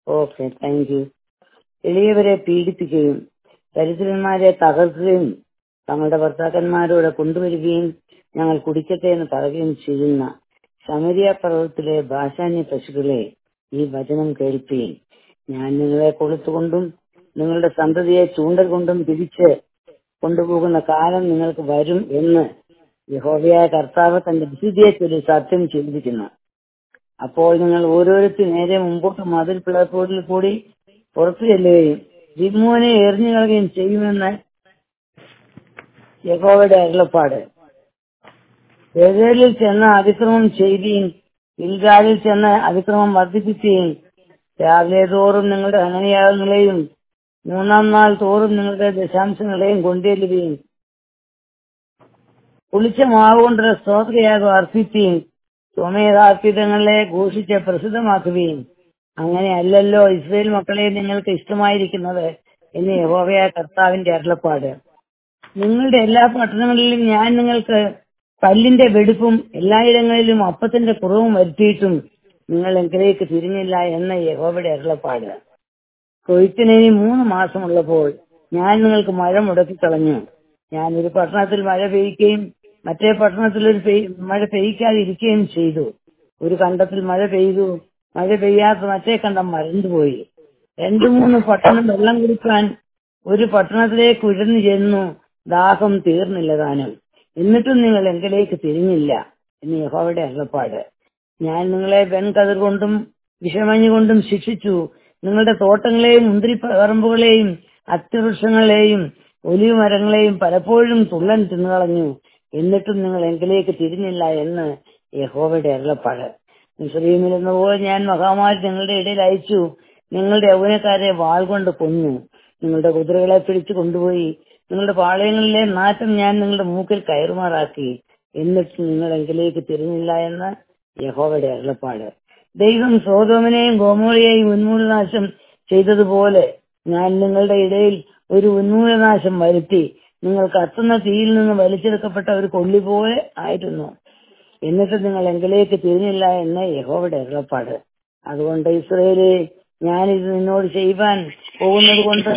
Okay thank you എളിയവരെ പീഡിപ്പിക്കുകയും ദരിദ്രന്മാരെ തകർക്കുകയും തങ്ങളുടെ ഭർത്താക്കന്മാരോട് കൊണ്ടുവരികയും ഞങ്ങൾ കുടിക്കട്ടെ എന്ന് പറയുകയും ചെയ്യുന്ന ശമരിയ പർവ്വതത്തിലെ ഭാഷാന്യ പശുക്കളെ ഈ വചനം കേൾപ്പീൻ ഞാൻ നിങ്ങളെ കൊളുത്തുകൊണ്ടും നിങ്ങളുടെ സന്തതിയെ ചൂണ്ടൽ കൊണ്ടും തിരിച്ച് കൊണ്ടുപോകുന്ന കാലം നിങ്ങൾക്ക് വരും എന്ന് യഹോവയായ കർത്താവ് തന്റെ വിശുദ്ധിയെ ചൊല്ലി സത്യം ചെയ്തിരിക്കുന്നു അപ്പോൾ നിങ്ങൾ ഓരോരുത്തർ നേരെ മുമ്പോട്ട് മതിൽ പിളർപ്പോടിൽ കൂടി പുറത്തു ചെല്ലുകയും ജിമ്മോനെ എറിഞ്ഞു കളയുകയും ചെയ്യുമെന്ന് യഹോവയുടെ അരുളപ്പാട് ബേതേലിൽ ചെന്ന് അതിക്രമം ചെയ്യുകയും ഇൽഗാലിൽ ചെന്ന് അതിക്രമം വർദ്ധിപ്പിക്കുകയും രാവിലെ തോറും നിങ്ങളുടെ ഹനനയാഗങ്ങളെയും മൂന്നാം നാൾ തോറും നിങ്ങളുടെ ദശാംശങ്ങളെയും കൊണ്ടുചെല്ലുകയും പുളിച്ച മാവ് കൊണ്ടുള്ള സ്തോത്രയാഗം അർപ്പിക്കുകയും സ്വമേധാർപ്പിതങ്ങളെ ഘോഷിച്ച് പ്രസിദ്ധമാക്കുകയും അങ്ങനെ അല്ലല്ലോ ഇസ്രയേൽ മക്കളെ നിങ്ങൾക്ക് ഇഷ്ടമായിരിക്കുന്നത് എന്ന് യഹോവയായ കർത്താവിന്റെ അരുളപ്പാട് നിങ്ങളുടെ എല്ലാ പട്ടണങ്ങളിലും ഞാൻ നിങ്ങൾക്ക് പല്ലിന്റെ വെടുപ്പും എല്ലായിടങ്ങളിലും അപ്പത്തിന്റെ കുറവും വരുത്തിയിട്ടും നിങ്ങൾ എങ്കിലേക്ക് തിരിഞ്ഞില്ല എന്ന യഹോവയുടെ അരുളപ്പാട് കൊയ്ത്തിന് ഇനി മൂന്ന് മാസമുള്ളപ്പോൾ ഞാൻ നിങ്ങൾക്ക് മഴ മുടക്കിക്കളഞ്ഞു ഞാൻ ഒരു പട്ടണത്തിൽ മഴ പെയ്യുകയും മറ്റേ പട്ടണത്തിൽ ഒരു പെയ്- മഴ പെയ്യ്ക്കാതിരിക്കുകയും ചെയ്തു ഒരു കണ്ടത്തിൽ മഴ പെയ്തു മഴ പെയ്യാത്ത മറ്റേ കണ്ടം മറന്നുപോയി രണ്ടു മൂന്ന് പട്ടണം വെള്ളം കുടിക്കാൻ ഒരു പട്ടണത്തിലേക്ക് ഉയർന്നു ചെന്നു ദാഹം തീർന്നില്ല താനും എന്നിട്ടും നിങ്ങൾ എങ്കിലേക്ക് തിരിഞ്ഞില്ല എന്ന് യഹോവയുടെ അരുളപ്പാട് ഞാൻ നിങ്ങളെ വെൺകതിർ കൊണ്ടും വിഷമഞ്ഞു കൊണ്ടും ശിക്ഷിച്ചു നിങ്ങളുടെ തോട്ടങ്ങളെയും മുന്തിരിപ്പറമ്പുകളെയും അത്യവൃക്ഷങ്ങളെയും ഒലിവ് മരങ്ങളെയും പലപ്പോഴും തുള്ളൻ തിന്നുകളഞ്ഞു എന്നിട്ടും നിങ്ങൾ എങ്കിലേക്ക് തിരിഞ്ഞില്ല എന്ന് യഹോവയുടെ അരുളപ്പാട് മിസ്രീമിൽ എന്നപോലെ ഞാൻ മഹാമാരി നിങ്ങളുടെ ഇടയിൽ അയച്ചു നിങ്ങളുടെ യൗവനക്കാരെ വാൾ കൊണ്ട് കൊന്നു നിങ്ങളുടെ കുതിരകളെ പിടിച്ചു കൊണ്ടുപോയി നിങ്ങളുടെ പാളയങ്ങളിലെ നാറ്റം ഞാൻ നിങ്ങളുടെ മൂക്കിൽ കയറുമാറാക്കി എന്നിട്ട് നിങ്ങൾ എങ്കിലേക്ക് തിരിഞ്ഞില്ല എന്ന് യഹോവയുടെ അരുളപ്പാട് ദൈവം സോതോമിനെയും ഗോമോളിയെയും ഉന്മൂലനാശം ചെയ്തതുപോലെ ഞാൻ നിങ്ങളുടെ ഇടയിൽ ഒരു ഉന്മൂലനാശം വരുത്തി നിങ്ങൾ കത്തുന്ന തീയിൽ നിന്ന് വലിച്ചെടുക്കപ്പെട്ട ഒരു കൊള്ളി പോലെ ആയിരുന്നു എന്നിട്ട് നിങ്ങൾ എങ്കിലേക്ക് തിരിഞ്ഞില്ല എന്ന് യഹോവയുടെ അരുളപ്പാട് അതുകൊണ്ട് ഇസ്രയേലെ ഞാനിത് നിന്നോട് ചെയ്യുവാൻ പോകുന്നത് കൊണ്ട്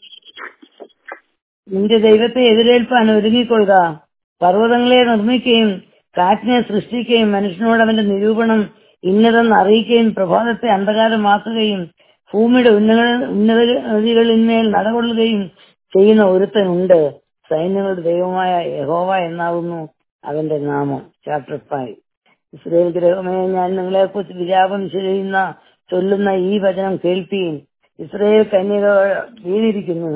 നിന്റെ ദൈവത്തെ എതിരേൽപ്പാൻ ഒരുങ്ങിക്കൊള്ളുക പർവ്വതങ്ങളെ നിർമ്മിക്കുകയും കാറ്റിനെ സൃഷ്ടിക്കുകയും മനുഷ്യനോട് അവന്റെ നിരൂപണം ഇന്നതെന്ന് അറിയിക്കുകയും പ്രഭാതത്തെ അന്ധകാരമാക്കുകയും ഭൂമിയുടെ ഉന്നത ഉന്നതകളിന്മേൽ നടകൊള്ളുകയും ചെയ്യുന്ന ഒരുത്തനുണ്ട് സൈന്യങ്ങളുടെ ദൈവമായ യഹോവ എന്നാകുന്നു അവന്റെ നാമം ചാപ്റ്റർ ഫൈവ് ഇസ്രയേൽ ഗ്രഹമേ ഞാൻ നിങ്ങളെ കുറിച്ച് വിലാപം ചെയ്യുന്ന ചൊല്ലുന്ന ഈ വചനം കേൾപ്പിയും ഇസ്രയേൽ കന്യക വീണിരിക്കുന്നു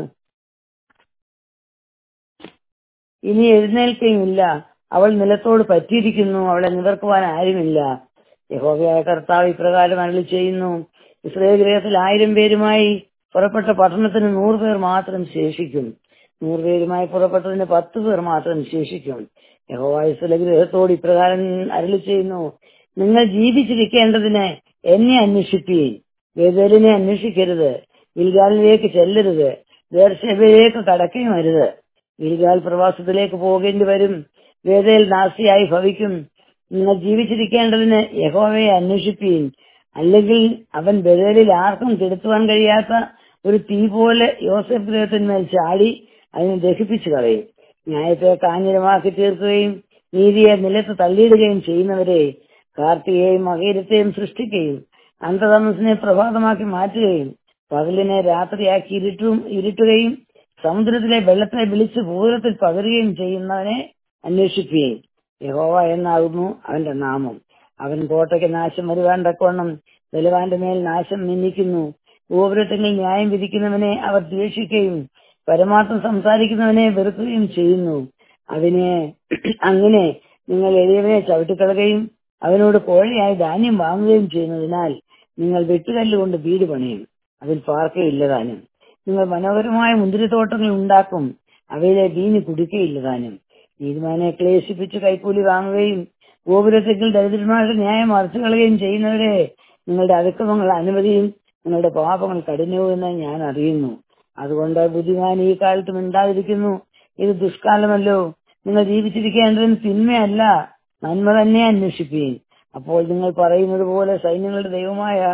ഇനി എഴുന്നേൽക്കുകയുമില്ല അവൾ നിലത്തോട് പറ്റിയിരിക്കുന്നു അവളെ നിവർക്കുവാൻ ആരുമില്ല യഹോവയായ കർത്താവ് ഇപ്രകാരം അരളി ചെയ്യുന്നു ഇസ്രയേൽ ഗ്രഹത്തിൽ ആയിരം പേരുമായി പുറപ്പെട്ട പട്ടണത്തിന് നൂറ് പേർ മാത്രം ശേഷിക്കും നൂറ് പേരുമായി പുറപ്പെട്ടതിന് പത്ത് പേർ മാത്രം ശേഷിക്കും യഹോവ ഇസ്രയേൽ ഗ്രഹത്തോട് ഇപ്രകാരം അരളി ചെയ്യുന്നു നിങ്ങൾ ജീവിച്ചിരിക്കേണ്ടതിന് എന്നെ അന്വേഷിപ്പീൻ വേദലിനെ അന്വേഷിക്കരുത് ഗിൽഗാലിലേക്ക് ചെല്ലരുത് ദർശബയിലേക്ക് കടക്കുകയും അരുത് ഗിൽഗാൽ പ്രവാസത്തിലേക്ക് പോകേണ്ടി വരും വേദയിൽ നാസിയായി ഭവിക്കും നിങ്ങൾ ജീവിച്ചിരിക്കേണ്ടതിന് യഹോവയെ അന്വേഷിപ്പീൻ അല്ലെങ്കിൽ അവൻ ബദലിൽ ആർക്കും കെടുത്തുവാൻ കഴിയാത്ത ഒരു തീ പോലെ യോസഫ് ഗ്രഹത്തിന്മേൽ ചാടി അതിനെ ദഹിപ്പിച്ചു കളയും ന്യായത്തെ കാഞ്ഞിരമാക്കി തീർക്കുകയും നീതിയെ നിലത്ത് തള്ളിയിടുകയും ചെയ്യുന്നവരെ കാർത്തികയെയും മകീരത്തെയും സൃഷ്ടിക്കുകയും അന്ധതമസിനെ പ്രഭാതമാക്കി മാറ്റുകയും പകലിനെ രാത്രിയാക്കി ഇരുട്ടും ഇരുട്ടുകയും സമുദ്രത്തിലെ വെള്ളത്തെ വിളിച്ച് ഭൂതത്തിൽ പകരുകയും ചെയ്യുന്നവനെ അന്വേഷിക്കുകയും യഹോവ എന്നാകുന്നു അവന്റെ നാമം അവൻ കോട്ടയ്ക്ക് നാശം വരുവാൻ തക്കവണ്ണം ബലവാന്റെ മേൽ നാശം നിന്ദിക്കുന്നു ഗോപുരത്തിൽ ന്യായം വിധിക്കുന്നവനെ അവർ ദ്വേഷിക്കുകയും പരമാർത്ഥം സംസാരിക്കുന്നവനെ വെറുക്കുകയും ചെയ്യുന്നു അതിനെ അങ്ങനെ നിങ്ങൾ എളിയവനെ ചവിട്ടിക്കളയുകയും അവനോട് കോഴയായി ധാന്യം വാങ്ങുകയും ചെയ്യുന്നതിനാൽ നിങ്ങൾ വെട്ടുകല്ലുകൊണ്ട് വീട് പണിയും അതിൽ പാർക്കയില്ല താനും നിങ്ങൾ മനോഹരമായ മുന്തിരിത്തോട്ടങ്ങൾ ഉണ്ടാക്കും അവയിലെ വീഞ്ഞ് കുടിക്കയില്ല താനും നീതിമാനെ ക്ലേശിപ്പിച്ച് കൈക്കൂലി വാങ്ങുകയും ഗോപുരത്തിൽ ദരിദ്രന്മാരുടെ ന്യായം മറച്ചു കളയുകയും ചെയ്യുന്നവരെ നിങ്ങളുടെ അതിക്രമങ്ങൾ അനുമതിയും നിങ്ങളുടെ പാപങ്ങൾ കഠിനവും എന്ന് ഞാൻ അറിയുന്നു അതുകൊണ്ട് ബുദ്ധിമാൻ ഈ കാലത്തും ഉണ്ടാതിരിക്കുന്നു ഇത് ദുഷ്കാലമല്ലോ നിങ്ങൾ ജീവിച്ചിരിക്കേണ്ടതിന് തിന്മയല്ല നന്മ തന്നെ അന്വേഷിപ്പീൻ അപ്പോൾ നിങ്ങൾ പറയുന്നത് പോലെ സൈന്യങ്ങളുടെ ദൈവമായ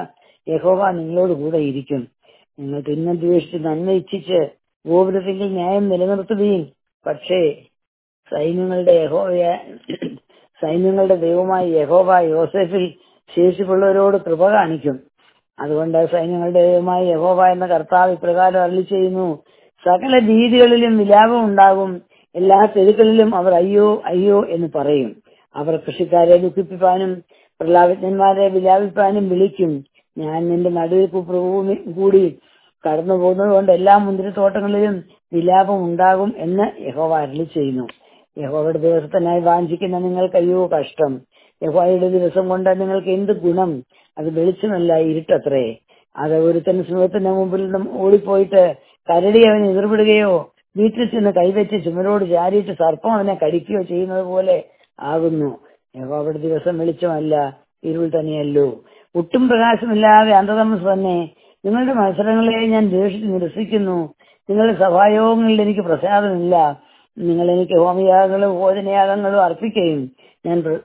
യഹോവ നിങ്ങളോട് കൂടെ ഇരിക്കും നിങ്ങൾ തിന്മ ദ്വേഷിച്ച് നന്മ ഇച്ഛിച്ച് ഗോപുരത്തിന്റെ ന്യായം നിലനിർത്തുകയും പക്ഷേ സൈന്യങ്ങളുടെ യഹോവയ സൈന്യങ്ങളുടെ ദൈവമായ യഹോവ യോസെഫിൽ ശേഷിപ്പുള്ളവരോട് കൃപ കാണിക്കും അതുകൊണ്ട് സൈന്യങ്ങളുടെ ദൈവമായ യഹോവ എന്ന കർത്താവ് ഇപ്രകാരം അരളി ചെയ്യുന്നു സകല രീതികളിലും വിലാപം ഉണ്ടാകും എല്ലാ തെരുക്കളിലും അവർ അയ്യോ അയ്യോ എന്ന് പറയും അവർ കൃഷിക്കാരെ ദുഃഖിപ്പിക്കാനും പ്രലാപജ്ഞന്മാരെ വിലാപിപ്പാനും വിളിക്കും ഞാൻ നിന്റെ നടുവിൽ കുപ്രഭൂമി കൂടി കടന്നു പോകുന്നത് കൊണ്ട് എല്ലാ മുന്തിരിത്തോട്ടങ്ങളിലും വിലാപം ഉണ്ടാകും എന്ന് യഹോവ അരളി ചെയ്യുന്നു യഹോവയുടെ ദിവസത്തിനായി വാഞ്ചിക്കുന്ന നിങ്ങൾക്ക് അയ്യോ കഷ്ടം യഹോവയുടെ ദിവസം കൊണ്ട് നിങ്ങൾക്ക് എന്ത് ഗുണം അത് വെളിച്ചമല്ല ഇരുട്ടത്രേ അത് ഒരുത്തൻ സിംഹത്തിന്റെ മുമ്പിൽ നിന്നും ഓടിപ്പോയിട്ട് കരടി അവനെ എതിർപ്പെടുകയോ വീട്ടിൽ ചെന്ന് കൈവച്ച് ചുമരോട് ചാരിയിട്ട് സർപ്പം അവനെ കടിക്കുകയോ ചെയ്യുന്നത് പോലെ ആകുന്നു യഹോവയുടെ ദിവസം വെളിച്ചമല്ല ഇരുൾ തന്നെയല്ലോ ഒട്ടും പ്രകാശമില്ലാതെ അന്ധതമസ് തന്നെ നിങ്ങളുടെ മത്സരങ്ങളെ ഞാൻ ദ്വേഷിച്ച് നിരസിക്കുന്നു നിങ്ങളുടെ സഭായോഗങ്ങളിൽ എനിക്ക് പ്രസാദമില്ല നിങ്ങൾ എനിക്ക് ഹോമയാഗങ്ങളും ഭോജനയാഗങ്ങളും അർപ്പിക്കുകയും ഞാൻ പ്ര-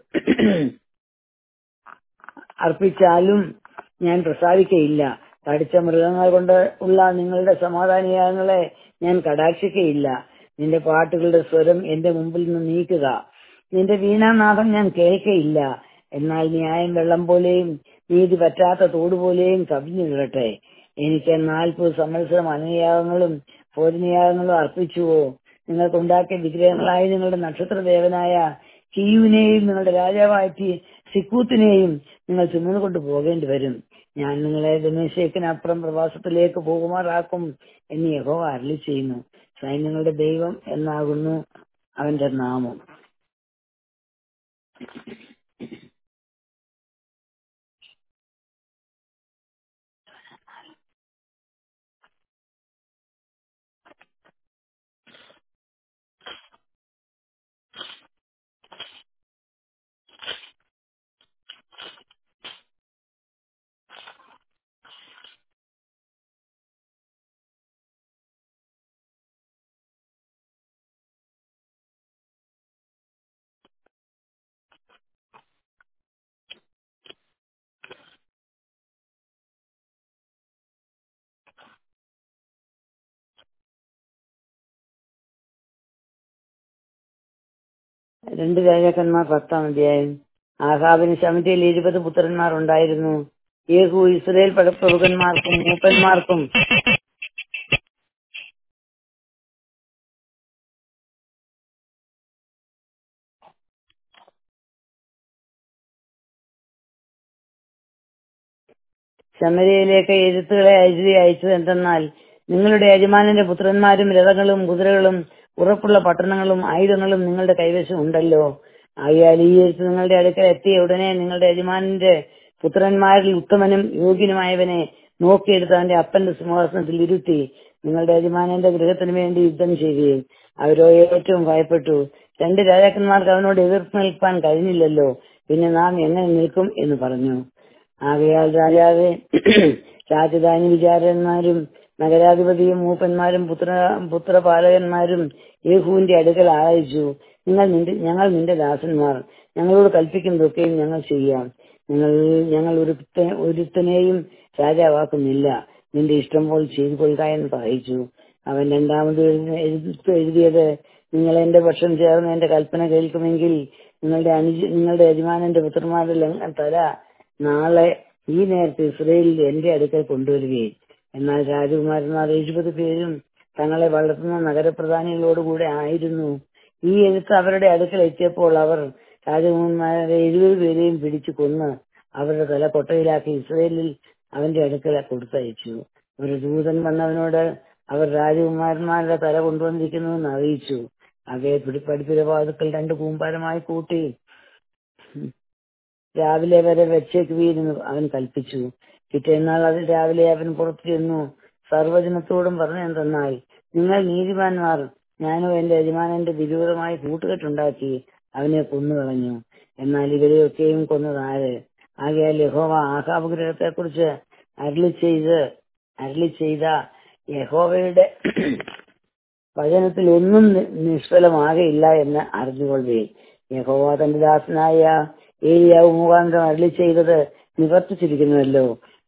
അർപ്പിച്ചാലും ഞാൻ പ്രസാദിക്കയില്ല കടിച്ച മൃഗങ്ങൾ കൊണ്ട് ഉള്ള നിങ്ങളുടെ സമാധാനയാഗങ്ങളെ ഞാൻ കടാക്ഷിക്കയില്ല നിന്റെ പാട്ടുകളുടെ സ്വരം എന്റെ മുമ്പിൽ നിന്ന് നീക്കുക നിന്റെ വീണാനാഥം ഞാൻ കേൾക്കയില്ല എന്നാൽ ന്യായം വെള്ളം പോലെയും നീതി പറ്റാത്ത തോട് പോലെയും കവിഞ്ഞു വീഴട്ടെ എനിക്ക് നാൽപ്പത് സംവത്സരം അനുയാഗങ്ങളും ഭോജനയാഗങ്ങളും അർപ്പിച്ചുവോ നിങ്ങൾക്കുണ്ടാക്കിയ വിഗ്രഹങ്ങളായി നിങ്ങളുടെ നക്ഷത്രദേവനായ കിയുവിനെയും നിങ്ങളുടെ രാജാവായ ടി- സിക്കൂത്തിനെയും നിങ്ങൾ ചുമന്നുകൊണ്ട് പോകേണ്ടി വരും ഞാൻ നിങ്ങളെ ദമേശേക്കിനപ്പുറം പ്രവാസത്തിലേക്ക് പോകുമാറാക്കും എന്ന് യഹോവ അരളി ചെയ്യുന്നു സൈന്യങ്ങളുടെ ദൈവം എന്നാകുന്നു അവന്റെ നാമം രണ്ട് രാജാക്കന്മാർ പത്താം അധ്യായം ആഹാബിന് ശമിതയിൽ ഇരുപത് പുത്രന്മാർ ഉണ്ടായിരുന്നു യേഹു ഇസ്രയേൽ പടപ്രഭുക്കന്മാർക്കും മൂപ്പന്മാർക്കും ശമരയിലേക്ക് എഴുത്തുകളെ എഴുതി അയച്ചത് എന്തെന്നാൽ നിങ്ങളുടെ യജമാനന്റെ പുത്രന്മാരും രഥങ്ങളും കുതിരകളും ഉറപ്പുള്ള പട്ടണങ്ങളും ആയുധങ്ങളും നിങ്ങളുടെ കൈവശം ഉണ്ടല്ലോ ആയാൽ ഈ എഴുത്ത് നിങ്ങളുടെ അടുക്കൽ എത്തിയ ഉടനെ നിങ്ങളുടെ യജമാനന്റെ പുത്രന്മാരിൽ ഉത്തമനും യോഗ്യനുമായവനെ നോക്കിയെടുത്ത് അവന്റെ അപ്പന്റെ സിംഹാസനത്തിൽ ഇരുത്തി നിങ്ങളുടെ യജമാനന്റെ ഗൃഹത്തിന് വേണ്ടി യുദ്ധം ചെയ്യുകയും അവരോ ഏറ്റവും ഭയപ്പെട്ടു രണ്ട് രാജാക്കന്മാർക്ക് അവനോട് എതിർത്ത് നിൽക്കാൻ കഴിഞ്ഞില്ലല്ലോ പിന്നെ നാം എങ്ങനെ നിൽക്കും എന്ന് പറഞ്ഞു ആകയാൽ രാജാവെ രാജധാനി വിചാരന്മാരും നഗരാധിപതിയും മൂപ്പന്മാരും പുത്ര പുത്രപാലകന്മാരും യേഹുവിന്റെ അടുക്കൽ അയച്ചു നിങ്ങൾ നിന്റെ ഞങ്ങൾ നിന്റെ ദാസന്മാർ ഞങ്ങളോട് കൽപ്പിക്കുന്നതൊക്കെയും ഞങ്ങൾ ചെയ്യാം ഞങ്ങൾ ഞങ്ങൾ ഒരുത്ത ഒരുത്തനെയും രാജാവാക്കുന്നില്ല നിന്റെ ഇഷ്ടം പോലെ ചെയ്തു കൊള്ളുക എന്ന് പറയിച്ചു അവൻ രണ്ടാമത് എഴുതി- എഴുത്ത് എഴുതിയത് നിങ്ങൾ എന്റെ പക്ഷം ചേർന്ന് എന്റെ കൽപ്പന കേൾക്കുമെങ്കിൽ നിങ്ങളുടെ അനുജ നിങ്ങളുടെ യജമാനന്റെ പുത്രന്മാരുടെ ലംഘ തല നാളെ ഈ നേരത്തെ ഇസ്രയേലിൽ എന്റെ അടുക്കൽ കൊണ്ടുവരികയും എന്നാൽ രാജകുമാരന്മാർ എഴുപത് പേരും തങ്ങളെ വളർത്തുന്ന നഗരപ്രധാനികളോടുകൂടെ ആയിരുന്നു ഈ എഴുത്ത് അവരുടെ അടുക്കൽ എത്തിയപ്പോൾ അവർ രാജകുമാരന്മാരെ എഴുപത് പേരെയും പിടിച്ചു കൊന്ന് അവരുടെ തല കൊട്ടയിലാക്കി ഇസ്രയേലിൽ അവന്റെ അടുക്കൽ കൊടുത്തയച്ചു ഒരു ദൂതൻ വന്നവനോട് അവർ രാജകുമാരന്മാരുടെ തല കൊണ്ടുവന്നിരിക്കുന്നുവെന്ന് അറിയിച്ചു അവയെ പിടി- പടിപ്പുരവാതുക്കൾ രണ്ട് കൂമ്പാരമായി കൂട്ടി രാവിലെ വരെ വെച്ചേക്കുവീരെന്ന് അവൻ കൽപ്പിച്ചു പിറ്റേന്നാൾ അത് രാവിലെ അവൻ പുറത്തു ചെന്നു സർവജനത്തോടും പറഞ്ഞെന്തെന്നാൽ നിങ്ങൾ നീതിമാന്മാർ ഞാനോ എന്റെ യജമാനന്റെ വിരോധമായി കൂട്ടുകെട്ടുണ്ടാക്കി അവനെ കൊന്നുകളഞ്ഞു എന്നാൽ ഇവരെയൊക്കെയും കൊന്നതാര് ആകയാൽ യഹോവ ആഹാബ് ഗ്രഹത്തെ കുറിച്ച് അരളി ചെയ്ത് അരളി ചെയ്ത യഹോവയുടെ വചനത്തിൽ ഒന്നും നി- നിഷ്ഫലമാകയില്ല എന്ന് അറിഞ്ഞുകൊള്ളേ യഹോവ തന്റെ ദാസനായ ഏലിയാവ് മുഖാന്തരം അരളി ചെയ്തത് നിവർത്തിച്ചിരിക്കുന്നുവല്ലോ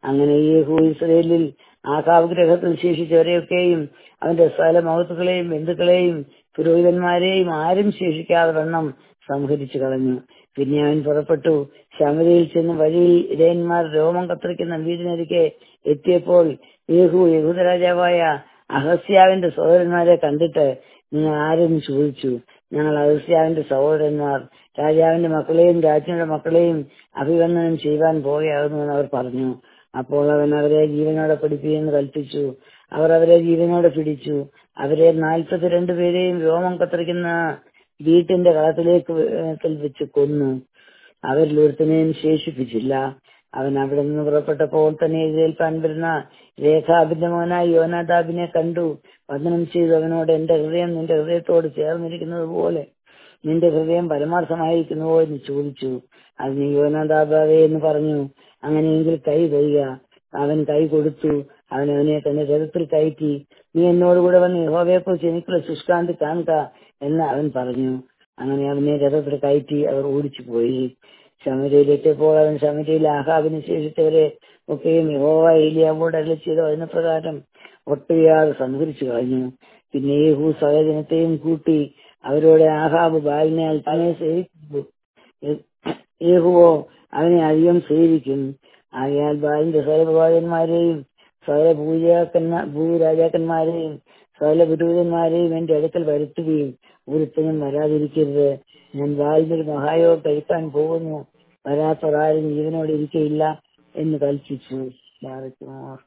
അങ്ങനെ യേഹു ഇസ്രയേലിൽ ആകാവ് ഗ്രഹത്തിൽ ശേഷിച്ചവരെയൊക്കെയും അവന്റെ സകല മഹത്തുക്കളെയും ബന്ധുക്കളെയും പുരോഹിതന്മാരെയും ആരും ശേഷിക്കാതെ വണ്ണം സംഹരിച്ചു കളഞ്ഞു പിന്നെ അവൻ പുറപ്പെട്ടു ശമരയിൽ ചെന്ന് വഴിയിൽ ഇടയന്മാർ രോമം കത്തിരിക്കുന്ന വീടിനരികെ എത്തിയപ്പോൾ യേഹു യഹൂദരാജാവായ അഹസ്യാവിന്റെ സഹോദരന്മാരെ കണ്ടിട്ട് നിങ്ങൾ ആരെന്ന് ചോദിച്ചു ഞങ്ങൾ അഹസ്യാവിന്റെ സഹോദരന്മാർ രാജാവിന്റെ മക്കളെയും രാജ്ഞിയുടെ മക്കളെയും അഭിവന്ദനം ചെയ്യുവാൻ പോവുകയാകുന്നുവെന്ന് അവർ പറഞ്ഞു അപ്പോൾ അവൻ അവരെ ജീവനോടെ പിടിപ്പിയെന്ന് കൽപ്പിച്ചു അവർ അവരെ ജീവനോടെ പിടിച്ചു അവരെ നാൽപ്പത്തിരണ്ട് പേരെയും രോമം കത്തിരിക്കുന്ന വീട്ടിന്റെ കളത്തിലേക്ക് വെച്ച് കൊന്നു അവരിൽ ഒരുത്തനെയും ശേഷിപ്പിച്ചില്ല അവൻ അവിടെ നിന്ന് പുറപ്പെട്ടപ്പോൾ തന്നെ എഴുതേൽപ്പാൻ വരുന്ന രേഖാബിന്റെ മോനായി യോനാദാബിനെ കണ്ടു വന്ദനം ചെയ്തു അവനോട് എന്റെ ഹൃദയം നിന്റെ ഹൃദയത്തോട് ചേർന്നിരിക്കുന്നത് പോലെ നിന്റെ ഹൃദയം പരമാർത്ഥമായിരിക്കുന്നുവോ എന്ന് ചോദിച്ചു അതിന് യോനാദാബാവേ എന്ന് പറഞ്ഞു അങ്ങനെയെങ്കിൽ കൈ തരിക അവൻ കൈ കൊടുത്തു അവൻ അവനെ തന്നെ രഥത്തിൽ കയറ്റി നീ എന്നോടുകൂടെ വന്ന് യഹോവയെക്കുറിച്ച് എനിക്കുള്ള ശുഷ്കാന്തി കാണുക എന്ന് അവൻ പറഞ്ഞു അങ്ങനെ അവനെ രഥത്തിൽ കയറ്റി അവർ ഓടിച്ചു പോയി ശമരയിലെത്തിയപ്പോൾ അവൻ ശമരയിൽ ആഹാബിന് ശേഷിച്ചവരെ ഒക്കെയും യഹോവ ഏലിയാവോട് അരളി ചെയ്തു അതിന് പ്രകാരം ഒട്ടുകയാതെ സംഹരിച്ചു കളഞ്ഞു പിന്നെ യേഹു സഹജനത്തെയും കൂട്ടി അവരോട് ആഹാബ് ബാലിനെ അല്പനെ സേവിച്ചു യേഹുവോ അവനെ അധികം സേവിക്കും ആകയാൽ ബാലിന്റെ സകല പ്രവാചകന്മാരെയും സകല ഭൂരാക്കന്മാ ഭൂരാജാക്കന്മാരെയും സകല പുരോഹിതന്മാരെയും എന്റെ അടുക്കൽ വരുത്തുകയും ഒരുത്തനും വരാതിരിക്കരുത് ഞാൻ ബാലിന്റെ ഒരു മഹായോഗം കഴിക്കാൻ പോകുന്നു വരാത്തൊരാരും ജീവനോട് ഇരിക്കയില്ല എന്ന് കൽപ്പിച്ചു ബാലകുമാർ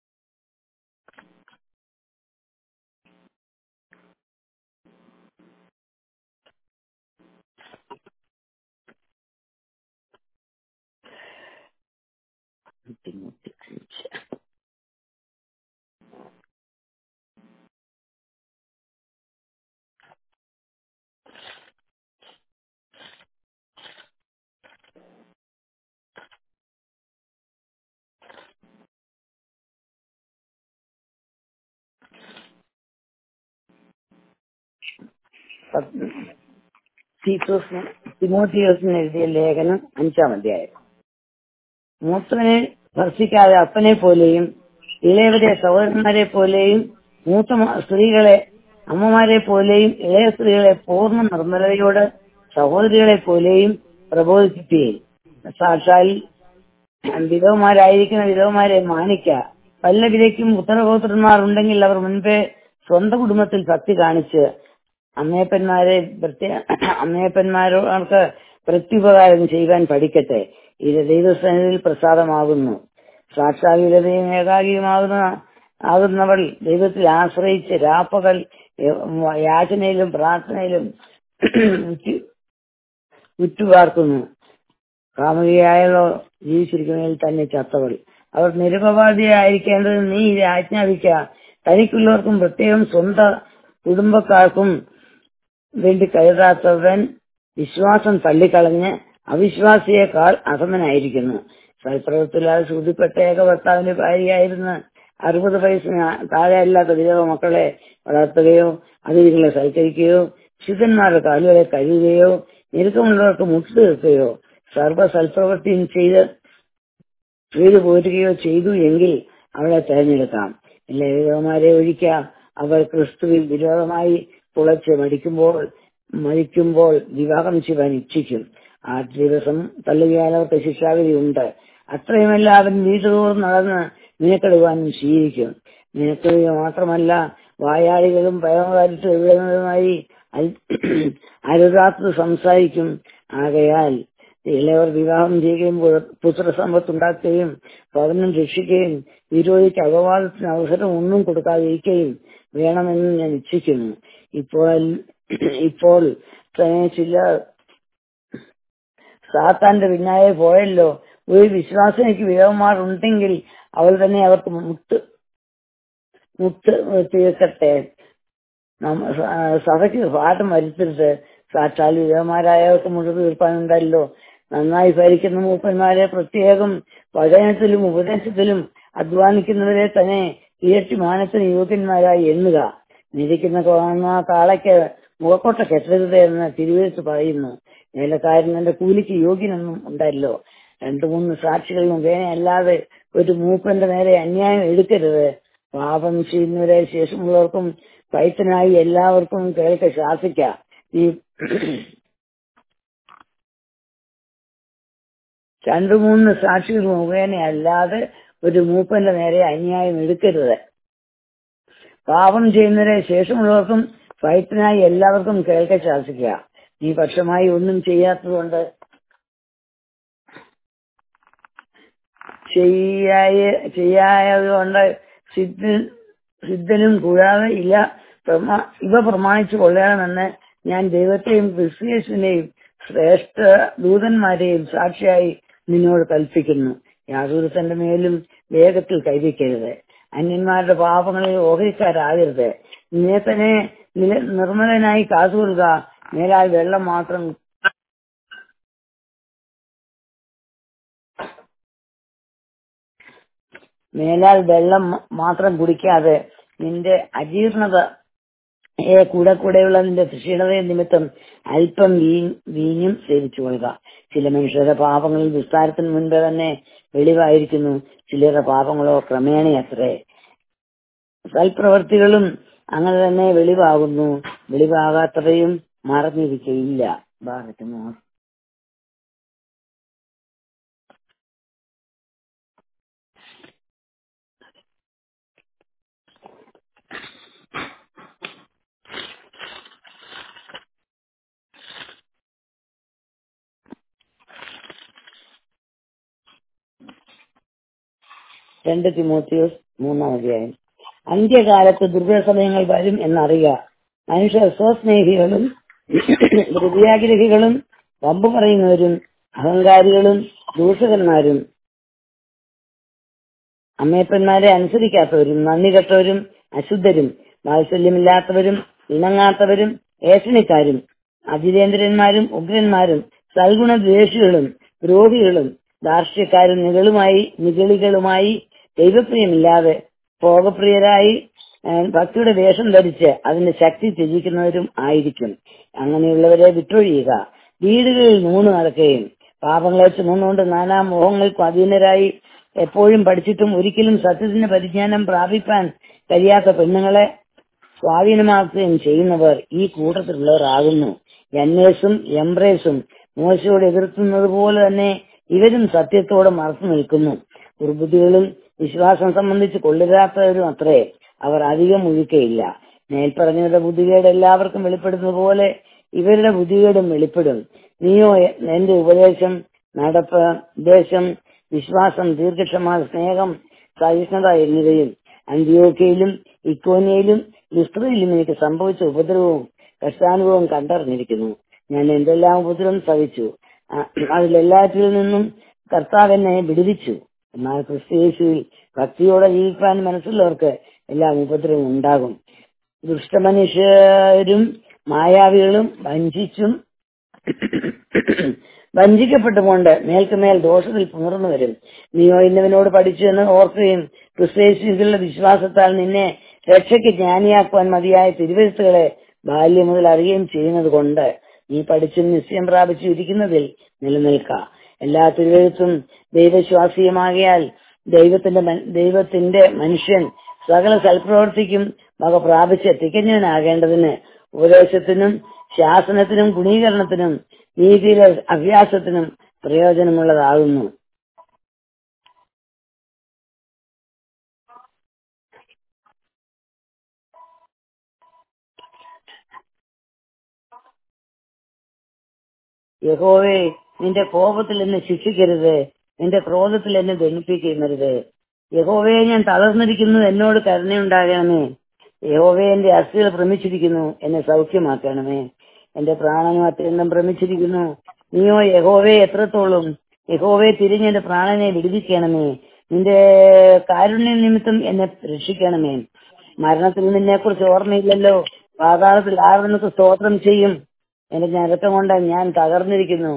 തീത്തോസിന് തിമോത്തിയോസിന് എഴുതിയ ലേഖനം അഞ്ചാം അധ്യായം മൂത്തവനെ ഭർഷിക്കാതെ അപ്പനെ പോലെയും ഇളയവരെ സഹോദരന്മാരെ പോലെയും മൂത്ത മ- സ്ത്രീകളെ അമ്മമാരെ പോലെയും ഇളയ സ്ത്രീകളെ പൂർണ്ണ നിർമ്മലതയോട് സഹോദരികളെ പോലെയും പ്രബോധിപ്പിക്കുകയും സാക്ഷാൽ വിധവമാരായിരിക്കുന്ന വിധവമാരെ മാനിക്ക വല്ല വിലയ്ക്കും ഉത്തരഗോത്രന്മാർ ഉണ്ടെങ്കിൽ അവർ മുൻപേ സ്വന്തം കുടുംബത്തിൽ ഭക്തി കാണിച്ച് അമ്മയപ്പന്മാരെ പ്രത്യേക അമ്മയപ്പന്മാർക്ക് പ്രത്യുപകാരം ചെയ്യുവാൻ പഠിക്കട്ടെ ഇത് ദൈവസന്നിധിയിൽ പ്രസാദമാകുന്നു സാക്ഷാത്കതയും ഏകാഗിയുമാകുന്ന ആകുന്നവൾ ദൈവത്തിൽ ആശ്രയിച്ച് രാപ്പകൽ യാചനയിലും പ്രാർത്ഥനയിലും ഉറ്റു- ഉറ്റുപാർക്കുന്നു കാമുകിയായല്ലോ ജീവിച്ചിരിക്കുന്നതിൽ തന്നെ ചത്തവൾ അവർ നിരപവാദിയായിരിക്കേണ്ടത് നീ ഇത് ആജ്ഞാപിക്ക തനിക്കുള്ളവർക്കും പ്രത്യേകം സ്വന്തം കുടുംബക്കാർക്കും വേണ്ടി കരുതാത്തവൻ വിശ്വാസം തള്ളിക്കളഞ്ഞ് അവിശ്വാസിയേക്കാൾ അധമനായിരിക്കുന്നു സൽപ്രവൃത്തിലാൽ ശ്രുതിപ്പെട്ട ഏക ഭർത്താവിന്റെ ഭാര്യയായിരുന്ന അറുപത് വയസ്സിന് താഴെ അല്ലാത്ത വിധവ മക്കളെ വളർത്തുകയോ അതിഥികളെ സൽക്കരിക്കുകയോ ശുദ്ധന്മാരുടെ കാലുകളെ കഴുകുകയോ ഞെരുക്കമുള്ളവർക്ക് മുട്ടു തീർക്കുകയോ സർവ്വ സൽപ്രവൃത്തിയും ചെയ്ത് ചെയ്തു പോരുകയോ ചെയ്തു എങ്കിൽ അവളെ തെരഞ്ഞെടുക്കാം എല്ലാ വിധവമാരെ ഒഴിക്കാം അവർ ക്രിസ്തുവിൽ വിരോധമായി തുളച്ച് മടിക്കുമ്പോൾ മരിക്കുമ്പോൾ വിവാഹം ചെയ്യുവാൻ ഇച്ഛിക്കും ആ ദിവസം തള്ളുകയാൽ അവർക്ക് ശിക്ഷാവിധി ഉണ്ട് അത്രയുമല്ല അവൻ വീട്ടുതോറും നടന്ന് നിനക്കെടുവാനും ശീലിക്കും നിനക്കെടുക മാത്രമല്ല വായാളികളും പരമകാലത്ത് എഴുതുന്നതുമായി അരുതാത്തത് സംസാരിക്കും ആകയാൽ ഇളയവർ വിവാഹം ചെയ്യുകയും പുത്രസമ്പത്ത് ഉണ്ടാക്കുകയും ഭവനം രക്ഷിക്കുകയും വിരോധിക്ക് അപവാദത്തിന് അവസരം ഒന്നും കൊടുക്കാതിരിക്കുകയും വേണമെന്ന് ഞാൻ ഇച്ഛിക്കുന്നു ഇപ്പോൾ ഇപ്പോൾ തന്നെ ചില സാത്താന്റെ പിന്നാലെ പോയല്ലോ ഒരു വിശ്വാസനിക്ക് വിധവന്മാർ ഉണ്ടെങ്കിൽ അവൾ തന്നെ അവർക്ക് മുട്ട് മുട്ട് തീർക്കട്ടെ നമ്മ- സ- സഭയ്ക്ക് പാഠം വരുത്തരുത് സാക്ഷാൽ വിധവന്മാരായവർക്ക് മുഴുവൻ തീർപ്പാനുണ്ടല്ലോ നന്നായി ഭരിക്കുന്ന മൂപ്പന്മാരെ പ്രത്യേകം വചനത്തിലും ഉപദേശത്തിലും അധ്വാനിക്കുന്നവരെ തന്നെ ഇരട്ടി മാനത്തിന് യോഗ്യന്മാരായി എണ്ണുക നിരിക്കുന്ന കാണുന്ന കാളയ്ക്ക് മുഖക്കൊട്ട കെട്ടരുത് എന്ന് തിരുവെഴുത്ത് പറയുന്നു വേലക്കാരൻ എന്റെ കൂലിക്ക് യോഗ്യനൊന്നും ഉണ്ടല്ലോ രണ്ടു മൂന്ന് സാക്ഷികൾ മുഖേന അല്ലാതെ ഒരു മൂപ്പന്റെ നേരെ അന്യായം എടുക്കരുത് പാപം ചെയ്യുന്നവരെ ശേഷമുള്ളവർക്കും പൈത്തനായി എല്ലാവർക്കും കേൾക്കെ ശാസിക്ക ഈ രണ്ടു മൂന്ന് സാക്ഷികൾ മുഖേന അല്ലാതെ ഒരു മൂപ്പന്റെ നേരെ അന്യായം എടുക്കരുത് പാപം ചെയ്യുന്നവരെ ശേഷമുള്ളവർക്കും ഫൈറ്റിനായി എല്ലാവർക്കും കേൾക്കെ ശാസിക്കുക ഈ പക്ഷമായി ഒന്നും ചെയ്യാത്തതുകൊണ്ട് ചെയ്യായ ചെയ്യായതുകൊണ്ട് സിദ്ധ സിദ്ധനും കൂടാതെ ഇല്ല പ്രമാ ഇവ പ്രമാണിച്ചു കൊള്ളണമെന്ന് ഞാൻ ദൈവത്തെയും ക്രിസ്തുയേശുവിനെയും ശ്രേഷ്ഠ ദൂതന്മാരെയും സാക്ഷിയായി നിന്നോട് കൽപ്പിക്കുന്നു യാതൊരു തന്റെ മേലും വേഗത്തിൽ കൈവയ്ക്കരുത് അന്യന്മാരുടെ പാപങ്ങളിൽ ഓഹരിക്കാരാകരുത് നിന്നെ തന്നെ നില- നിർമ്മലനായി കാത്തുകൊള്ളുക മേലാൽ വെള്ളം മാത്രം മേലാൽ വെള്ളം മ- മാത്രം കുടിക്കാതെ നിന്റെ അജീർണത ഏ കൂടെ കൂടെയുള്ള നിന്റെ ക്ഷീണതയും നിമിത്തം അല്പം വീ- വീഞ്ഞും സേവിച്ചു കൊള്ളുക ചില മനുഷ്യരുടെ പാപങ്ങളിൽ വിസ്താരത്തിന് മുൻപ് തന്നെ വെളിവായിരിക്കുന്നു ചിലരുടെ പാപങ്ങളോ ക്രമേണയത്രേ സൽപ്രവർത്തികളും അങ്ങനെ തന്നെ വെളിവാകുന്നു വെളിവാകാത്തവയും മറഞ്ഞിരിക്കയില്ല ഭാഗത്തുമോ രണ്ട് തിമോത്തിയോസ് മൂന്നാം അധ്യായം അന്ത്യകാലത്ത് ദുർബലസമയങ്ങൾ വരും എന്നറിയുക മനുഷ്യർ സ്വസ്നേഹികളും ഹൃദയാഗ്രഹികളും വമ്പ് പറയുന്നവരും അഹങ്കാരികളും ദൂഷകന്മാരും അമ്മയപ്പന്മാരെ അനുസരിക്കാത്തവരും നന്ദി കെട്ടവരും അശുദ്ധരും വാത്സല്യമില്ലാത്തവരും ഇണങ്ങാത്തവരും ഏഷണിക്കാരും അജിതേന്ദ്രന്മാരും ഉഗ്രന്മാരും സൽഗുണ ദ്വേഷികളും ദ്രോഹികളും ദാർഷ്ട്യക്കാരും നികളുമായി നിഗളികളുമായി ദൈവപ്രിയമില്ലാതെ ഭോഗപ്രിയരായി ഏഹ്, ഭക്തിയുടെ വേഷം ധരിച്ച് അതിന്റെ ശക്തി ത്യജിക്കുന്നവരും ആയിരിക്കും അങ്ങനെയുള്ളവരെ വിട്ടൊഴിയുക വീടുകളിൽ നൂണ് നടക്കുകയും പാപങ്ങളെ ചുമന്നുകൊണ്ട് നാനാ മോഹങ്ങൾക്കും അധീനരായി എപ്പോഴും പഠിച്ചിട്ടും ഒരിക്കലും സത്യത്തിന് പരിജ്ഞാനം പ്രാപിപ്പാൻ കഴിയാത്ത പെണ്ണുങ്ങളെ സ്വാധീനമാക്കുകയും ചെയ്യുന്നവർ ഈ കൂട്ടത്തിലുള്ളവരാകുന്നു യന്നേസും എംബ്രേസും മോശയോട് എതിർക്കുന്നത് പോലെ തന്നെ ഇവരും സത്യത്തോട് മറച്ചു നിൽക്കുന്നു ദുർബുദ്ധികളും വിശ്വാസം സംബന്ധിച്ച് കൊള്ളിരാത്തവരും അത്രേ അവർ അധികം ഒഴുക്കയില്ല മേൽപ്പറഞ്ഞവരുടെ ബുദ്ധികേട് എല്ലാവർക്കും വെളിപ്പെടുന്നത് പോലെ ഇവരുടെ ബുദ്ധികേടും വെളിപ്പെടും നീയോ എ- എന്റെ ഉപദേശം നടപ്പ് ഉദ്ദേശം വിശ്വാസം ദീർഘക്ഷമ സ്നേഹം സഹിഷ്ണുത എന്നിവയും അന്ത്യോക്കയിലും ഇക്കോനിയയിലും ലിസ്ത്രയിലും എനിക്ക് സംഭവിച്ച ഉപദ്രവവും കഷ്ടാനുഭവവും കണ്ടറിഞ്ഞിരിക്കുന്നു ഞാൻ എന്തെല്ലാം ഉപദ്രവം സഹിച്ചു ആ, അതിലെല്ലാറ്റിൽ നിന്നും കർത്താവ് എന്നെ വിടുവിച്ചു എന്നാൽ ക്രിസ്തുയേശുവിൽ ഭക്തിയോടെ ജീവിക്കാൻ മനസ്സുള്ളവർക്ക് എല്ലാം ഉപദ്രവം ഉണ്ടാകും ദുഷ്ടമനുഷ്യരും മായാവികളും വഞ്ചിച്ചും വഞ്ചിക്കപ്പെട്ടുകൊണ്ട് മേൽക്കുമേൽ ദോഷത്തിൽ പുണർന്നു വരും നീയോ ഇന്നവനോട് പഠിച്ചു എന്ന് ഓർക്കുകയും ക്രിസ്തേശുവിലുള്ള വിശ്വാസത്താൽ നിന്നെ രക്ഷയ്ക്ക് ജ്ഞാനിയാക്കുവാൻ മതിയായ തിരുവഴുത്തുകളെ ബാല്യം മുതൽ അറിയുകയും ചെയ്യുന്നത് കൊണ്ട് നീ പഠിച്ചും നിശ്ചയം പ്രാപിച്ചു ഇരിക്കുന്നതിൽ നിലനിൽക്ക എല്ലാ തിരുവഴുത്തും ദൈവശ്വാസീയമാകിയാൽ ദൈവത്തിന്റെ മൻ- ദൈവത്തിന്റെ മനുഷ്യൻ സകല സൽപ്രവർത്തിക്കും വക പ്രാപിച്ച് തികഞ്ഞവനാകേണ്ടതിന് ഉപദേശത്തിനും ശാസനത്തിനും ഗുണീകരണത്തിനും നീതിയിലെ അഭ്യാസത്തിനും പ്രയോജനമുള്ളതാകുന്നു യഹോവേ നിന്റെ കോപത്തിൽ എന്നെ ശിക്ഷിക്കരുത് നിന്റെ ക്രോധത്തിൽ എന്നെ ദണ്ണിപ്പിക്കരുത് യഹോവയെ ഞാൻ തളർന്നിരിക്കുന്നു എന്നോട് കരുണയുണ്ടാകണമേ യഹോവയെ എന്റെ അസ്ഥികൾ ഭ്രമിച്ചിരിക്കുന്നു എന്നെ സൗഖ്യമാക്കണമേ എന്റെ പ്രാണനും അത്യന്തം ഭ്രമിച്ചിരിക്കുന്നു നീയോ യഹോവയെ എത്രത്തോളം യഹോവയെ തിരിഞ്ഞ് എന്റെ പ്രാണനെ വിടുവിക്കണമേ നിന്റെ കാരുണ്യ നിമിത്തം എന്നെ രക്ഷിക്കണമേ മരണത്തിൽ നിന്നെ കുറിച്ച് ഓർമ്മയില്ലല്ലോ പാതാളത്തിൽ ആർ നിനക്ക് സ്തോത്രം ചെയ്യും എന്റെ ഞരക്കം കൊണ്ട് ഞാൻ തകർന്നിരിക്കുന്നു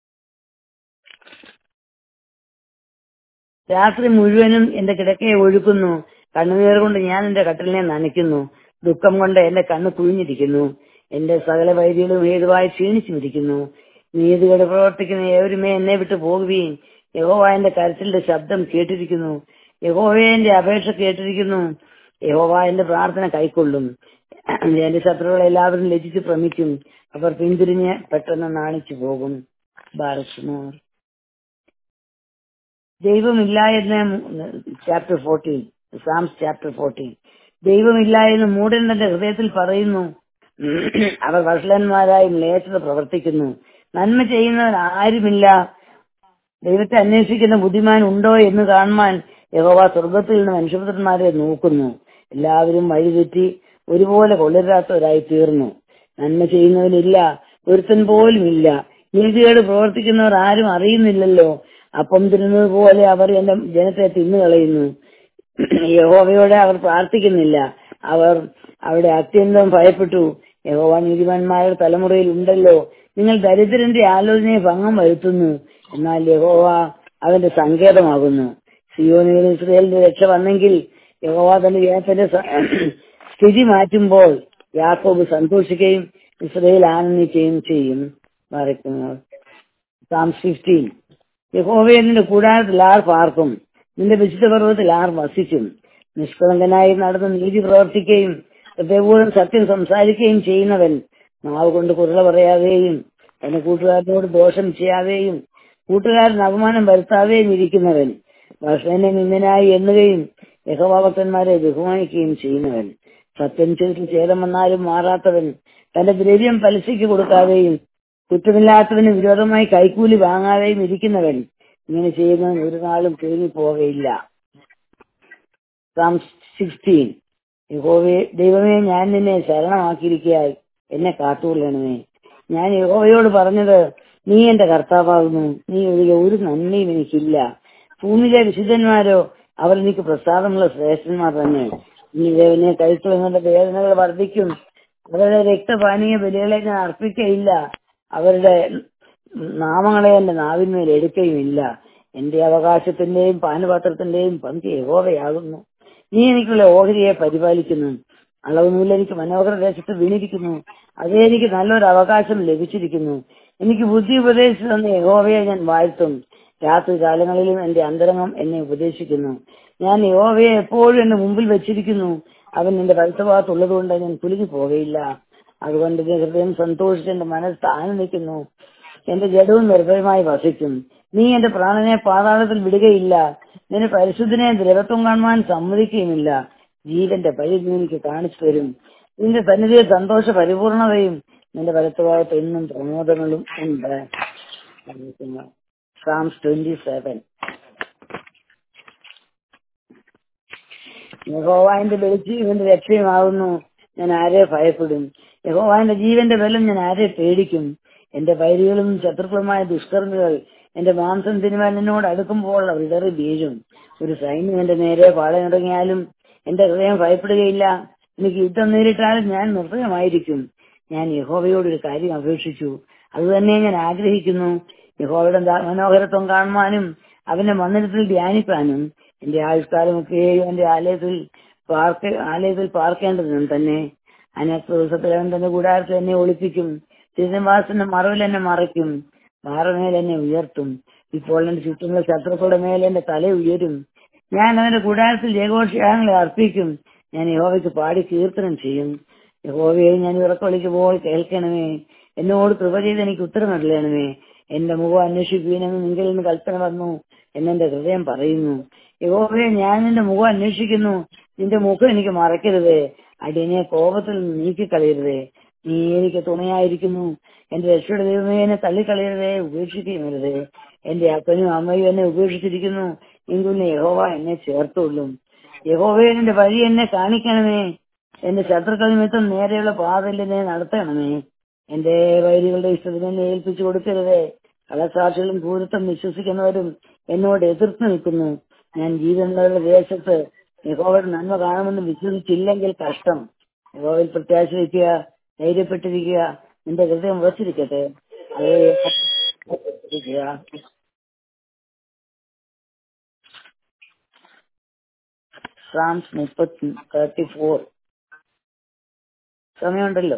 രാത്രി മുഴുവനും എന്റെ കിടക്കയെ ഒഴുക്കുന്നു കണ്ണുനീർ കൊണ്ട് ഞാൻ എന്റെ കട്ടിലിനെ നനയ്ക്കുന്നു ദുഃഖം കൊണ്ട് എന്റെ കണ്ണ് കുഴിഞ്ഞിരിക്കുന്നു എന്റെ സകല വൈദ്യകളും ഹേതുവായി ക്ഷീണിച്ചിരിക്കുന്നു നീതികേട് പ്രവർത്തിക്കുന്ന ഏവരുമേ എന്നെ വിട്ടു പോകുകയും യഹോവ എന്റെ കരച്ചിലിന്റെ ശബ്ദം കേട്ടിരിക്കുന്നു യഹോവയെ എന്റെ അപേക്ഷ കേട്ടിരിക്കുന്നു യഹോവ എന്റെ പ്രാർത്ഥന കൈക്കൊള്ളും എന്റെ ശത്രുക്കൾ എല്ലാവരും ലജിച്ച് ഭ്രമിക്കും അവർ പിന്തിരിഞ്ഞ് പെട്ടെന്ന് നാണിച്ചു പോകും ബാലസുമാർ ദൈവമില്ല എന്ന് chapter fourteen Psalms chapter fourteen ദൈവമില്ല എന്ന് മൂടൻ തന്റെ ഹൃദയത്തിൽ പറയുന്നു അവർ വഷളന്മാരായി മ്ലേച്ഛത പ്രവർത്തിക്കുന്നു നന്മ ചെയ്യുന്നവർ ആരുമില്ല ദൈവത്തെ അന്വേഷിക്കുന്ന ബുദ്ധിമാൻ ഉണ്ടോ എന്ന് കാണുവാൻ യഹോവ സ്വർഗത്തിൽ നിന്ന് മനുഷ്യപുത്രന്മാരെ നോക്കുന്നു എല്ലാവരും വഴിതെറ്റി ഒരുപോലെ കൊള്ളരാത്തവരായി തീർന്നു നന്മ ചെയ്യുന്നവനില്ല ഒരുത്തൻ പോലും ഇല്ല നീതികേട് പ്രവർത്തിക്കുന്നവർ ആരും അറിയുന്നില്ലല്ലോ അപ്പം തിരുന്നത് പോലെ അവർ എന്റെ ജനത്തെ തിന്നുകളയുന്നു യഹോവയോടെ അവർ പ്രാർത്ഥിക്കുന്നില്ല അവർ അവിടെ അത്യന്തം ഭയപ്പെട്ടു യഹോവ നീതിമാന്മാരുടെ തലമുറയിൽ ഉണ്ടല്ലോ നിങ്ങൾ ദരിദ്രന്റെ ആലോചനയെ ഭംഗം വരുത്തുന്നു എന്നാൽ യഹോവ അവന്റെ സങ്കേതമാകുന്നു സിയോനിൽ ഇസ്രയേലിന്റെ രക്ഷ വന്നെങ്കിൽ യഹോവ തന്റെ ജനത്തിന്റെ സ- സ്ഥിതി മാറ്റുമ്പോൾ യാക്കോബ് സന്തോഷിക്കുകയും ഇസ്രയേൽ ആനന്ദിക്കുകയും ചെയ്യും മറയ്ക്കുന്നു സാം ഫിഫ്റ്റീൻ യഹോവയെ നിന്റെ കൂടാരത്തിൽ ആർ പാർക്കും നിന്റെ വിശുദ്ധ പർവ്വതത്തിൽ ആർ വസിക്കും നിഷ്കളങ്കനായി നടന്ന് നീതി പ്രവർത്തിക്കുകയും ഹൃദയപൂർവ്വം സത്യം സംസാരിക്കുകയും ചെയ്യുന്നവൻ നാവ് കൊണ്ട് കുരള പറയാതെയും തന്റെ കൂട്ടുകാരനോട് ദോഷം ചെയ്യാതെയും കൂട്ടുകാരൻ അപമാനം വരുത്താതെയും ഇരിക്കുന്നവൻ ഭക്ഷണനെ നിന്ദനായി എണ്ണുകയും യഹോഭക്തന്മാരെ ബഹുമാനിക്കുകയും ചെയ്യുന്നവൻ സത്യം ചെയ്തിട്ട് ഛേദം വന്നാലും മാറാത്തവൻ തന്റെ ദ്രവ്യം പലിശയ്ക്ക് കൊടുക്കാതെയും കുറ്റമില്ലാത്തവന് വിരോധമായി കൈക്കൂലി വാങ്ങാതെയും ഇരിക്കുന്നവൻ ഇങ്ങനെ ചെയ്യുന്നവൻ ഒരു നാളും തേങ്ങി പോകയില്ല സാം സിക്സ്റ്റീൻ യഹോവേ ദൈവമേ ഞാൻ നിന്നെ ശരണമാക്കിയിരിക്കയായി എന്നെ കാത്തുകൊള്ളണമേ ഞാൻ യഹോവയോട് പറഞ്ഞത് നീ എന്റെ കർത്താവാകുന്നു നീ ഒഴികെ ഒരു നന്മയും എനിക്കില്ല ഭൂമിയിലെ വിശുദ്ധന്മാരോ അവർ എനിക്ക് പ്രസാദമുള്ള ശ്രേഷ്ഠന്മാർ തന്നെ നീ ദേവനെ കഴിച്ചു എന്നുകൊണ്ട് വേദനകൾ വർദ്ധിക്കും അവരുടെ രക്തപാനീയ ബലികളെ ഞാൻ അർപ്പിക്കയില്ല അവരുടെ നാമങ്ങളെ എന്റെ നാവിന്മേൽ എടുക്കുകയുമില്ല എന്റെ അവകാശത്തിന്റെയും പാനപാത്രത്തിന്റെയും പങ്ക് യഹോവയാകുന്നു നീ എനിക്കുള്ള ഓഹരിയെ പരിപാലിക്കുന്നു അളവ് നൂല് എനിക്ക് മനോഹര ദേശത്ത് വീണിരിക്കുന്നു അതേ എനിക്ക് നല്ലൊരു അവകാശം ലഭിച്ചിരിക്കുന്നു എനിക്ക് ബുദ്ധി ഉപദേശിച്ചു തന്ന യഹോവയെ ഞാൻ വാഴ്ത്തും രാത്രി കാലങ്ങളിലും എന്റെ അന്തരംഗം എന്നെ ഉപദേശിക്കുന്നു ഞാൻ യഹോവയെ എപ്പോഴും എന്റെ മുമ്പിൽ വെച്ചിരിക്കുന്നു അവൻ എന്റെ വലത്തുഭാഗത്തുള്ളതുകൊണ്ട് ഞാൻ കുലുങ്ങി പോകയില്ല അതുകൊണ്ട് എന്റെ ഹൃദയം സന്തോഷിച്ച് എന്റെ മനസ്സ് ആനന്ദിക്കുന്നു എന്റെ ജഡവും നിർഭയമായി വസിക്കും നീ എന്റെ പ്രാണനെ പാതാളത്തിൽ വിടുകയില്ല നിന്റെ പരിശുദ്ധനെ ദ്രവത്വം കാണുവാൻ സമ്മതിക്കുകയുമില്ല ജീവന്റെ വഴി നീ എനിക്ക് കാണിച്ചു തരും നിന്റെ സന്നിധിയിൽ സന്തോഷ പരിപൂർണതയും നിന്റെ വലത്തുഭാഗത്ത് എന്നും പ്രമോദങ്ങളും ഉണ്ട് സാംസ് ട്വന്റി സെവൻ യഹോവാന്റെ വെളിച്ചീവന്റെ രക്ഷയുമാകുന്നു ഞാൻ ആരെ ഭയപ്പെടും യഹോവാന്റെ ജീവന്റെ ബലം ഞാൻ ആരെ പേടിക്കും എന്റെ വൈരികളും ശത്രുക്കളുമായ ദുഷ്കർമ്മികൾ എന്റെ മാംസം തിരുമാൻ എന്നോട് അടുക്കുമ്പോൾ അവർ ഇടറി വീഴും ഒരു സൈന്യം എന്റെ നേരെ പാളയിറങ്ങിയാലും എന്റെ ഹൃദയം ഭയപ്പെടുകയില്ല എനിക്ക് യുദ്ധം നേരിട്ടാലും ഞാൻ നിർഭയമായിരിക്കും ഞാൻ യഹോവയോട് ഒരു കാര്യം അപേക്ഷിച്ചു അത് തന്നെ ഞാൻ ആഗ്രഹിക്കുന്നു യഹോവയുടെ ദാ- മനോഹരത്വം കാണുവാനും അവന്റെ മന്ദിരത്തിൽ ധ്യാനിക്കാനും എന്റെ ആയുഷ്കാലമൊക്കെയും എന്റെ ആലയത്തിൽ പാർക്ക ആലയത്തിൽ പാർക്കേണ്ടതിനും തന്നെ അനേക ദിവസത്തിൽ അവൻ തന്റെ കൂടാരത്തിൽ എന്നെ ഒളിപ്പിക്കും തിരുനിവാസന്റെ മറവിൽ എന്നെ മറയ്ക്കും പാറമേൽ എന്നെ ഉയർത്തും ഇപ്പോൾ എന്റെ ചുറ്റുമുള്ള ശത്രുക്കളുടെ മേൽ എന്റെ തല ഉയരും ഞാൻ അവന്റെ കൂടാരത്തിൽ ജയഘോഷയാഗങ്ങളെ അർപ്പിക്കും ഞാൻ യഹോവയ്ക്ക് പാടി കീർത്തനം ചെയ്യും യഹോവയെ ഞാൻ ഇറക്കൊളിക്കുമ്പോൾ കേൾക്കണമേ എന്നോട് കൃപ ചെയ്ത് എനിക്ക് ഉത്തരം നൽകണമേ എന്റെ മുഖം അന്വേഷിക്കുവാനെന്ന് നിങ്ങളിൽ നിന്ന് കൽപ്പന വന്നു എന്നെന്റെ ഹൃദയം പറയുന്നു യഹോവയെ ഞാൻ നിന്റെ മുഖം അന്വേഷിക്കുന്നു നിന്റെ മുഖം എനിക്ക് മറക്കരുത് അടിയനെ കോപത്തിൽ നിന്ന് നീക്കിക്കളയരുതേ നീ എനിക്ക് തുണയായിരിക്കുന്നു എന്റെ രക്ഷയുടെ ദൈവമേ എന്നെ തള്ളിക്കളയരുതേ ഉപേക്ഷിക്കുകയുമരുതേ എന്റെ അപ്പനും അമ്മയും എന്നെ ഉപേക്ഷിച്ചിരിക്കുന്നു എങ്കിലും യഹോവ എന്നെ ചേർത്തുള്ളൂ യഹോവയെ എന്റെ വഴി എന്നെ കാണിക്കണമേ എന്റെ ശത്രുക്കൾ നിമിത്തം നേരെയുള്ള പാതയിൽ എന്നെ നടത്തണമേ എന്റെ വൈരികളുടെ ഇഷ്ടത്തിന് എന്നെ ഏൽപ്പിച്ചു കൊടുക്കരുതേ കളസാക്ഷികളും ഭൂരത്വം വിശ്വസിക്കുന്നവരും എന്നോട് എതിർത്ത് നിൽക്കുന്നു ഞാൻ ജീവനുള്ളവരുടെ ദേശത്ത് യഹോവയുടെ നന്മ കാണുമെന്ന് വിശ്വസിച്ചില്ലെങ്കിൽ കഷ്ടം യഹോവയിൽ പ്രത്യാശ വയ്ക്കുക ധൈര്യപ്പെട്ടിരിക്കുക നിന്റെ ഹൃദയം ഉറച്ചിരിക്കട്ടെ അതേ ഇരിക്കുക. സാംസ് മുപ്പത്തി തേർട്ടി ഫോർ സമയമുണ്ടല്ലോ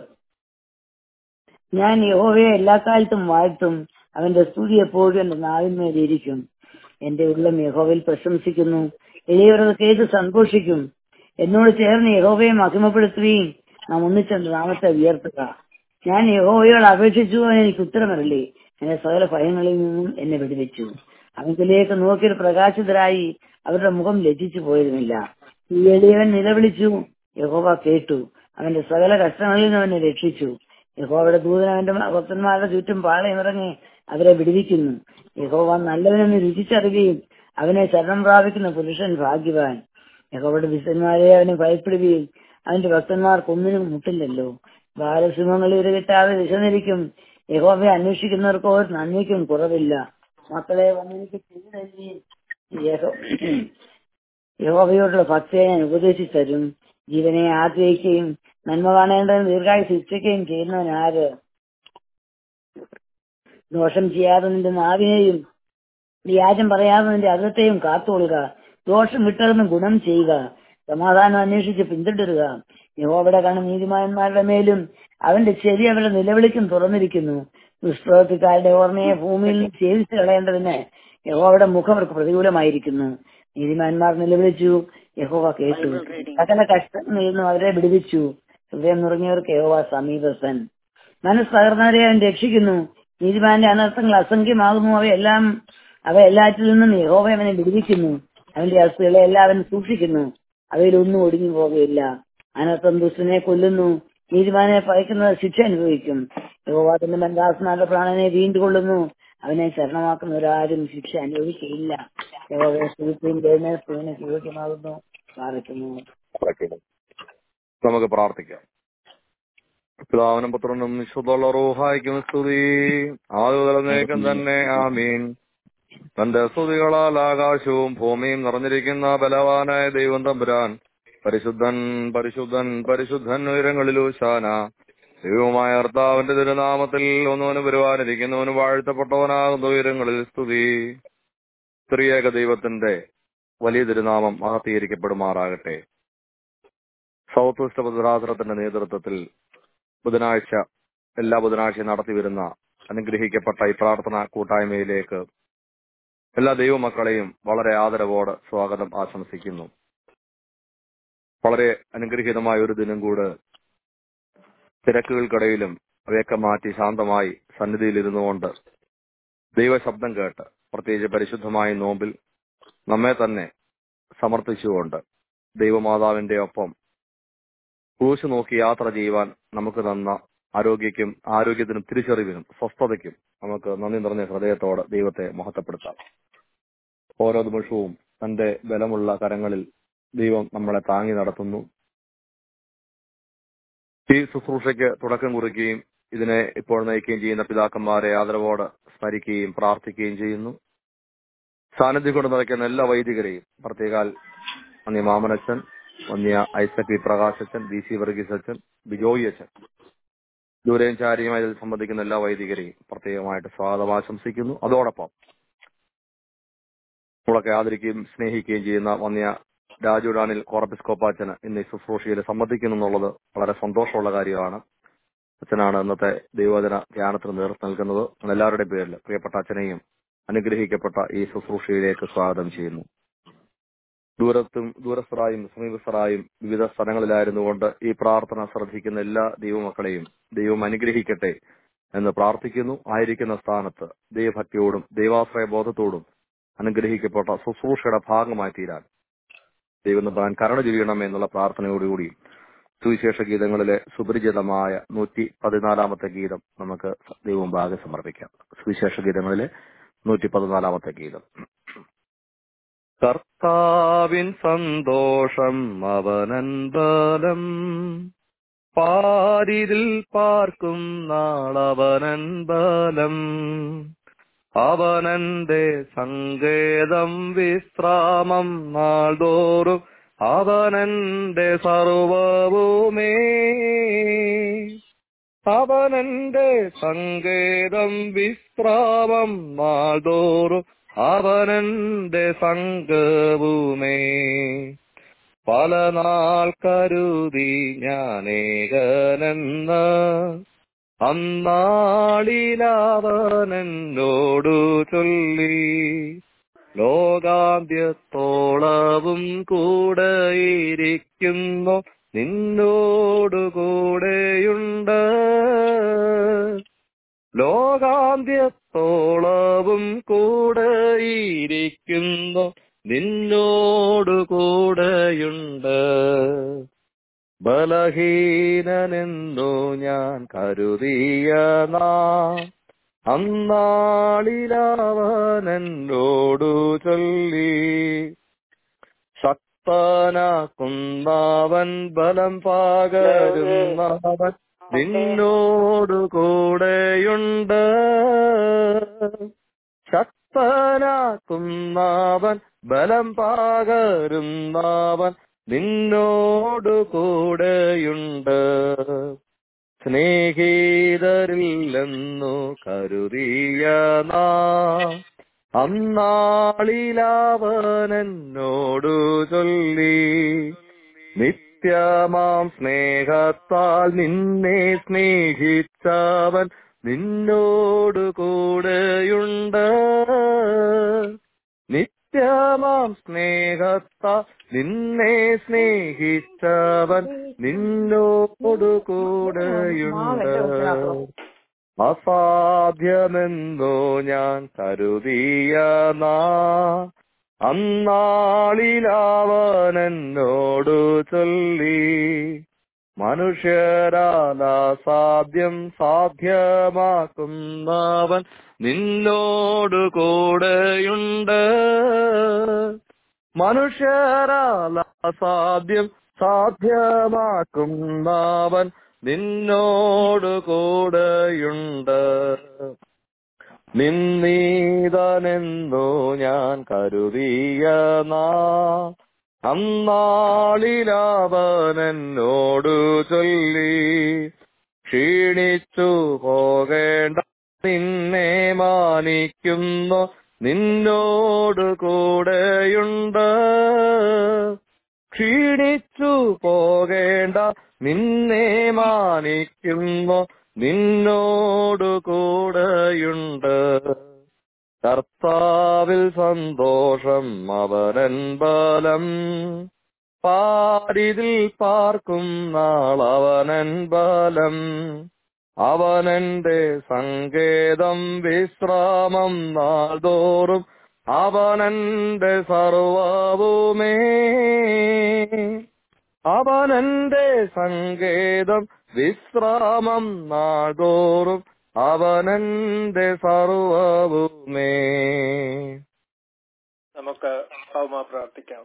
ഞാൻ യഹോവയെ എല്ലാ കാലത്തും വാഴ്ത്തും അവന്റെ സ്തുതി എപ്പോഴും എന്റെ നാവിന്മേലിരിക്കും എന്റെ ഉള്ളം യഹോവയിൽ പ്രശംസിക്കുന്നു എളിയവരത് കേട്ട് സന്തോഷിക്കും എന്നോട് ചേർന്ന് യഹോവയെ മഹിമപ്പെടുത്തുകയും നാം ഒന്നിച്ചെന്റെ നാമത്തെ ഉയർത്തുക ഞാൻ യഹോവയോട് അപേക്ഷിച്ചു അവൻ എനിക്ക് ഉത്തരമരളി എന്റെ സകല ഭയങ്ങളിൽ നിന്നും എന്നെ വിടുവിച്ചു അവങ്കിലേക്ക് നോക്കിയൊരു പ്രകാശിതരായി അവരുടെ മുഖം ലജ്ജിച്ചു പോയതുമില്ല ഈ എളിയവൻ നിലവിളിച്ചു യഹോവ കേട്ടു അവന്റെ സകല കഷ്ടങ്ങളിൽ നിന്ന് അവനെ രക്ഷിച്ചു യഹോവയുടെ ദൂതൻ അവന്റെ ഭക്തന്മാരുടെ ചുറ്റും പാളയമിറങ്ങി അവരെ വിടുവിക്കുന്നു യഹോവ നല്ലവനെന്ന് രുചിച്ചറിയുകയും അവനെ ശരണം പ്രാപിക്കുന്ന പുരുഷൻ ഭാഗ്യവാൻ യഹോവയുടെ വിശന്മാരെ അവനെ ഭയപ്പെടുകയും അവന്റെ ഭക്തന്മാർക്ക് ഒന്നിനും മുട്ടില്ലല്ലോ ബാലസിംഹങ്ങൾ ഇരകിട്ടാതെ വിശന്നിരിക്കും യഹോവയെ അന്വേഷിക്കുന്നവർക്ക് ഒരു നന്ദിക്കും കുറവില്ല മക്കളെ വന്നെനിക്ക് ചെയ്തല്ലേ യഹോ- യഹോവയോടുള്ള ഭക്തിയെ ഞാൻ ഉപദേശിച്ചു തരും ജീവനെ ആഗ്രഹിക്കുകയും നന്മ കാണേണ്ടതിന് ദീർഘായി ശിക്ഷിക്കുകയും ചെയ്യുന്നവൻ ആര് ദോഷം ചെയ്യാതെ നിന്റെ നാവിനെയും വ്യാജം പറയാതെ നിന്റെ അകത്തെയും കാത്തുകൊള്ളുക ദോഷം വിട്ടതെന്ന് ഗുണം ചെയ്യുക സമാധാനം അന്വേഷിച്ച് പിന്തുടരുക യഹോവയുടെ കണ്ണ് നീതിമാന്മാരുടെ മേലും അവന്റെ ചെവി അവരുടെ നിലവിളിക്കും തുറന്നിരിക്കുന്നു ദുഷ്പ്രവൃത്തിക്കാരുടെ ഓർമ്മയെ ഭൂമിയിൽ നിന്ന് ഛേദിച്ചു കളയേണ്ടതിന് യഹോവയുടെ മുഖം അവർക്ക് പ്രതികൂലമായിരിക്കുന്നു നീതിമാന്മാർ നിലവിളിച്ചു യഹോവ കേട്ടു സകല കഷ്ടങ്ങളിൽ നിന്നും അവരെ വിടുവിച്ചു ഹൃദയം നുറങ്ങിയവർക്ക് യഹോവ സമീപസ്ഥൻ മനസ്സ് തകർന്നവരെ അവൻ രക്ഷിക്കുന്നു നീതിമാന്റെ അനർത്ഥങ്ങൾ അസംഖ്യമാകുന്നു അവയെല്ലാം അവ എല്ലാറ്റിൽ നിന്നും യഹോവ അവനെ വിടുവിക്കുന്നു അവന്റെ അസ്ഥികളെ എല്ലാം അവൻ സൂക്ഷിക്കുന്നു അവയിലൊന്നും ഒടുങ്ങി പോകുകയില്ല അനർത്ഥം ദുഷ്ടനെ കൊല്ലുന്നു നീതിമാനെ പയക്കുന്നത് ശിക്ഷ അനുഭവിക്കും യഹോവ തന്റെ മന്ദാസന്മാരുടെ പ്രാണനെ വീണ്ടുകൊള്ളുന്നു അവനെ ശരണമാക്കുന്നവരാരും ശിക്ഷ അനുഭവിക്കുകയില്ല യഹോവയെ സ്തുതിക്കുകയും ദൈവമേ സ്തുതിന് യോഗ്യമാകുന്നു പ്രാർത്ഥിക്കുന്നു നടക്കുന്നു. നമുക്ക് പ്രാർത്ഥിക്കാം പിതാവിനും പുത്രനും വിശുദ്ധുള്ള റൂഹായിക്കും സ്തുതി ആദ്യം തന്നെ ആമീൻ തന്റെ സ്തുതികളാൽ ആകാശവും ഭൂമിയും നിറഞ്ഞിരിക്കുന്ന ബലവാനായ ദൈവം തമ്പുരാൻ പരിശുദ്ധൻ പരിശുദ്ധൻ പരിശുദ്ധൻ ഉയരങ്ങളിലൂശാന ദൈവമായ കർത്താവിന്റെ തിരുനാമത്തിൽ ഒന്നവന് വരുവാനിരിക്കുന്നവന് വാഴ്ത്തപ്പെട്ടവനാകുന്ന ഉയരങ്ങളിൽ സ്തുതി സ്ത്രീയേക ദൈവത്തിന്റെ വലിയ തിരുനാമം മഹത്തീകരിക്കപ്പെടുമാറാകട്ടെ സൗത്ത് വെസ്റ്റ് ഭദ്രാസനത്തിന്റെ നേതൃത്വത്തിൽ ബുധനാഴ്ച എല്ലാ ബുധനാഴ്ചയും നടത്തിവരുന്ന അനുഗ്രഹിക്കപ്പെട്ട ഈ പ്രാർത്ഥന കൂട്ടായ്മയിലേക്ക് എല്ലാ ദൈവമക്കളെയും വളരെ ആദരവോടെ സ്വാഗതം ആശംസിക്കുന്നു വളരെ അനുഗ്രഹീതമായ ഒരു ദിനം കൂടെ തിരക്കുകൾക്കിടയിലും അവയൊക്കെ മാറ്റി ശാന്തമായി സന്നിധിയിൽ ഇരുന്നുകൊണ്ട് ദൈവശബ്ദം കേട്ട് പ്രത്യേകിച്ച് പരിശുദ്ധമായ നോമ്പിൽ നമ്മെ തന്നെ സമർപ്പിച്ചുകൊണ്ട് ദൈവമാതാവിന്റെ ഒപ്പം ക്രൂശ് നോക്കി യാത്ര ചെയ്യുവാൻ നമുക്ക് തന്ന ആരോഗ്യക്കും ആരോഗ്യത്തിനും തിരിച്ചറിവിനും സ്വസ്ഥതയ്ക്കും നമുക്ക് നന്ദി നിറഞ്ഞ ഹൃദയത്തോടെ ദൈവത്തെ മഹത്വപ്പെടുത്താം ഓരോ നിമിഷവും തന്റെ ബലമുള്ള കരങ്ങളിൽ ദൈവം നമ്മളെ താങ്ങി നടത്തുന്നു ഈ ശുശ്രൂഷയ്ക്ക് തുടക്കം കുറിക്കുകയും ഇതിനെ ഇപ്പോൾ നയിക്കുകയും ചെയ്യുന്ന പിതാക്കന്മാരെ ആദരവോടെ സ്മരിക്കുകയും പ്രാർത്ഥിക്കുകയും ചെയ്യുന്നു സാന്നിധ്യം കൊണ്ട് നിറയ്ക്കുന്ന എല്ലാ വൈദികരെയും പ്രത്യേകാൽ വന്യ മാമനച്ചൻ വന്യ ഐസക് വി പ്രകാശച്ചൻ ബി സി വർഗീസ് അച്ഛൻ ബിജോയി അച്ഛൻ ദൂരെയും ചാരിയുമായി ഇതിൽ സംബന്ധിക്കുന്ന എല്ലാ വൈദികരെയും പ്രത്യേകമായിട്ട് സ്വാഗതം ആശംസിക്കുന്നു അതോടൊപ്പം നമ്മളൊക്കെ ആദരിക്കുകയും സ്നേഹിക്കുകയും ചെയ്യുന്ന വന്യ രാജു ഡാനിൽ കോറപ്പിസ്കോപ്പാച്ചന് ഇന്ന് ഈ ശുശ്രൂഷയിൽ സംബന്ധിക്കുന്നു എന്നുള്ളത് വളരെ സന്തോഷമുള്ള കാര്യമാണ് അച്ഛനാണ് ഇന്നത്തെ ദൈവവചന ധ്യാനത്തിന് നേതൃത്വം നൽകുന്നത് എല്ലാവരുടെയും പേരിൽ പ്രിയപ്പെട്ട അച്ഛനെയും അനുഗ്രഹിക്കപ്പെട്ട ഈ ശുശ്രൂഷയിലേക്ക് സ്വാഗതം ചെയ്യുന്നു ദൂരത്തും ദൂരസ്ഥരായും സമീപസ്ഥരായും വിവിധ സ്ഥലങ്ങളിലായിരുന്നുകൊണ്ട് ഈ പ്രാർത്ഥന ശ്രദ്ധിക്കുന്ന എല്ലാ ദൈവമക്കളെയും ദൈവം അനുഗ്രഹിക്കട്ടെ എന്ന് പ്രാർത്ഥിക്കുന്നു ആയിരിക്കുന്ന സ്ഥാനത്ത് ദൈവഭക്തിയോടും ദൈവാശ്രയ ബോധത്തോടും അനുഗ്രഹിക്കപ്പെട്ട ശുശ്രൂഷയുടെ ഭാഗമായി തീരാൻ ദൈവം താൻ കരുണ ചെയ്യണമേ എന്നുള്ള പ്രാർത്ഥനയോടുകൂടി സുവിശേഷ ഗീതങ്ങളിലെ സുപരിചിതമായ നൂറ്റി പതിനാലാമത്തെ ഗീതം നമുക്ക് ദൈവം ഭാഗം സമർപ്പിക്കാം സുവിശേഷ ഗീതങ്ങളിലെ നൂറ്റി പതിനാലാമത്തെ ഗീതം കർത്താവിൻ സന്തോഷം അവനൻ ബലം പാരിതിൽ പാർക്കും നാളവനൻ ബലം അവനന്റെ സങ്കേതം വിശ്രാമം നാൾതോറും അവനന്റെ സർവവുമേ അവനന്റെ സങ്കേതം വിശ്രാമം നാൾതോറും അവനന്റെ സംഘവുമേ പല നാൾ കരുതി ഞാനേകനെന്ന് അന്നാളിലവനെന്നോടു ചൊല്ലി ലോകാന്ത്യത്തോളവും കൂടെയിരിക്കുന്നു നിന്നോടു കൂടെയുണ്ട് ലോകാന്ത്യത്തോളവും കൂടെയിരിക്കുന്നു നിന്നോടു കൂടെയുണ്ട് ബലഹീനനെന്നു ഞാൻ കരുതിയ നാം അന്നാളിലവനെന്നോടു ചൊല്ലി ശക്തനാക്കുന്നവൻ ബലം പകരുന്നവൻ നിന്നോടു കൂടെയുണ്ട് ശക്തനാക്കുന്നവൻ ബലം പകരുന്നവൻ നിന്നോടു കൂടെയുണ്ട് സ്നേഹിതരില്ലെന്നു കരുതിയ നാം അന്നാളിലവനെന്നോടു ചൊല്ലി നിത്യമാം സ്നേഹത്താൽ നിന്നെ സ്നേഹിച്ചവൻ നിന്നോടു കൂടെയുണ്ട് നിത്യമാം സ്നേഹത്താൽ നിന്നെ സ്നേഹിച്ചവൻ നിന്നോടു കൂടെയുണ്ട് അസാധ്യമെന്നോ ഞാൻ കരുതിയ നാ അന്നാളിലവനെന്നോടു ചൊല്ലി മനുഷ്യരാലാസാധ്യം സാധ്യമാക്കുന്നവൻ നിന്നോടു കൂടെയുണ്ട് മനുഷ്യരാലാസാധ്യം സാധ്യമാക്കുന്നവൻ നിന്നോടു കൂടെയുണ്ട് നിന്നീതനെന്നു ഞാൻ കരുതിയ നാ അന്നാളിലവനെന്നോടു ചൊല്ലി ക്ഷീണിച്ചു പോകേണ്ട നിന്നെ മാനിക്കുന്നു നിന്നോടു കൂടെയുണ്ട് ക്ഷീണിച്ചു പോകേണ്ട നിന്നെ മാനിക്കുന്നു നിന്നോടു കൂടെയുണ്ട് കർത്താവിൽ സന്തോഷം അവനൻ ബലം പാരിതിൽ പാർക്കും നാളവനൻ ബലം അവനെന്റെ സങ്കേതം വിശ്രാമം നാൾതോറും അവനെന്റെ സർവവുമേ അവനെന്റെ സങ്കേതം വിശ്രാമം നാൾതോറും അവനെന്റെ സർവവുമേ നമുക്ക് ഭൗമ പ്രാർത്ഥിക്കാം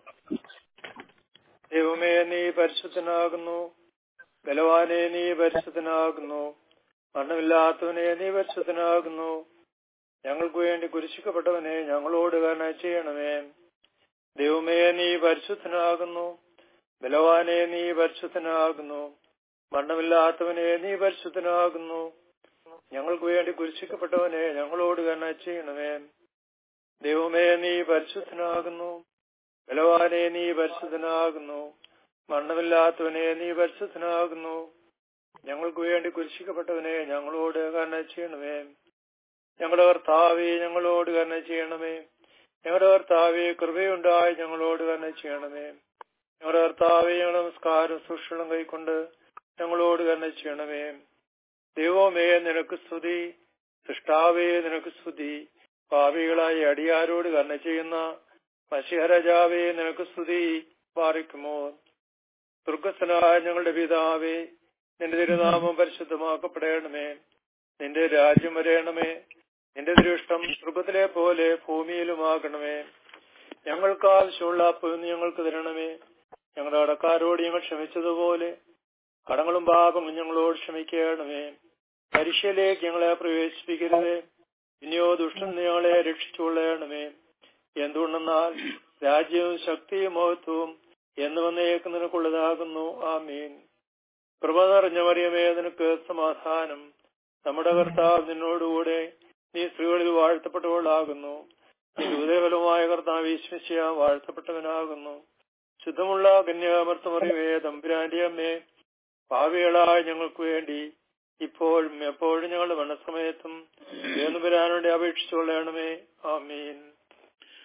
ദൈവമേ നീ പരിശുദ്ധനാകുന്നു ബലവാനെ നീ പരിശുദ്ധനാകുന്നു മണ്ണമില്ലാത്തവനെ നീ പരിശുദ്ധനാകുന്നു ഞങ്ങൾക്ക് വേണ്ടി കുരിശിക്കപ്പെട്ടവനെ ഞങ്ങളോട് കരുണ ചെയ്യണമേ ദൈവമേ നീ പരിശുദ്ധനാകുന്നു ബലവാനെ നീ പരിശുദ്ധനാകുന്നു മണ്ണമില്ലാത്തവനെ നീ പരിശുദ്ധനാകുന്നു ഞങ്ങൾക്ക് വേണ്ടി കുരിശിക്കപ്പെട്ടവനെ ഞങ്ങളോട് കരുണ ചെയ്യണമേ ദൈവമേ നീ പരിശുദ്ധനാകുന്നു ബലവാനെ നീ പരിശുദ്ധനാകുന്നു മണ്ണമില്ലാത്തവനെ നീ പരിശുദ്ധനാകുന്നു ഞങ്ങൾക്ക് വേണ്ടി കുരിശിക്കപ്പെട്ടവനെ ഞങ്ങളോട് കരുണ ചെയ്യണമേ ഞങ്ങളുടെ കർത്താവെ ഞങ്ങളോട് കരുണ ചെയ്യണമേ ഞങ്ങളുടെ കർത്താവെ കൃപയുണ്ടായി ഞങ്ങളോട് കരുണ ചെയ്യണമേ ഞങ്ങളുടെ കർത്താവെ ഞങ്ങളുടെ നമസ്കാരം സൂക്ഷിണം കൈക്കൊണ്ട് ഞങ്ങളോട് കരുണ ചെയ്യണമേ ദൈവമേ നിനക്ക് സ്തുതി സൃഷ്ടാവേ നിനക്ക് സ്തുതി പാപികളായി അടിയാരോട് കരുണ ചെയ്യുന്ന മഷിഹരജാവേ നിനക്ക് സ്തുതി പാറിക്കുമോ ദുർഗസ്ഥനായ ഞങ്ങളുടെ പിതാവേ നിന്റെ തിരുനാമം പരിശുദ്ധമാക്കപ്പെടണമേ നിന്റെ രാജ്യം വരയണമേ നിന്റെ ദൃഷ്ടം സ്വർഗത്തിലെ പോലെ ഭൂമിയിലുമാകണമേ ഞങ്ങൾക്ക് ആവശ്യമുള്ള അപ്പ് ഞങ്ങൾക്ക് തരണമേ ഞങ്ങളുടെ കടക്കാരോട് ഞങ്ങൾ ക്ഷമിച്ചതുപോലെ കടങ്ങളും പാപങ്ങളും ഞങ്ങളോട് ക്ഷമിക്കണമേ പരീക്ഷയിലേക്ക് ഞങ്ങളെ പ്രവേശിപ്പിക്കരുത് ഇനിയോ ദുഷ്ടൻ ഞങ്ങളെ രക്ഷിച്ചുകൊള്ളണമേ എന്തുകൊണ്ടെന്നാൽ രാജ്യവും ശക്തിയും മഹത്വവും എന്ന് വന്നേക്ക് നിനക്കുള്ളതാകുന്നു ആമീൻ കൃപ നിറഞ്ഞ മറിയമേ നിനക്ക് സമാധാനം നമ്മുടെ കർത്താവ് നിന്നോടുകൂടെ നീ സ്ത്രീകളിൽ വാഴ്ത്തപ്പെട്ടവളാകുന്നു നീ ഹൃദയബലമായ കർത്താവ് ഈശ്വശിയ വാഴ്ത്തപ്പെട്ടവനാകുന്നു ശുദ്ധമുള്ള കന്യാമർത്തമറിവേ തമ്പുരാന്റെ അമ്മേ ഭാവികളായ ഞങ്ങൾക്ക് വേണ്ടി ഇപ്പോഴും എപ്പോഴും ഞങ്ങളുടെ മരണസമയത്തും വേണുപുരാനോടെ അപേക്ഷിച്ചുകൊള്ളണമേ ആമീൻ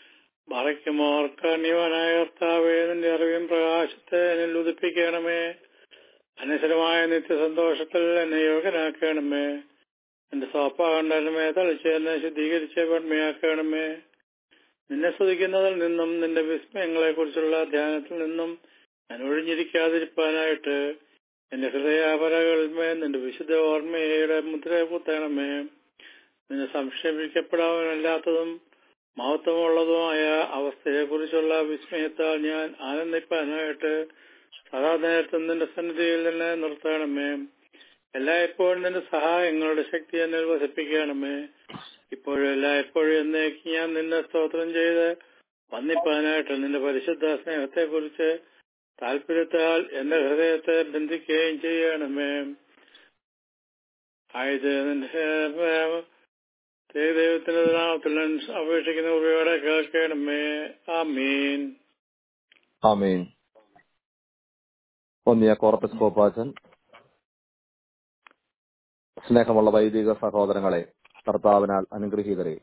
മറയ്ക്കുമോർക്ക് അന്യവനായ കർത്താവേ നിന്റെ അറിവും പ്രകാശത്തെ എന്നിൽ ഉദിപ്പിക്കണമേ അനശ്വരമായ നിത്യസന്തോഷത്തിൽ എന്നെ യോഗ്യനാക്കണമേ എന്റെ സോപ്പാകണ്ടമേ തളിച്ച് എന്നെ ശുദ്ധീകരിച്ച് പന്മയാക്കണമേ നിന്നെ സ്തുതിക്കുന്നതിൽ നിന്നും നിന്റെ വിസ്മയങ്ങളെ കുറിച്ചുള്ള ധ്യാനത്തിൽ നിന്നും ഞാൻ ഒഴിഞ്ഞിരിക്കാതിരിക്കാനായിട്ട് എന്റെ ഹൃദയാപരകളിന്മേ നിന്റെ വിശുദ്ധ ഓർമ്മയുടെ മുദ്ര കുത്തണമേ നിന്നെ സംക്ഷേപിക്കപ്പെടാവനല്ലാത്തതും മഹത്വമുള്ളതുമായ അവസ്ഥയെക്കുറിച്ചുള്ള വിസ്മയത്താൽ ഞാൻ ആനന്ദിപ്പാനായിട്ട് സദാ നേരത്തും നിന്റെ സന്നിധിയിൽ തന്നെ നിർത്തണമേ എല്ലായ്പ്പോഴും നിന്റെ സഹായങ്ങളുടെ ശക്തി എന്നെ വസിപ്പിക്കണമേ ഇപ്പോഴും എല്ലായ്പ്പോഴും എന്നേക്ക് ഞാൻ നിന്നെ സ്തോത്രം ചെയ്ത് വന്നിപ്പാനായിട്ട് നിന്റെ പരിശുദ്ധ സ്നേഹത്തെ കുറിച്ച് താല്പര്യത്താൽ എന്റെ ഹൃദയത്തെ ബന്ധിക്കുകയും ചെയ്യണമേ ആയത് നിന്റെ ദൈവത്തിന്റെ നാമത്തിൽ അപേക്ഷിക്കുന്ന ഉപയോഗം കേൾക്കണമേ ആമീൻ ആമീൻ ഒന്നിയ കോർപ്പസ് കോപ്പാച്ചൻ സ്നേഹമുള്ള വൈദിക സഹോദരങ്ങളെ കർത്താവിനാൽ അനുഗ്രഹീതരെ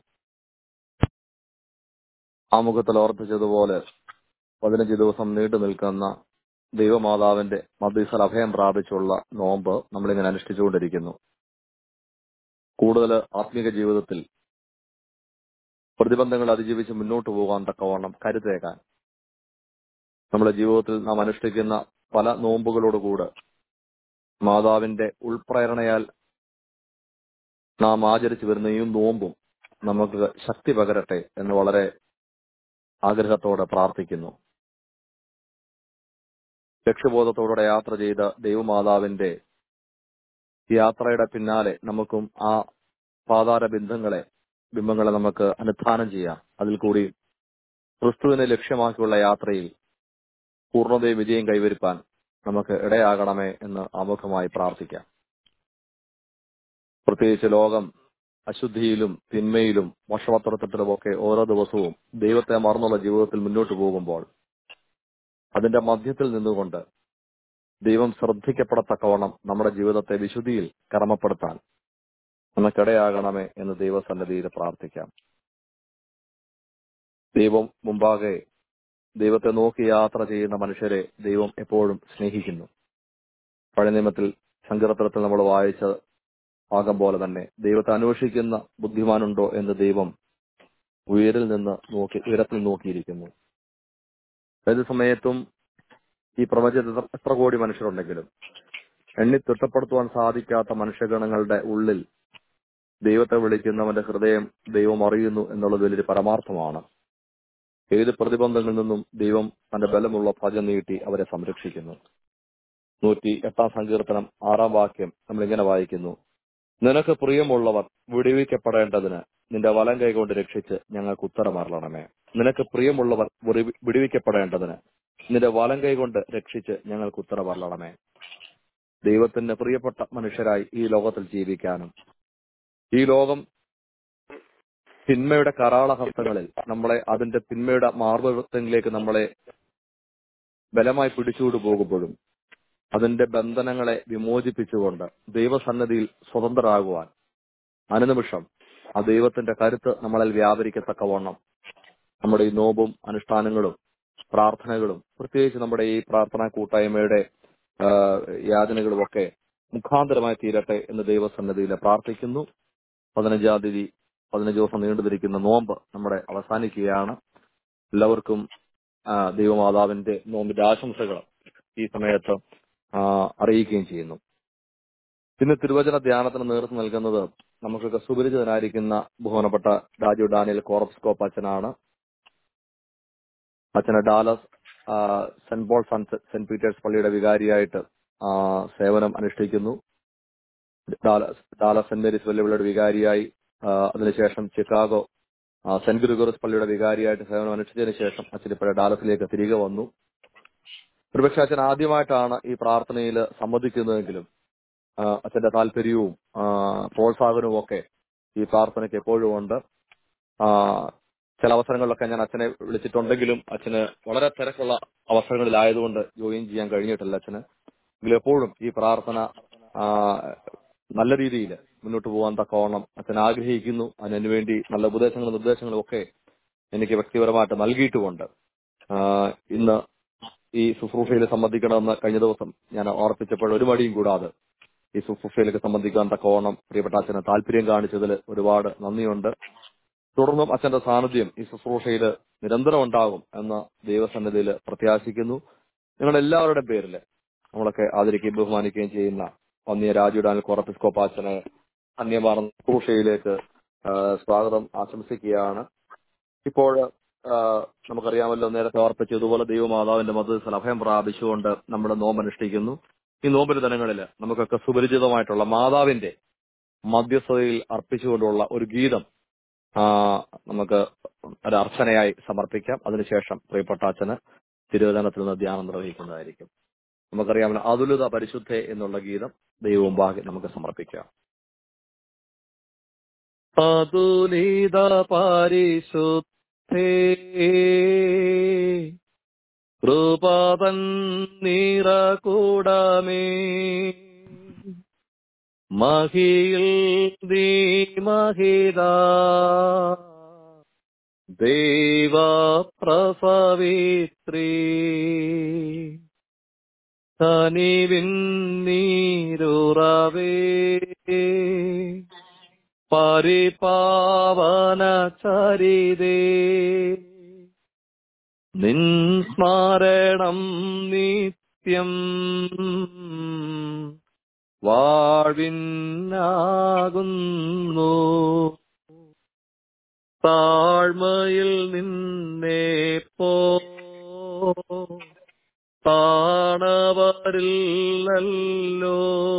ആമുഖത്തിൽ ഓർപ്പിച്ചതുപോലെ പതിനഞ്ച് ദിവസം നീണ്ടു നിൽക്കുന്ന ദൈവമാതാവിന്റെ മധ്യസ്ഥൽ അഭയം പ്രാപിച്ചുള്ള നോമ്പ് നമ്മളിങ്ങനെ അനുഷ്ഠിച്ചുകൊണ്ടിരിക്കുന്നു കൂടുതൽ ആത്മീക ജീവിതത്തിൽ പ്രതിബന്ധങ്ങൾ അതിജീവിച്ച് മുന്നോട്ട് പോകാൻ തക്കവണ്ണം കരുത്തേക്കാൻ നമ്മുടെ ജീവിതത്തിൽ നാം അനുഷ്ഠിക്കുന്ന പല നോമ്പുകളോടുകൂടെ മാതാവിന്റെ ഉൾപ്രേരണയാൽ നാം ആചരിച്ചു വരുന്ന ഈ നോമ്പും നമുക്ക് ശക്തി പകരട്ടെ എന്ന് വളരെ ആഗ്രഹത്തോടെ പ്രാർത്ഥിക്കുന്നു ലക്ഷ്യബോധത്തോടെ യാത്ര ചെയ്ത ദൈവമാതാവിന്റെ യാത്രയുടെ പിന്നാലെ നമുക്കും ആ പാതാര ബിംബങ്ങളെ ബിംബങ്ങളെ നമുക്ക് അനുധാനം ചെയ്യാം അതിൽ കൂടി ക്രിസ്തുവിനെ ലക്ഷ്യമാക്കിയുള്ള യാത്രയിൽ പൂർണ്ണതയും വിജയം കൈവരിപ്പാൻ നമുക്ക് ഇടയാകണമേ എന്ന് ആമുഖമായി പ്രാർത്ഥിക്കാം പ്രത്യേകിച്ച് ലോകം അശുദ്ധിയിലും തിന്മയിലും വഷവത്തരത്തിലുമൊക്കെ ഓരോ ദിവസവും ദൈവത്തെ മറന്നുള്ള ജീവിതത്തിൽ മുന്നോട്ട് പോകുമ്പോൾ അതിന്റെ മധ്യത്തിൽ നിന്നുകൊണ്ട് ദൈവം ശ്രദ്ധിക്കപ്പെടത്തക്കവണ്ണം നമ്മുടെ ജീവിതത്തെ വിശുദ്ധിയിൽ കർമ്മപ്പെടുത്താൻ നമുക്കിടയാകണമേ എന്ന് ദൈവസന്നദ്ധിയിൽ പ്രാർത്ഥിക്കാം ദൈവം മുമ്പാകെ ദൈവത്തെ നോക്കി യാത്ര ചെയ്യുന്ന മനുഷ്യരെ ദൈവം എപ്പോഴും സ്നേഹിക്കുന്നു പഴയ നിയമത്തിൽ സങ്കീർത്തനത്തിൽ നമ്മൾ വായിച്ച ഭാഗം പോലെ തന്നെ ദൈവത്തെ അന്വേഷിക്കുന്ന ബുദ്ധിമാനുണ്ടോ എന്ന് ദൈവം ഉയരിൽ നിന്ന് നോക്കി ഉയരത്തിൽ നോക്കിയിരിക്കുന്നു ഏത് സമയത്തും ഈ പ്രപഞ്ചത്തിൽ എത്ര കോടി മനുഷ്യരുണ്ടെങ്കിലും എണ്ണി തിട്ടപ്പെടുത്തുവാൻ സാധിക്കാത്ത മനുഷ്യഗണങ്ങളുടെ ഉള്ളിൽ ദൈവത്തെ വിളിക്കുന്നവന്റെ ഹൃദയം ദൈവം അറിയുന്നു എന്നുള്ളത് വലിയൊരു പരമാർത്ഥമാണ് ഏത് പ്രതിബന്ധങ്ങളിൽ നിന്നും ദൈവം തന്റെ ബലമുള്ള ഭജ നീട്ടി അവരെ സംരക്ഷിക്കുന്നു നൂറ്റി എട്ടാം സങ്കീർത്തനം ആറാം വാക്യം നമ്മൾ ഇങ്ങനെ വായിക്കുന്നു നിനക്ക് പ്രിയമുള്ളവർ വിടുവിക്കപ്പെടേണ്ടതിന് നിന്റെ വലം കൈകൊണ്ട് രക്ഷിച്ച് ഞങ്ങൾക്ക് ഉത്തരമറളണമേ നിനക്ക് പ്രിയമുള്ളവർ വിടുവി- വിടുവിക്കപ്പെടേണ്ടതിന് നിന്റെ വലം കൈകൊണ്ട് രക്ഷിച്ച് ഞങ്ങൾക്ക് ഉത്തരമറളണമേ ദൈവത്തിന് പ്രിയപ്പെട്ട മനുഷ്യരായി ഈ ലോകത്തിൽ ജീവിക്കാനും ഈ ലോകം തിന്മയുടെ കരാളഹസ്തങ്ങളിൽ നമ്മളെ അതിന്റെ തിന്മയുടെ മാർഗത്തിലേക്ക് നമ്മളെ ബലമായി പിടിച്ചുകൊണ്ട് പോകുമ്പോഴും അതിന്റെ ബന്ധനങ്ങളെ വിമോചിപ്പിച്ചുകൊണ്ട് ദൈവസന്നദ്ധിയിൽ സ്വതന്ത്രരാകുവാൻ അനുനിമിഷം ആ ദൈവത്തിന്റെ കരുത്ത് നമ്മളിൽ വ്യാപരിക്കത്തക്കവണ്ണം നമ്മുടെ ഈ നോമ്പും അനുഷ്ഠാനങ്ങളും പ്രാർത്ഥനകളും പ്രത്യേകിച്ച് നമ്മുടെ ഈ പ്രാർത്ഥനാ കൂട്ടായ്മയുടെ ആ, യാതനകളും ഒക്കെ മുഖാന്തരമായി തീരട്ടെ എന്ന് ദൈവസന്നദ്ധിയിൽ പ്രാർത്ഥിക്കുന്നു പതിനഞ്ചാം തീയതി പതിനഞ്ച് ദിവസം നീണ്ടുനിരിക്കുന്ന നോമ്പ് നമ്മുടെ അവസാനിക്കുകയാണ് എല്ലാവർക്കും ആ, ദൈവമാതാവിന്റെ നോമ്പിന്റെ ആശംസകൾ ഈ സമയത്ത് ആ, അറിയിക്കുകയും ചെയ്യുന്നു ഇന്ന് തിരുവചന ധ്യാനത്തിന് നേതൃത്വം നൽകുന്നത് നമുക്കൊക്കെ സുപരിചിതനായിരിക്കുന്ന ബഹുമാനപ്പെട്ട രാജു ഡാനിയൽ കോറപ്സ്കോപ്പ് അച്ഛനാണ് അച്ഛന് ഡാലസ് ആ, സെന്റ് പോൾ സൺ- സെന്റ് പീറ്റേഴ്സ് പള്ളിയുടെ വികാരിയായിട്ട് ആ, സേവനം അനുഷ്ഠിക്കുന്നു ഡാലസ് ഡാലസ് സെന്റ് മേരീസ് വെല്ലുവിളിയുടെ വികാരിയായി ആ, അതിനുശേഷം ചിക്കാഗോ ആ, സെന്റ് ഗ്രിഗോറിയസ് പള്ളിയുടെ വികാരിയായിട്ട് സേവനം അനുഷ്ഠിച്ചതിന് ശേഷം അച്ഛൻ ഇപ്പോൾ ഡാലസിലേക്ക് തിരികെ വന്നു ഒരുപക്ഷെ അച്ഛൻ ആദ്യമായിട്ടാണ് ഈ പ്രാർത്ഥനയിൽ സമ്മതിക്കുന്നതെങ്കിലും ആ, അച്ഛന്റെ താല്പര്യവും ആ, പ്രോത്സാഹനവും ഒക്കെ ഈ പ്രാർത്ഥനയ്ക്ക് എപ്പോഴും ഉണ്ട് ആ, ചില അവസരങ്ങളിലൊക്കെ ഞാൻ അച്ഛനെ വിളിച്ചിട്ടുണ്ടെങ്കിലും അച്ഛന് വളരെ തിരക്കുള്ള അവസരങ്ങളിലായതുകൊണ്ട് ജോയിൻ ചെയ്യാൻ കഴിഞ്ഞിട്ടില്ല അച്ഛന് എങ്കിലും എപ്പോഴും ഈ പ്രാർത്ഥന ആ, നല്ല രീതിയിൽ മുന്നോട്ട് പോകാൻ തക്കവണ്ണം അച്ഛൻ ആഗ്രഹിക്കുന്നു അതിനുവേണ്ടി നല്ല ഉപദേശങ്ങളും നിർദ്ദേശങ്ങളും ഒക്കെ എനിക്ക് വ്യക്തിപരമായിട്ട് നൽകിയിട്ടുമുണ്ട് ആ, ഇന്ന് ഈ ശുശ്രൂഷയിൽ സംബന്ധിക്കണമെന്ന് കഴിഞ്ഞ ദിവസം ഞാൻ ഓർപ്പിച്ചപ്പോൾ ഒരു മടിയും കൂടാതെ ഈ ശുശ്രൂഷയിലേക്ക് സംബന്ധിക്കാൻ തക്കവണ്ണം പ്രിയപ്പെട്ട അച്ഛന് താല്പര്യം കാണിച്ചതിൽ ഒരുപാട് നന്ദിയുണ്ട് തുടർന്നും അച്ഛന്റെ സാന്നിധ്യം ഈ ശുശ്രൂഷയിൽ നിരന്തരം ഉണ്ടാകും എന്ന ദൈവസന്നിധിയിൽ പ്രത്യാശിക്കുന്നു നിങ്ങളുടെ എല്ലാവരുടെ പേരിൽ നമ്മളൊക്കെ ആദരിക്കുകയും ബഹുമാനിക്കുകയും ചെയ്യുന്ന വന്നിയ രാജുഡാനിൽ കോറപ്പിസ്കോപ്പ് അച്ഛനെ അന്യമാർന്ന ശുശ്രൂഷയിലേക്ക് ആ, സ്വാഗതം ആശംസിക്കുകയാണ് ഇപ്പോൾ ആ, നമുക്കറിയാമല്ലോ നേരത്തെ ഓർപ്പിച്ചതുപോലെ ദൈവമാതാവിന്റെ മധുരത്തിൽ അഭയം പ്രാപിച്ചുകൊണ്ട് നമ്മുടെ നോമ്പ് അനുഷ്ഠിക്കുന്നു ഈ നോമ്പിന് ദിനങ്ങളിൽ നമുക്കൊക്കെ സുപരിചിതമായിട്ടുള്ള മാതാവിന്റെ മധ്യസ്ഥതയിൽ അർപ്പിച്ചുകൊണ്ടുള്ള ഒരു ഗീതം ആ, നമുക്ക് ഒരു അർച്ചനയായി സമർപ്പിക്കാം അതിനുശേഷം പ്രിയപ്പെട്ട അച്ഛന് തിരുവചനത്തിൽ നിന്ന് ധ്യാനം നിർവഹിക്കുന്നതായിരിക്കും നമുക്കറിയാമല്ലോ അതുലിത പരിശുദ്ധ എന്നുള്ള ഗീതം ദൈവവും ഭാഗ്യം നമുക്ക് സമർപ്പിക്കാം അതുലിത പരിശുദ്ധേ കൃപതൻ നിറകൂടമേ മഹിയിൽ ദീ മഹിത ദൈവ പ്രസവിത്രീ തനിവിൻ നീരുറവേ പരിപാവന ചരിതേ നിൻ സ്മരണം നിത്യം വാഴ്വിനാകുന്നു താഴ്മയിൽ നിന്നെ പോ താണവരില്ലല്ലോ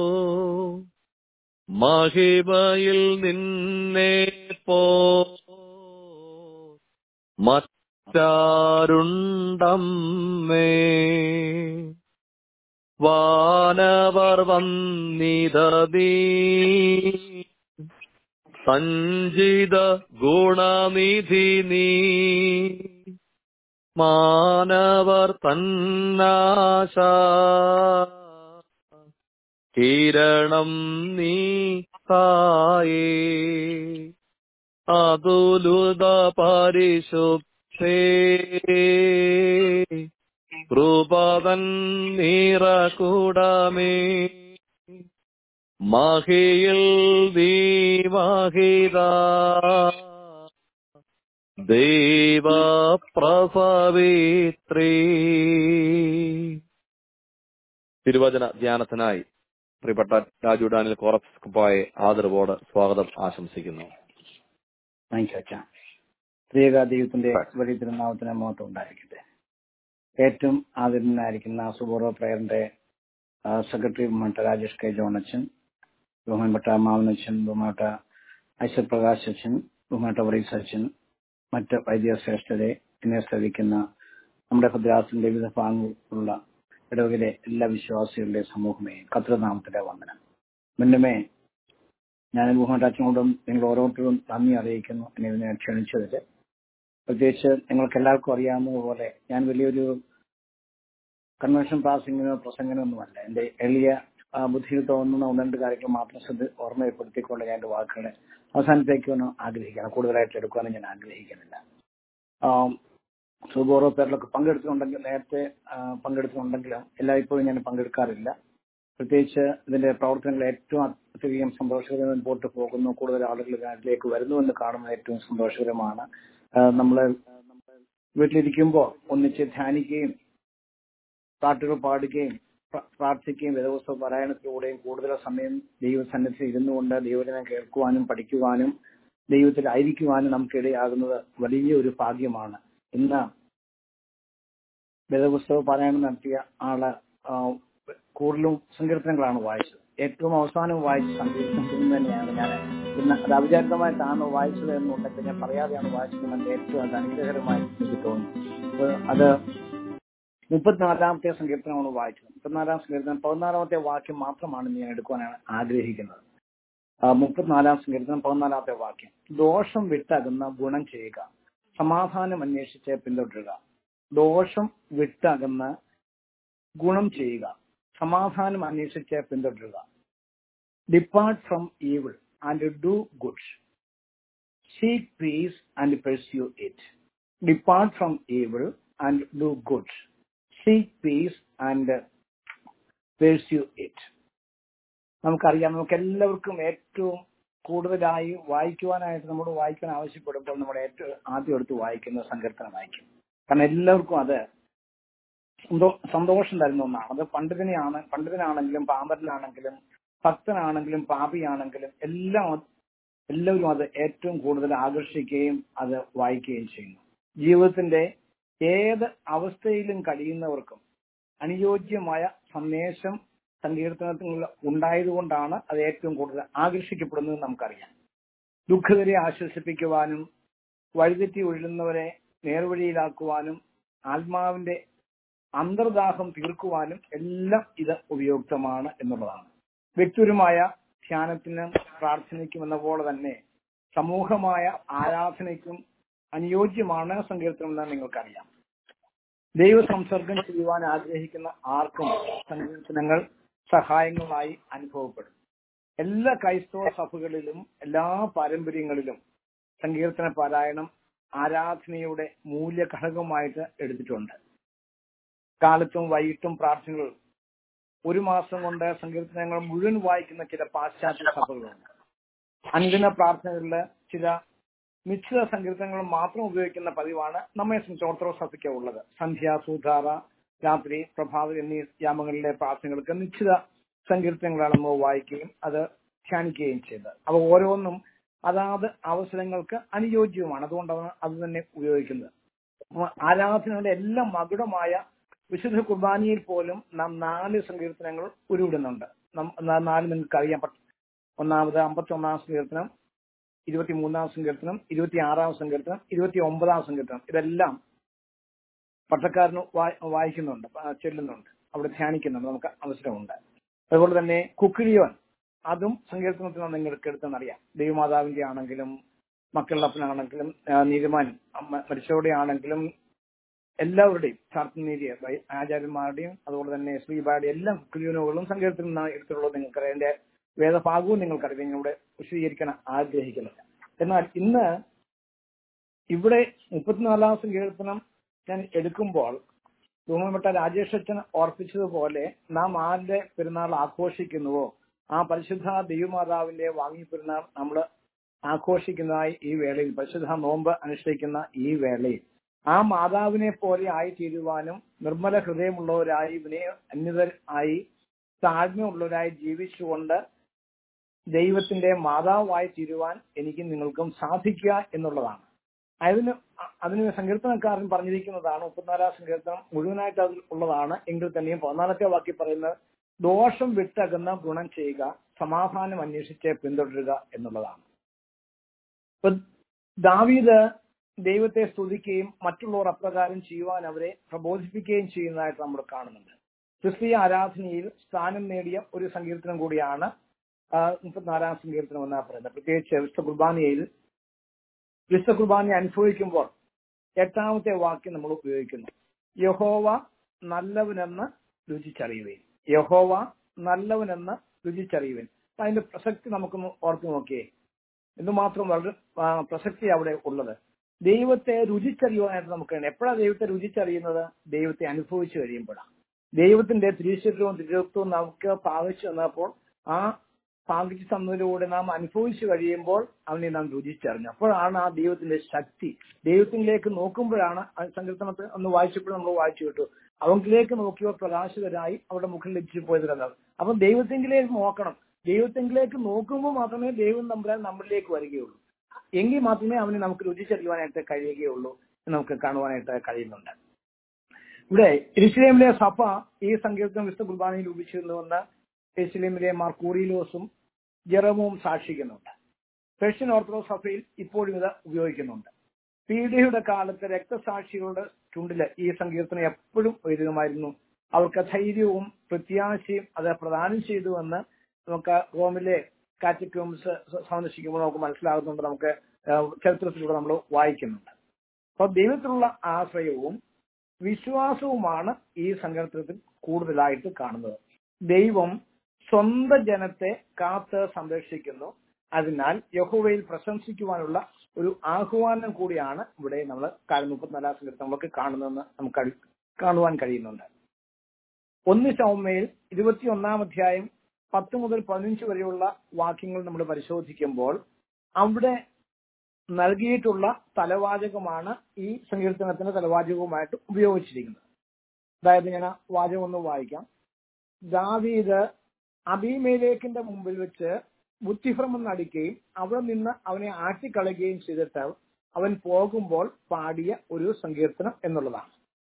മഹിമയിൽ നിന്നെ പോ മറ്റാരുണ്ടമ്മേ വാനവർ വന്നിതീ സഞ്ചിത ഗുണനിധി നീ മാനവർ തന്നാശ കിരണം നീ തായേ അതുലുത പരിശുദ്ധേ കൃപതൻ നിറകൂടമേ മഹിയിൽ ദീമഹിത ദൈവ പ്രസവിത്രീ തിരുവചന ധ്യാനത്തിനായി പ്രിയപ്പെട്ട രാജു ഡാനിൽ കോറപ്സ്കുപ്പായെ ആദരവോട് സ്വാഗതം ആശംസിക്കുന്നു താങ്ക് യു അച്ഛ ത്രിയേക ദൈവത്തിന്റെ വലിയ തിരുനാമത്തിന് മഹത്വം ഉണ്ടായിരിക്കട്ടെ ഏറ്റവും ആദരണനായിരിക്കുന്ന സുബോറോ പ്രയറിന്റെ സെക്രട്ടറി ബഹുമാനട്ട രാജേഷ് കെ ജോൺ അച്ഛൻ ബഹുമാനപ്പെട്ട മാവനച്ഛൻ ബഹുമാനപ്പെട്ട ഐശ്വർ പ്രകാശ് അച്ഛൻ ബഹുമാനപ്പെട്ട വറീസ് അച്ഛൻ മറ്റ് വൈദ്യശ്രേഷ്ഠരെ എന്നെ ശ്രവിക്കുന്ന നമ്മുടെ ഭദ്രാസിന്റെ വിവിധ ഭാഗങ്ങളുള്ള ഇടവകയിലെ എല്ലാ വിശ്വാസികളുടെ സമൂഹമേ കത്രനാമത്തിന്റെ വന്ദനം മുന്നമേ ഞാൻ ബഹുമാനപ്പെട്ട അച്ഛനോടും നിങ്ങൾ ഓരോരുത്തരും നന്ദി അറിയിക്കുന്നു എന്നെ ഇതിനെ ക്ഷണിച്ചതിൽ പ്രത്യേകിച്ച് നിങ്ങൾക്ക് എല്ലാവർക്കും അറിയാവുന്നതുപോലെ ഞാൻ വലിയൊരു കൺവെൻഷൻ പാസിങ്ങിനോ പ്രസംഗനോ ഒന്നുമല്ല എന്റെ എളിയ ആ, ബുദ്ധിയിൽ തോന്നുന്ന ഒന്ന് രണ്ട് കാര്യങ്ങൾ മാത്രം ശ്രദ്ധ ഓർമ്മപ്പെടുത്തിക്കൊണ്ട് ഞാൻ എന്റെ വാക്കുകളെ അവസാനത്തേക്കൊന്ന് ആഗ്രഹിക്കണം കൂടുതലായിട്ട് എടുക്കാനും ഞാൻ ആഗ്രഹിക്കുന്നില്ല സുബോറോ പേരിലൊക്കെ പങ്കെടുത്തിട്ടുണ്ടെങ്കിൽ നേരത്തെ ആ, പങ്കെടുത്തിട്ടുണ്ടെങ്കിലും എല്ലായ്പ്പോഴും ഞാൻ പങ്കെടുക്കാറില്ല പ്രത്യേകിച്ച് ഇതിന്റെ പ്രവർത്തനങ്ങൾ ഏറ്റവും അത്യധികം സന്തോഷകരമായി മുമ്പോട്ട് പോകുന്നു കൂടുതൽ ആളുകൾ ഇതിലേക്ക് വരുന്നുവെന്ന് കാണുന്നത് ഏറ്റവും സന്തോഷകരമാണ് നമ്മൾ വീട്ടിലിരിക്കുമ്പോൾ ഒന്നിച്ച് ധ്യാനിക്കുകയും പാട്ടുകൾ പാടുകയും പ്ര- പ്രാർത്ഥിക്കുകയും വേദപുസ്തക പാരായണത്തിലൂടെയും കൂടുതൽ സമയം ദൈവസന്നിധിയിൽ ഇരുന്നുകൊണ്ട് ദൈവജനം കേൾക്കുവാനും പഠിക്കുവാനും ദൈവത്തിൽ ആയിരിക്കുവാനും നമുക്കിടയാകുന്നത് വലിയ ഒരു ഭാഗ്യമാണ് ഇന്ന് വേദപുസ്തക പാരായണം നടത്തിയ ആള് ആ, കൂടുതലും സങ്കീർത്തനങ്ങളാണ് വായിച്ചത് ഏറ്റവും അവസാനം വായിച്ച സങ്കീർത്തനം തന്നെയാണ് ഞാൻ ഇന്ന് അത് അവിചാരിതമായിട്ടാണ് വായിച്ചത് എന്നുണ്ടെങ്കിൽ ഞാൻ പറയാതെയാണ് വായിച്ചത് എന്റെ ഏറ്റവും അത് അനുഗ്രഹകരമായി എനിക്ക് തോന്നി അപ്പൊ അത് മുപ്പത്തിനാലാമത്തെ സങ്കീർത്തനമാണ് വായിച്ചത് മുപ്പത്തിനാലാം സങ്കീർത്തനം പതിനാലാമത്തെ വാക്യം മാത്രമാണ് ഞാൻ എടുക്കുവാനാണ് ആഗ്രഹിക്കുന്നത് ആ, മുപ്പത്തിനാലാം സങ്കീർത്തനം പതിനാലാമത്തെ വാക്യം ദോഷം വിട്ടകുന്ന ഗുണം ചെയ്യുക സമാധാനം അന്വേഷിച്ച് പിന്തുടരുക ദോഷം വിട്ടകുന്ന ഗുണം ചെയ്യുക സമാധാനം അന്വേഷിച്ച് പിന്തുടരുക depart from evil and do good seek peace and pursue it depart from evil and do good seek peace and pursue it നമുക്കറിയാം നമുക്ക് എല്ലാവർക്കും ഏറ്റവും കൂടുതലായി വായിക്കുവാനായിട്ട് നമ്മോട് വായിക്കാൻ ആവശ്യപ്പെടുമ്പോൾ നമ്മൾ ഏറ്റവും ആദ്യം എടുത്ത് വായിക്കുന്ന സങ്കീർത്തനം വായിക്കും കാരണം എല്ലാവർക്കും അത് സന്തോ- സന്തോഷം തരുന്ന ഒന്നാണ് അത് പണ്ഡിതനെയാണ് പണ്ഡിതനാണെങ്കിലും പാമ്പരനാണെങ്കിലും ഭക്തനാണെങ്കിലും പാപിയാണെങ്കിലും എല്ലാം അത് എല്ലാവരും അത് ഏറ്റവും കൂടുതൽ ആകർഷിക്കുകയും അത് വായിക്കുകയും ചെയ്യുന്നു ജീവിതത്തിന്റെ ഏത് അവസ്ഥയിലും കഴിയുന്നവർക്കും അനുയോജ്യമായ സന്ദേശം സങ്കീർത്തനത്തിൽ ഉണ്ടായതുകൊണ്ടാണ് അത് ഏറ്റവും കൂടുതൽ ആകർഷിക്കപ്പെടുന്നത് നമുക്കറിയാം ദുഃഖിതരെ ആശ്വസിപ്പിക്കുവാനും വഴിതെറ്റി ഒഴുകുന്നവരെ നേർവഴിയിലാക്കുവാനും ആത്മാവിന്റെ അന്തർദാഹം തീർക്കുവാനും എല്ലാം ഇത് ഉപയുക്തമാണ് എന്നുള്ളതാണ് വ്യക്തിപരമായ ധ്യാനത്തിനും പ്രാർത്ഥനയ്ക്കും എന്ന പോലെ തന്നെ സമൂഹമായ ആരാധനയ്ക്കും അനുയോജ്യമാണ് സങ്കീർത്തനം എന്ന് നിങ്ങൾക്കറിയാം ദൈവ സംസർഗം ചെയ്യുവാൻ ആഗ്രഹിക്കുന്ന ആർക്കും സങ്കീർത്തനങ്ങൾ സഹായങ്ങളായി അനുഭവപ്പെടും എല്ലാ ക്രൈസ്തവ സഭകളിലും എല്ലാ പാരമ്പര്യങ്ങളിലും സങ്കീർത്തന പാരായണം ആരാധനയുടെ മൂല്യഘടകമായിട്ട് എടുത്തിട്ടുണ്ട് കാലത്തും വൈകിട്ടും പ്രാർത്ഥനകൾ ഒരു മാസം കൊണ്ട് സങ്കീർത്തനങ്ങൾ മുഴുവൻ വായിക്കുന്ന ചില പാശ്ചാത്യ സഭകളുണ്ട് അനുദിന പ്രാർത്ഥനകളില് ചില നിശ്ചിത സങ്കീർത്തനങ്ങൾ മാത്രം ഉപയോഗിക്കുന്ന പതിവാണ് നമ്മെ സംബന്ധിച്ച് ഓർത്തഡോക്സ് സഭയ്ക്ക് ഉള്ളത് സന്ധ്യ സൂധാറ രാത്രി പ്രഭാതം എന്നീ യാമങ്ങളിലെ പ്രാർത്ഥനകൾക്ക് നിശ്ചിത സങ്കീർത്തനങ്ങളാണ് നമ്മൾ വായിക്കുകയും അത് ധ്യാനിക്കുകയും ചെയ്തത് അവ ഓരോന്നും അതാത് അവസരങ്ങൾക്ക് അനുയോജ്യവുമാണ് അതുകൊണ്ടാണ് അത് തന്നെ ഉപയോഗിക്കുന്നത് അപ്പൊ ആരാധനയുടെ എല്ലാം മകുടമായ വിശുദ്ധ കുർബാനയിൽ പോലും നാം നാല് സങ്കീർത്തനങ്ങൾ ഉരുവിടുന്നുണ്ട് നം- നാ- നാല് നിങ്ങൾക്ക് അറിയാം പ- ഒന്നാമത് അമ്പത്തി ഒന്നാം സങ്കീർത്തനം ഇരുപത്തി മൂന്നാം സങ്കീർത്തനം ഇരുപത്തി ആറാം സങ്കീർത്തനം ഇരുപത്തി ഒമ്പതാം സങ്കീർത്തനം ഇതെല്ലാം പട്ടക്കാരന് വായി- വായിക്കുന്നുണ്ട് ആ, ചൊല്ലുന്നുണ്ട് അവിടെ ധ്യാനിക്കുന്നുണ്ട് നമുക്ക് അവസരമുണ്ട് അതുപോലെ തന്നെ കുക്കിലിയോൻ അതും സങ്കീർത്തനത്തിൽ നിങ്ങൾക്ക് എടുത്തെന്നറിയാം ദൈവമാതാവിന്റെ ആണെങ്കിലും മക്കളുടെ നീതിമാൻ അമ്മ- മരിച്ചവരുടെ ആണെങ്കിലും എല്ലാവരുടെയും ശാസ്ത്രനീതിയ ആചാര്യന്മാരുടെയും അതുപോലെ തന്നെ ശ്രീബായുടെ എല്ലാ കുക്കിലിയോനുകളും സങ്കീർത്തനം നിന്നാണ് എടുത്തിട്ടുള്ളത് നിങ്ങൾക്കറിയാം അതിന്റെ വേദഭാഗവും നിങ്ങൾക്കറിയാം നിങ്ങളുടെ വിശദീകരിക്കാൻ ആഗ്രഹിക്കുന്നില്ല എന്നാൽ ഇന്ന് ഇവിടെ മുപ്പത്തിനാലാം സങ്കീർത്തനം ഞാൻ എടുക്കുമ്പോൾ ബഹുമാനപ്പെട്ട രാജേഷ് അച്ഛൻ ഓർപ്പിച്ചതുപോലെ നാം ആരുടെ പെരുന്നാൾ ആഘോഷിക്കുന്നുവോ ആ പരിശുദ്ധ ദൈവമാതാവിന്റെ വാങ്ങി പെരുന്നാൾ നമ്മൾ ആഘോഷിക്കുന്നതായി ഈ വേളയിൽ പരിശുദ്ധ നോമ്പ് അനുഷ്ഠിക്കുന്ന ഈ വേളയിൽ ആ മാതാവിനെ പോലെ ആയി തീരുവാനും നിർമ്മല ഹൃദയമുള്ളവരായി വിനയ അന്യതർ ആയി താഴ്മയുള്ളവരായി ജീവിച്ചുകൊണ്ട് ദൈവത്തിന്റെ മാതാവായി തീരുവാൻ എനിക്ക് നിങ്ങൾക്കും സാധിക്കുക എന്നുള്ളതാണ് അതിന് അ- അതിന് സങ്കീർത്തനക്കാരൻ പറഞ്ഞിരിക്കുന്നതാണ് മുപ്പത്തിനാലാം സങ്കീർത്തനം മുഴുവനായിട്ട് അതിൽ ഉള്ളതാണ് എങ്കിൽ തന്നെയും പതിനാലത്തെ വാക്കി പറയുന്നത് ദോഷം വിട്ടകന്ന ഗുണം ചെയ്യുക സമാധാനം അന്വേഷിച്ച് പിന്തുടരുക എന്നുള്ളതാണ് ഇപ്പൊ ദാവീദ് ദൈവത്തെ സ്തുതിക്കുകയും മറ്റുള്ളവർ അപ്രകാരം ചെയ്യുവാൻ അവരെ പ്രബോധിപ്പിക്കുകയും ചെയ്യുന്നതായിട്ട് നമ്മൾ കാണുന്നുണ്ട് ക്രിസ്തീയ ആരാധനയിൽ സ്ഥാനം നേടിയ ഒരു സങ്കീർത്തനം കൂടിയാണ് ആ, മുപ്പത്തിനാലാം സങ്കീർത്തനം എന്നാ പറയുന്നത് പ്രത്യേകിച്ച് വിശുദ്ധ കുർബാനയിൽ വിശുദ്ധ കുർബാന അനുഭവിക്കുമ്പോൾ എട്ടാമത്തെ വാക്യം നമ്മൾ ഉപയോഗിക്കുന്നു യഹോവ നല്ലവനെന്ന് രുചിച്ചറിയുവേൻ യഹോവ നല്ലവനെന്ന് രുചിച്ചറിയുവേൻ അപ്പൊ അതിന്റെ പ്രസക്തി നമുക്കൊന്ന് ഓർത്തു നോക്കിയേ എന്തുമാത്രം വളരെ ആ, പ്രസക്തി അവിടെ ഉള്ളത് ദൈവത്തെ രുചിച്ചറിയുവാനായിട്ട് നമുക്ക് എപ്പോഴാണ് ദൈവത്തെ രുചിച്ചറിയുന്നത് ദൈവത്തെ അനുഭവിച്ചു കഴിയുമ്പോഴാണ് ദൈവത്തിന്റെ തിരിച്ചറിവും തിരുവത്വവും നമുക്ക് പാവിച്ചു തന്നപ്പോൾ ആ പാകിച്ചു തന്നതിലൂടെ നാം അനുഭവിച്ചു കഴിയുമ്പോൾ അവനെ നാം രുചിച്ചറിഞ്ഞു അപ്പോഴാണ് ആ ദൈവത്തിന്റെ ശക്തി ദൈവത്തിലേക്ക് നോക്കുമ്പോഴാണ് ആ സങ്കീർത്തനത്തിൽ ഒന്ന് വായിച്ചപ്പോൾ നമ്മൾ വായിച്ചു വിട്ടു അവങ്കിലേക്ക് നോക്കിയവർ പ്രകാശകരായി അവരുടെ മുഖം ലഭിച്ചു പോയത് കണ്ടത് അപ്പം ദൈവത്തെങ്കിലേക്ക് നോക്കണം ദൈവത്തെങ്കിലേക്ക് നോക്കുമ്പോൾ മാത്രമേ ദൈവം നമ്പുരാൻ നമ്മളിലേക്ക് വരികയുള്ളൂ എങ്കിൽ മാത്രമേ അവനെ നമുക്ക് രുചിച്ചറിയുവാനായിട്ട് കഴിയുകയുള്ളൂ എന്ന് നമുക്ക് കാണുവാനായിട്ട് കഴിയുന്നുണ്ട് ഇവിടെ എരിശിലേമിലെ സഭ ഈ സങ്കീർത്തനം വിശുദ്ധ കുർബാനയിൽ ഉപയോഗിച്ചിരുന്നുവെന്ന് എരിശിലേമിലെ മാർ കൂറിയിലോസും ജെറമും സാക്ഷിക്കുന്നുണ്ട് പേർഷ്യൻ ഓർത്തഡോക്സ് സഭയിൽ ഇപ്പോഴും ഇത് ഉപയോഗിക്കുന്നുണ്ട് പീഡിയയുടെ കാലത്ത് രക്തസാക്ഷികളുടെ ചുണ്ടില് ഈ സങ്കീർത്തനം എപ്പോഴും ഉയരുമായിരുന്നു അവർക്ക് ധൈര്യവും പ്രത്യാശയും അത് പ്രദാനം ചെയ്തുവെന്ന് നമുക്ക് റോമിലെ കാറ്റക്യൂംസ് സന്ദർശിക്കുമ്പോൾ നമുക്ക് മനസ്സിലാകുന്നുണ്ട് നമുക്ക് ആ, ചരിത്രത്തിലൂടെ നമ്മൾ വായിക്കുന്നുണ്ട് അപ്പൊ ദൈവത്തിലുള്ള ആശ്രയവും വിശ്വാസവുമാണ് ഈ സങ്കീർത്തനത്തിൽ കൂടുതലായിട്ട് കാണുന്നത് ദൈവം സ്വന്തം ജനത്തെ കാത്ത് സംരക്ഷിക്കുന്നു അതിനാൽ യഹോവയിൽ പ്രശംസിക്കുവാനുള്ള ഒരു ആഹ്വാനം കൂടിയാണ് ഇവിടെ നമ്മൾ മുപ്പത്തിനാലാം സങ്കീർത്തനം നമ്മളൊക്കെ കാണുന്നതെന്ന് നമുക്ക് കഴി- കാണുവാൻ കഴിയുന്നുണ്ട് ഒന്ന് ശൗമയിൽ ഇരുപത്തിയൊന്നാം അധ്യായം പത്ത് മുതൽ പതിനഞ്ച് വരെയുള്ള വാക്യങ്ങൾ നമ്മൾ പരിശോധിക്കുമ്പോൾ അവിടെ നൽകിയിട്ടുള്ള തലവാചകമാണ് ഈ സങ്കീർത്തനത്തിന്റെ തലവാചകവുമായിട്ട് ഉപയോഗിച്ചിരിക്കുന്നത് അതായത് ഞാൻ ആ വാചകം ഒന്ന് വായിക്കാം ദാവീദ് അബിമേലേക്കിന്റെ മുമ്പിൽ വെച്ച് ബുദ്ധിഭ്രമം നടിക്കുകയും അവിടെ നിന്ന് അവനെ ആട്ടിക്കളയുകയും ചെയ്തിട്ട് അവൻ പോകുമ്പോൾ പാടിയ ഒരു സങ്കീർത്തനം എന്നുള്ളതാണ്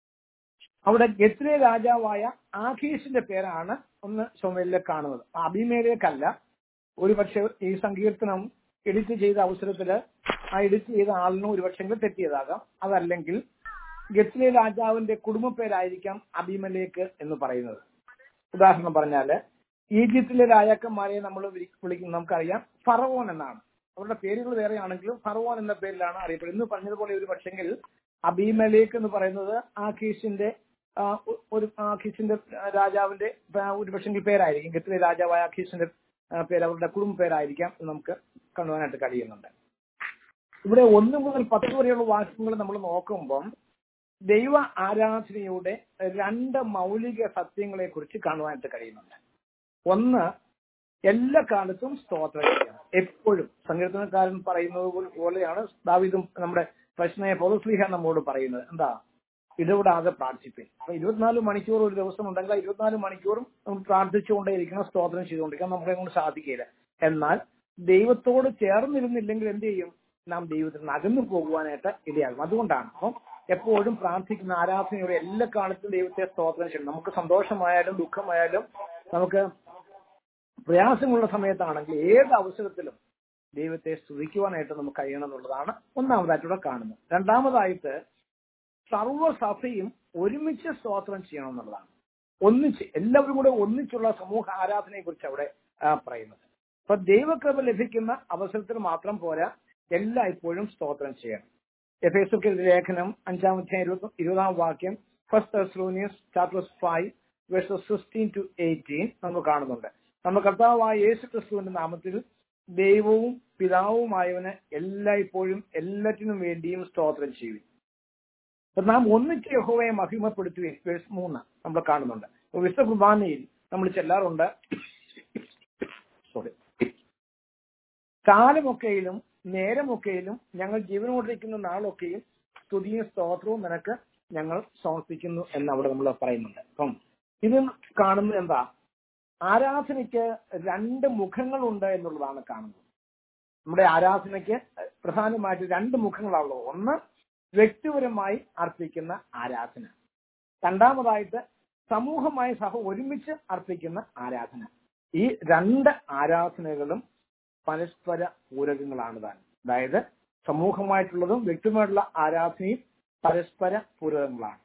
അവിടെ ഗത്തിലെ രാജാവായ ആഖീഷിന്റെ പേരാണ് ഒന്ന് ചുമലിലെ കാണുന്നത് അഭിമേലേക്കല്ല ഒരു പക്ഷെ ഈ സങ്കീർത്തനം എഡിറ്റ് ചെയ്ത അവസരത്തില് ആ എഡിറ്റ് ചെയ്ത ആളിനും ഒരുപക്ഷെങ്കിൽ തെറ്റിയതാകാം അതല്ലെങ്കിൽ ഗത്തിലെ രാജാവിന്റെ കുടുംബ പേരായിരിക്കാം അഭിമലേക്ക് എന്ന് പറയുന്നത് ഉദാഹരണം പറഞ്ഞാല് ഈജിപ്തിലെ രാജാക്കന്മാരെ നമ്മൾ വിളിക്കുന്നത് നമുക്കറിയാം ഫറവോൻ എന്നാണ് അവരുടെ പേരുകൾ വേറെ ആണെങ്കിലും ഫറവോൻ എന്ന പേരിലാണ് അറിയപ്പെടുന്നത് ഇന്ന് പറഞ്ഞതുപോലെ ഒരു പക്ഷെങ്കിൽ അബീമലേക്ക് എന്ന് പറയുന്നത് ആഖീഷിന്റെ ആ, ഒ- ഒരു ആഖീഷിന്റെ ആ, രാജാവിന്റെ ആ, ഒരു പക്ഷെങ്കിൽ പേരായിരിക്കും ഗത്തിലെ രാജാവായ ആഖീഷിന്റെ ആ, പേര് അവരുടെ കുടുംബ പേരായിരിക്കാം എന്ന് നമുക്ക് കാണുവാനായിട്ട് കഴിയുന്നുണ്ട് ഇവിടെ ഒന്ന് മുതൽ പത്ത് വരെയുള്ള വാക്യങ്ങൾ നമ്മൾ നോക്കുമ്പം ദൈവ ആരാധനയുടെ രണ്ട് മൗലിക സത്യങ്ങളെ കുറിച്ച് കാണുവാനായിട്ട് കഴിയുന്നുണ്ട് ഒന്ന് എല്ലാ കാലത്തും സ്തോത്രം ചെയ്യണം എപ്പോഴും സങ്കീർത്തനക്കാരൻ പറയുന്നത് പോലെ- പോലെയാണ് ദാവീദും നമ്മുടെ പ്രശ്നയെ പൊതുസ്ലിഹ നമ്മോട് പറയുന്നത് എന്താ ഇടപെടാതെ പ്രാർത്ഥിപ്പിൻ അപ്പൊ ഇരുപത്തിനാല് മണിക്കൂർ ഒരു ദിവസം ഉണ്ടെങ്കിൽ ആ ഇരുപത്തിനാല് മണിക്കൂറും നമ്മൾ പ്രാർത്ഥിച്ചുകൊണ്ടേയിരിക്കണം സ്തോത്രം ചെയ്തുകൊണ്ടിരിക്കണം നമ്മളെ കൊണ്ട് സാധിക്കില്ല എന്നാൽ ദൈവത്തോട് ചേർന്നിരുന്നില്ലെങ്കിൽ എന്ത് ചെയ്യും നാം ദൈവത്തിൽ നിന്ന് അകന്നു പോകുവാനായിട്ട് ഇടയാകും അതുകൊണ്ടാണ് അപ്പം എപ്പോഴും പ്രാർത്ഥിക്കുന്ന ആരാധനയോടെ എല്ലാ കാലത്തും ദൈവത്തെ സ്തോത്രം ചെയ്യണം നമുക്ക് സന്തോഷമായാലും ദുഃഖമായാലും നമുക്ക് പ്രയാസമുള്ള സമയത്താണെങ്കിൽ ഏത് അവസരത്തിലും ദൈവത്തെ സ്തുതിക്കുവാനായിട്ട് നമുക്ക് കഴിയണം എന്നുള്ളതാണ് ഒന്നാമതായിട്ടൂടെ കാണുന്നത് രണ്ടാമതായിട്ട് സർവ്വസഭയും ഒരുമിച്ച് സ്തോത്രം ചെയ്യണം എന്നുള്ളതാണ് ഒന്നിച്ച് എല്ലാവരും കൂടെ ഒന്നിച്ചുള്ള സമൂഹ ആരാധനയെ കുറിച്ച് അവിടെ ആ, പറയുന്നത് അപ്പൊ ദൈവകൃപ ലഭിക്കുന്ന അവസരത്തിൽ മാത്രം പോരാ എല്ലായ്പ്പോഴും സ്തോത്രം ചെയ്യണം എഫ് എസ് ലേഖനം അഞ്ചാമത്തെ ഇരുപതാം വാക്യം first Thessalonians chapter five verses sixteen to eighteen നമ്മൾ കാണുന്നുണ്ട് നമ്മുടെ കർത്താവായ യേശു ക്രിസ്തുവിന്റെ നാമത്തിൽ ദൈവവും പിതാവുമായവന് എല്ലായ്പ്പോഴും എല്ലാറ്റിനും വേണ്ടിയും സ്തോത്രം ചെയ്യും അപ്പൊ നാം ഒന്നിച്ച് യഹോവയെ മഹിമപ്പെടുത്തുകയും വേഴ്സ് മൂന്ന് നമ്മൾ കാണുന്നുണ്ട് അപ്പൊ വിശുദ്ധ കുർബാനയിൽ നമ്മൾ ചെല്ലാറുണ്ട് സോറി കാലമൊക്കെയിലും നേരമൊക്കെയിലും ഞങ്ങൾ ജീവനോടിരിക്കുന്ന നാളൊക്കെയും സ്തുതിയും സ്തോത്രവും നിനക്ക് ഞങ്ങൾ സമർപ്പിക്കുന്നു എന്ന് അവിടെ നമ്മൾ പറയുന്നുണ്ട് അപ്പം ഇത് കാണുന്നത് എന്താ ആരാധനയ്ക്ക് രണ്ട് മുഖങ്ങളുണ്ട് എന്നുള്ളതാണ് കാണുന്നത് നമ്മുടെ ആരാധനയ്ക്ക് പ്രധാനമായിട്ട് രണ്ട് മുഖങ്ങളാണുള്ളത് ഒന്ന് വ്യക്തിപരമായി അർപ്പിക്കുന്ന ആരാധന രണ്ടാമതായിട്ട് സമൂഹമായി സഭ ഒരുമിച്ച് അർപ്പിക്കുന്ന ആരാധന ഈ രണ്ട് ആരാധനകളും പരസ്പര പൂരകങ്ങളാണ് താൻ അതായത് സമൂഹമായിട്ടുള്ളതും വ്യക്തിപരമായിട്ടുള്ള ആരാധനയും പരസ്പര പൂരകങ്ങളാണ്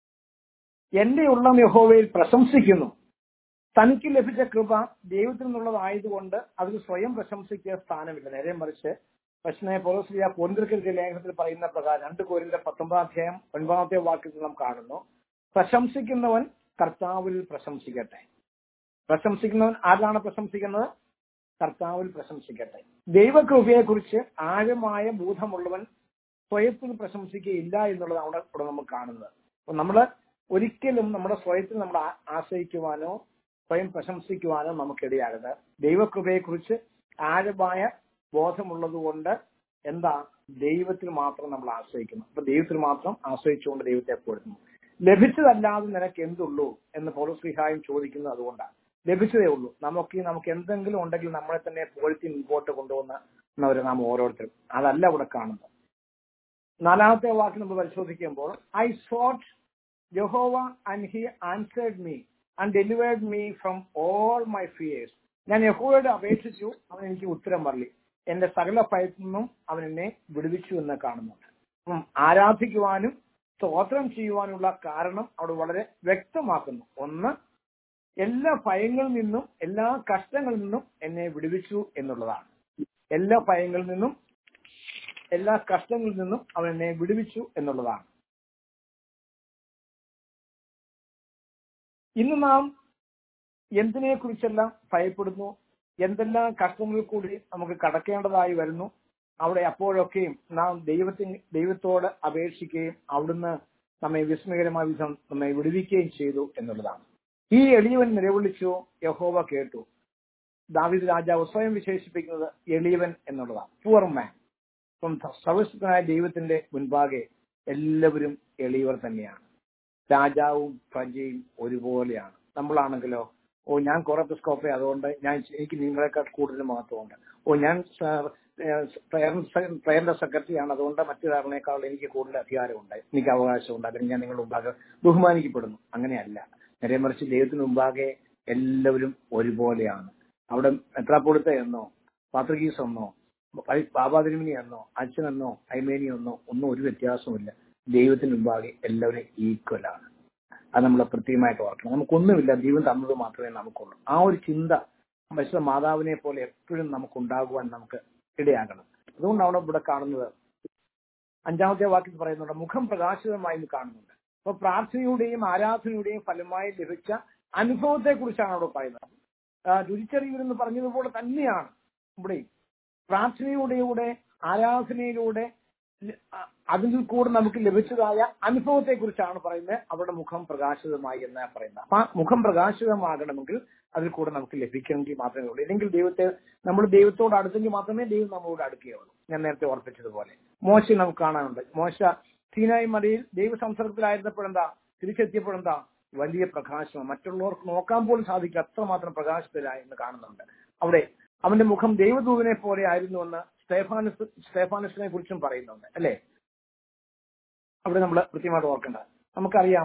എന്റെ ഉള്ളം യഹോവയിൽ പ്രശംസിക്കുന്നു തനിക്ക് ലഭിച്ച കൃപ ദൈവത്തിൽ നിന്നുള്ളതായതുകൊണ്ട് അതിൽ സ്വയം പ്രശംസിക്കുക സ്ഥാനമില്ല നേരെ മറിച്ച് പക്ഷേ പോലീസ് കോൺഗ്രസ് ലേഖനത്തിൽ പറയുന്ന പ്രകാരം രണ്ട് കോരിന്റെ പത്തൊമ്പതാം അധ്യായം ഒൻപതാമത്തെ വാക്യത്തിൽ നാം കാണുന്നു പ്രശംസിക്കുന്നവൻ കർത്താവിൽ പ്രശംസിക്കട്ടെ പ്രശംസിക്കുന്നവൻ ആരാണ് പ്രശംസിക്കുന്നത് കർത്താവിൽ പ്രശംസിക്കട്ടെ ദൈവകൃപയെക്കുറിച്ച് ആഴമായ ബോധമുള്ളവൻ സ്വയത്തിൽ പ്രശംസിക്കുകയില്ല എന്നുള്ളത് അവിടെ ഇവിടെ നമുക്ക് കാണുന്നത് അപ്പൊ നമ്മള് ഒരിക്കലും നമ്മുടെ സ്വയത്തിൽ നമ്മൾ ആ- ആശ്രയിക്കുവാനോ സ്വയം പ്രശംസിക്കുവാനോ നമുക്കിടയാകരുത് ദൈവകൃപയെക്കുറിച്ച് ആഴമായ ബോധമുള്ളത് കൊണ്ട് എന്താ ദൈവത്തിൽ മാത്രം നമ്മൾ ആശ്രയിക്കുന്നു അപ്പൊ ദൈവത്തിൽ മാത്രം ആശ്രയിച്ചുകൊണ്ട് ദൈവത്തെ പോരുന്നു ലഭിച്ചതല്ലാതെ നിനക്ക് എന്തുള്ളൂ എന്ന് പൗരസ്ലിഹായും ചോദിക്കുന്നത് അതുകൊണ്ടാണ് ലഭിച്ചതേ ഉള്ളൂ നമുക്ക് നമുക്ക് എന്തെങ്കിലും ഉണ്ടെങ്കിൽ നമ്മളെ തന്നെ പോഴ്ത്തി മുമ്പോട്ട് കൊണ്ടുപോകുന്നവരെ നാം ഓരോരുത്തരും അതല്ല ഇവിടെ കാണുന്നത് നാലാമത്തെ വാക്ക് നമ്മൾ പരിശോധിക്കുമ്പോൾ ഐ സോട്ട് യഹോവ and he answered me and delivered me from all my fears ഞാൻ യഹോവയോട് അപേക്ഷിച്ചു അവൻ എനിക്ക് ഉത്തരം പറലി എന്റെ സകല ഭയത്തിൽ നിന്നും അവൻ എന്നെ വിടുവിച്ചു എന്ന് കാണുന്നുണ്ട് അപ്പം ആരാധിക്കുവാനും സ്തോത്രം ചെയ്യുവാനുള്ള കാരണം അവിടെ വളരെ വ്യക്തമാക്കുന്നു ഒന്ന് എല്ലാ ഭയങ്ങളിൽ നിന്നും എല്ലാ കഷ്ടങ്ങളിൽ നിന്നും എന്നെ വിടുവിച്ചു എന്നുള്ളതാണ് എല്ലാ ഭയങ്ങളിൽ നിന്നും എല്ലാ കഷ്ടങ്ങളിൽ നിന്നും അവൻ എന്നെ വിടുവിച്ചു എന്നുള്ളതാണ് ഇന്ന് നാം എന്തിനെ കുറിച്ചെല്ലാം ഭയപ്പെടുന്നു എന്തെല്ലാം കഷ്ടങ്ങളിൽ കൂടി നമുക്ക് കടക്കേണ്ടതായി വരുന്നു അവിടെ അപ്പോഴൊക്കെയും നാം ദൈവത്തിന് ദൈവത്തോട് അപേക്ഷിക്കുകയും അവിടുന്ന് നമ്മെ വിസ്മയകരമായ വിധം നമ്മെ വിടുവിക്കുകയും ചെയ്തു എന്നുള്ളതാണ് ഈ എളിയവൻ നിലവിളിച്ചു യഹോവ കേട്ടു ദാവിദ് രാജാവ് സ്വയം വിശേഷിപ്പിക്കുന്നത് എളിയവൻ എന്നുള്ളതാണ് പൂർ മാൻ അപ്പം സർവസ്വനായ ദൈവത്തിന്റെ മുൻപാകെ എല്ലാവരും എളിയവർ തന്നെയാണ് രാജാവും പ്രജയും ഒരുപോലെയാണ് നമ്മളാണെങ്കിലോ ഓ ഞാൻ കൊറപ്പിസ്കോപ്പെ അതുകൊണ്ട് ഞാൻ എനിക്ക് നിങ്ങളെക്കാൾ കൂടുതൽ മഹത്വമുണ്ട് ഓ ഞാൻ പ്രയറിന്റെ സെക്രട്ടറിയാണ് അതുകൊണ്ട് മറ്റൊരാളിനേക്കാൾ എനിക്ക് കൂടുതൽ അധികാരമുണ്ട് എനിക്ക് അവകാശമുണ്ട് അല്ലെങ്കിൽ ഞാൻ നിങ്ങളുടെ മുമ്പാകെ ബഹുമാനിക്കപ്പെടുന്നു അങ്ങനെയല്ല നേരെ മറിച്ച് ദൈവത്തിന് മുമ്പാകെ എല്ലാവരും ഒരുപോലെയാണ് അവിടെ മെത്രാപ്പൊളിത്ത എന്നോ പാത്രികീസ് എന്നോ ബാബാതിരുമിനി എന്നോ അച്ഛനെന്നോ ഐമേനി എന്നോ ഒന്നും ഒരു വ്യത്യാസമില്ല ദൈവത്തിന് മുമ്പാകെ എല്ലാവരും ഈക്വൽ ആണ് അത് നമ്മൾ പ്രത്യേകമായിട്ട് ഓർക്കണം നമുക്കൊന്നുമില്ല ദൈവം തന്നത് മാത്രമേ നമുക്കുള്ളൂ ആ ഒരു ചിന്ത പരിശുദ്ധ മാതാവിനെ പോലെ എപ്പോഴും നമുക്ക് ഉണ്ടാകുവാൻ നമുക്ക് ഇടയാകണം അതുകൊണ്ടാണ് ഇവിടെ കാണുന്നത് അഞ്ചാമത്തെ വാക്യത്തിൽ പറയുന്നുണ്ട് മുഖം പ്രകാശിതമായി എന്ന് കാണുന്നുണ്ട് അപ്പൊ പ്രാർത്ഥനയുടെയും ആരാധനയുടെയും ഫലമായി ലഭിച്ച അനുഭവത്തെ കുറിച്ചാണ് അവിടെ പറയുന്നത് രുചിച്ചറിയൂരെന്ന് പറഞ്ഞതുപോലെ തന്നെയാണ് ഇവിടെ പ്രാർത്ഥനയുടെ ആരാധനയിലൂടെ അതിൽ കൂടെ നമുക്ക് ലഭിച്ചതായ അനുഭവത്തെ കുറിച്ചാണ് പറയുന്നത് അവരുടെ മുഖം പ്രകാശിതമായി എന്ന് പറയുന്നത് അപ്പൊ ആ മുഖം പ്രകാശിതമാകണമെങ്കിൽ അതിൽ കൂടെ നമുക്ക് ലഭിക്കണമെങ്കിൽ മാത്രമേ ഉള്ളൂ ഇല്ലെങ്കിൽ ദൈവത്തെ നമ്മൾ ദൈവത്തോട് അടുത്തെങ്കിൽ മാത്രമേ ദൈവം നമ്മളോട് അടുക്കുകയുള്ളൂ ഞാൻ നേരത്തെ ഓർപ്പിച്ചതുപോലെ മോശ നമുക്ക് കാണാനുണ്ട് മോശ സീനായി മലയിൽ ദൈവ സംസർഗത്തിലായിരുന്നപ്പോഴെന്താ തിരിച്ചെത്തിയപ്പോഴെന്താ വലിയ പ്രകാശം മറ്റുള്ളവർക്ക് നോക്കാൻ പോലും സാധിക്കും അത്രമാത്രം പ്രകാശത്തിലായി എന്ന് കാണുന്നുണ്ട് അവിടെ അവന്റെ മുഖം ദൈവദൂതനെ പോലെ ആയിരുന്നുവെന്ന് സ്റ്റേഫാനസ് സ്റ്റേഫാനസിനെ കുറിച്ചും പറയുന്നുണ്ട് അല്ലേ അവിടെ നമ്മൾ കൃത്യമായിട്ട് ഓർക്കേണ്ട നമുക്കറിയാം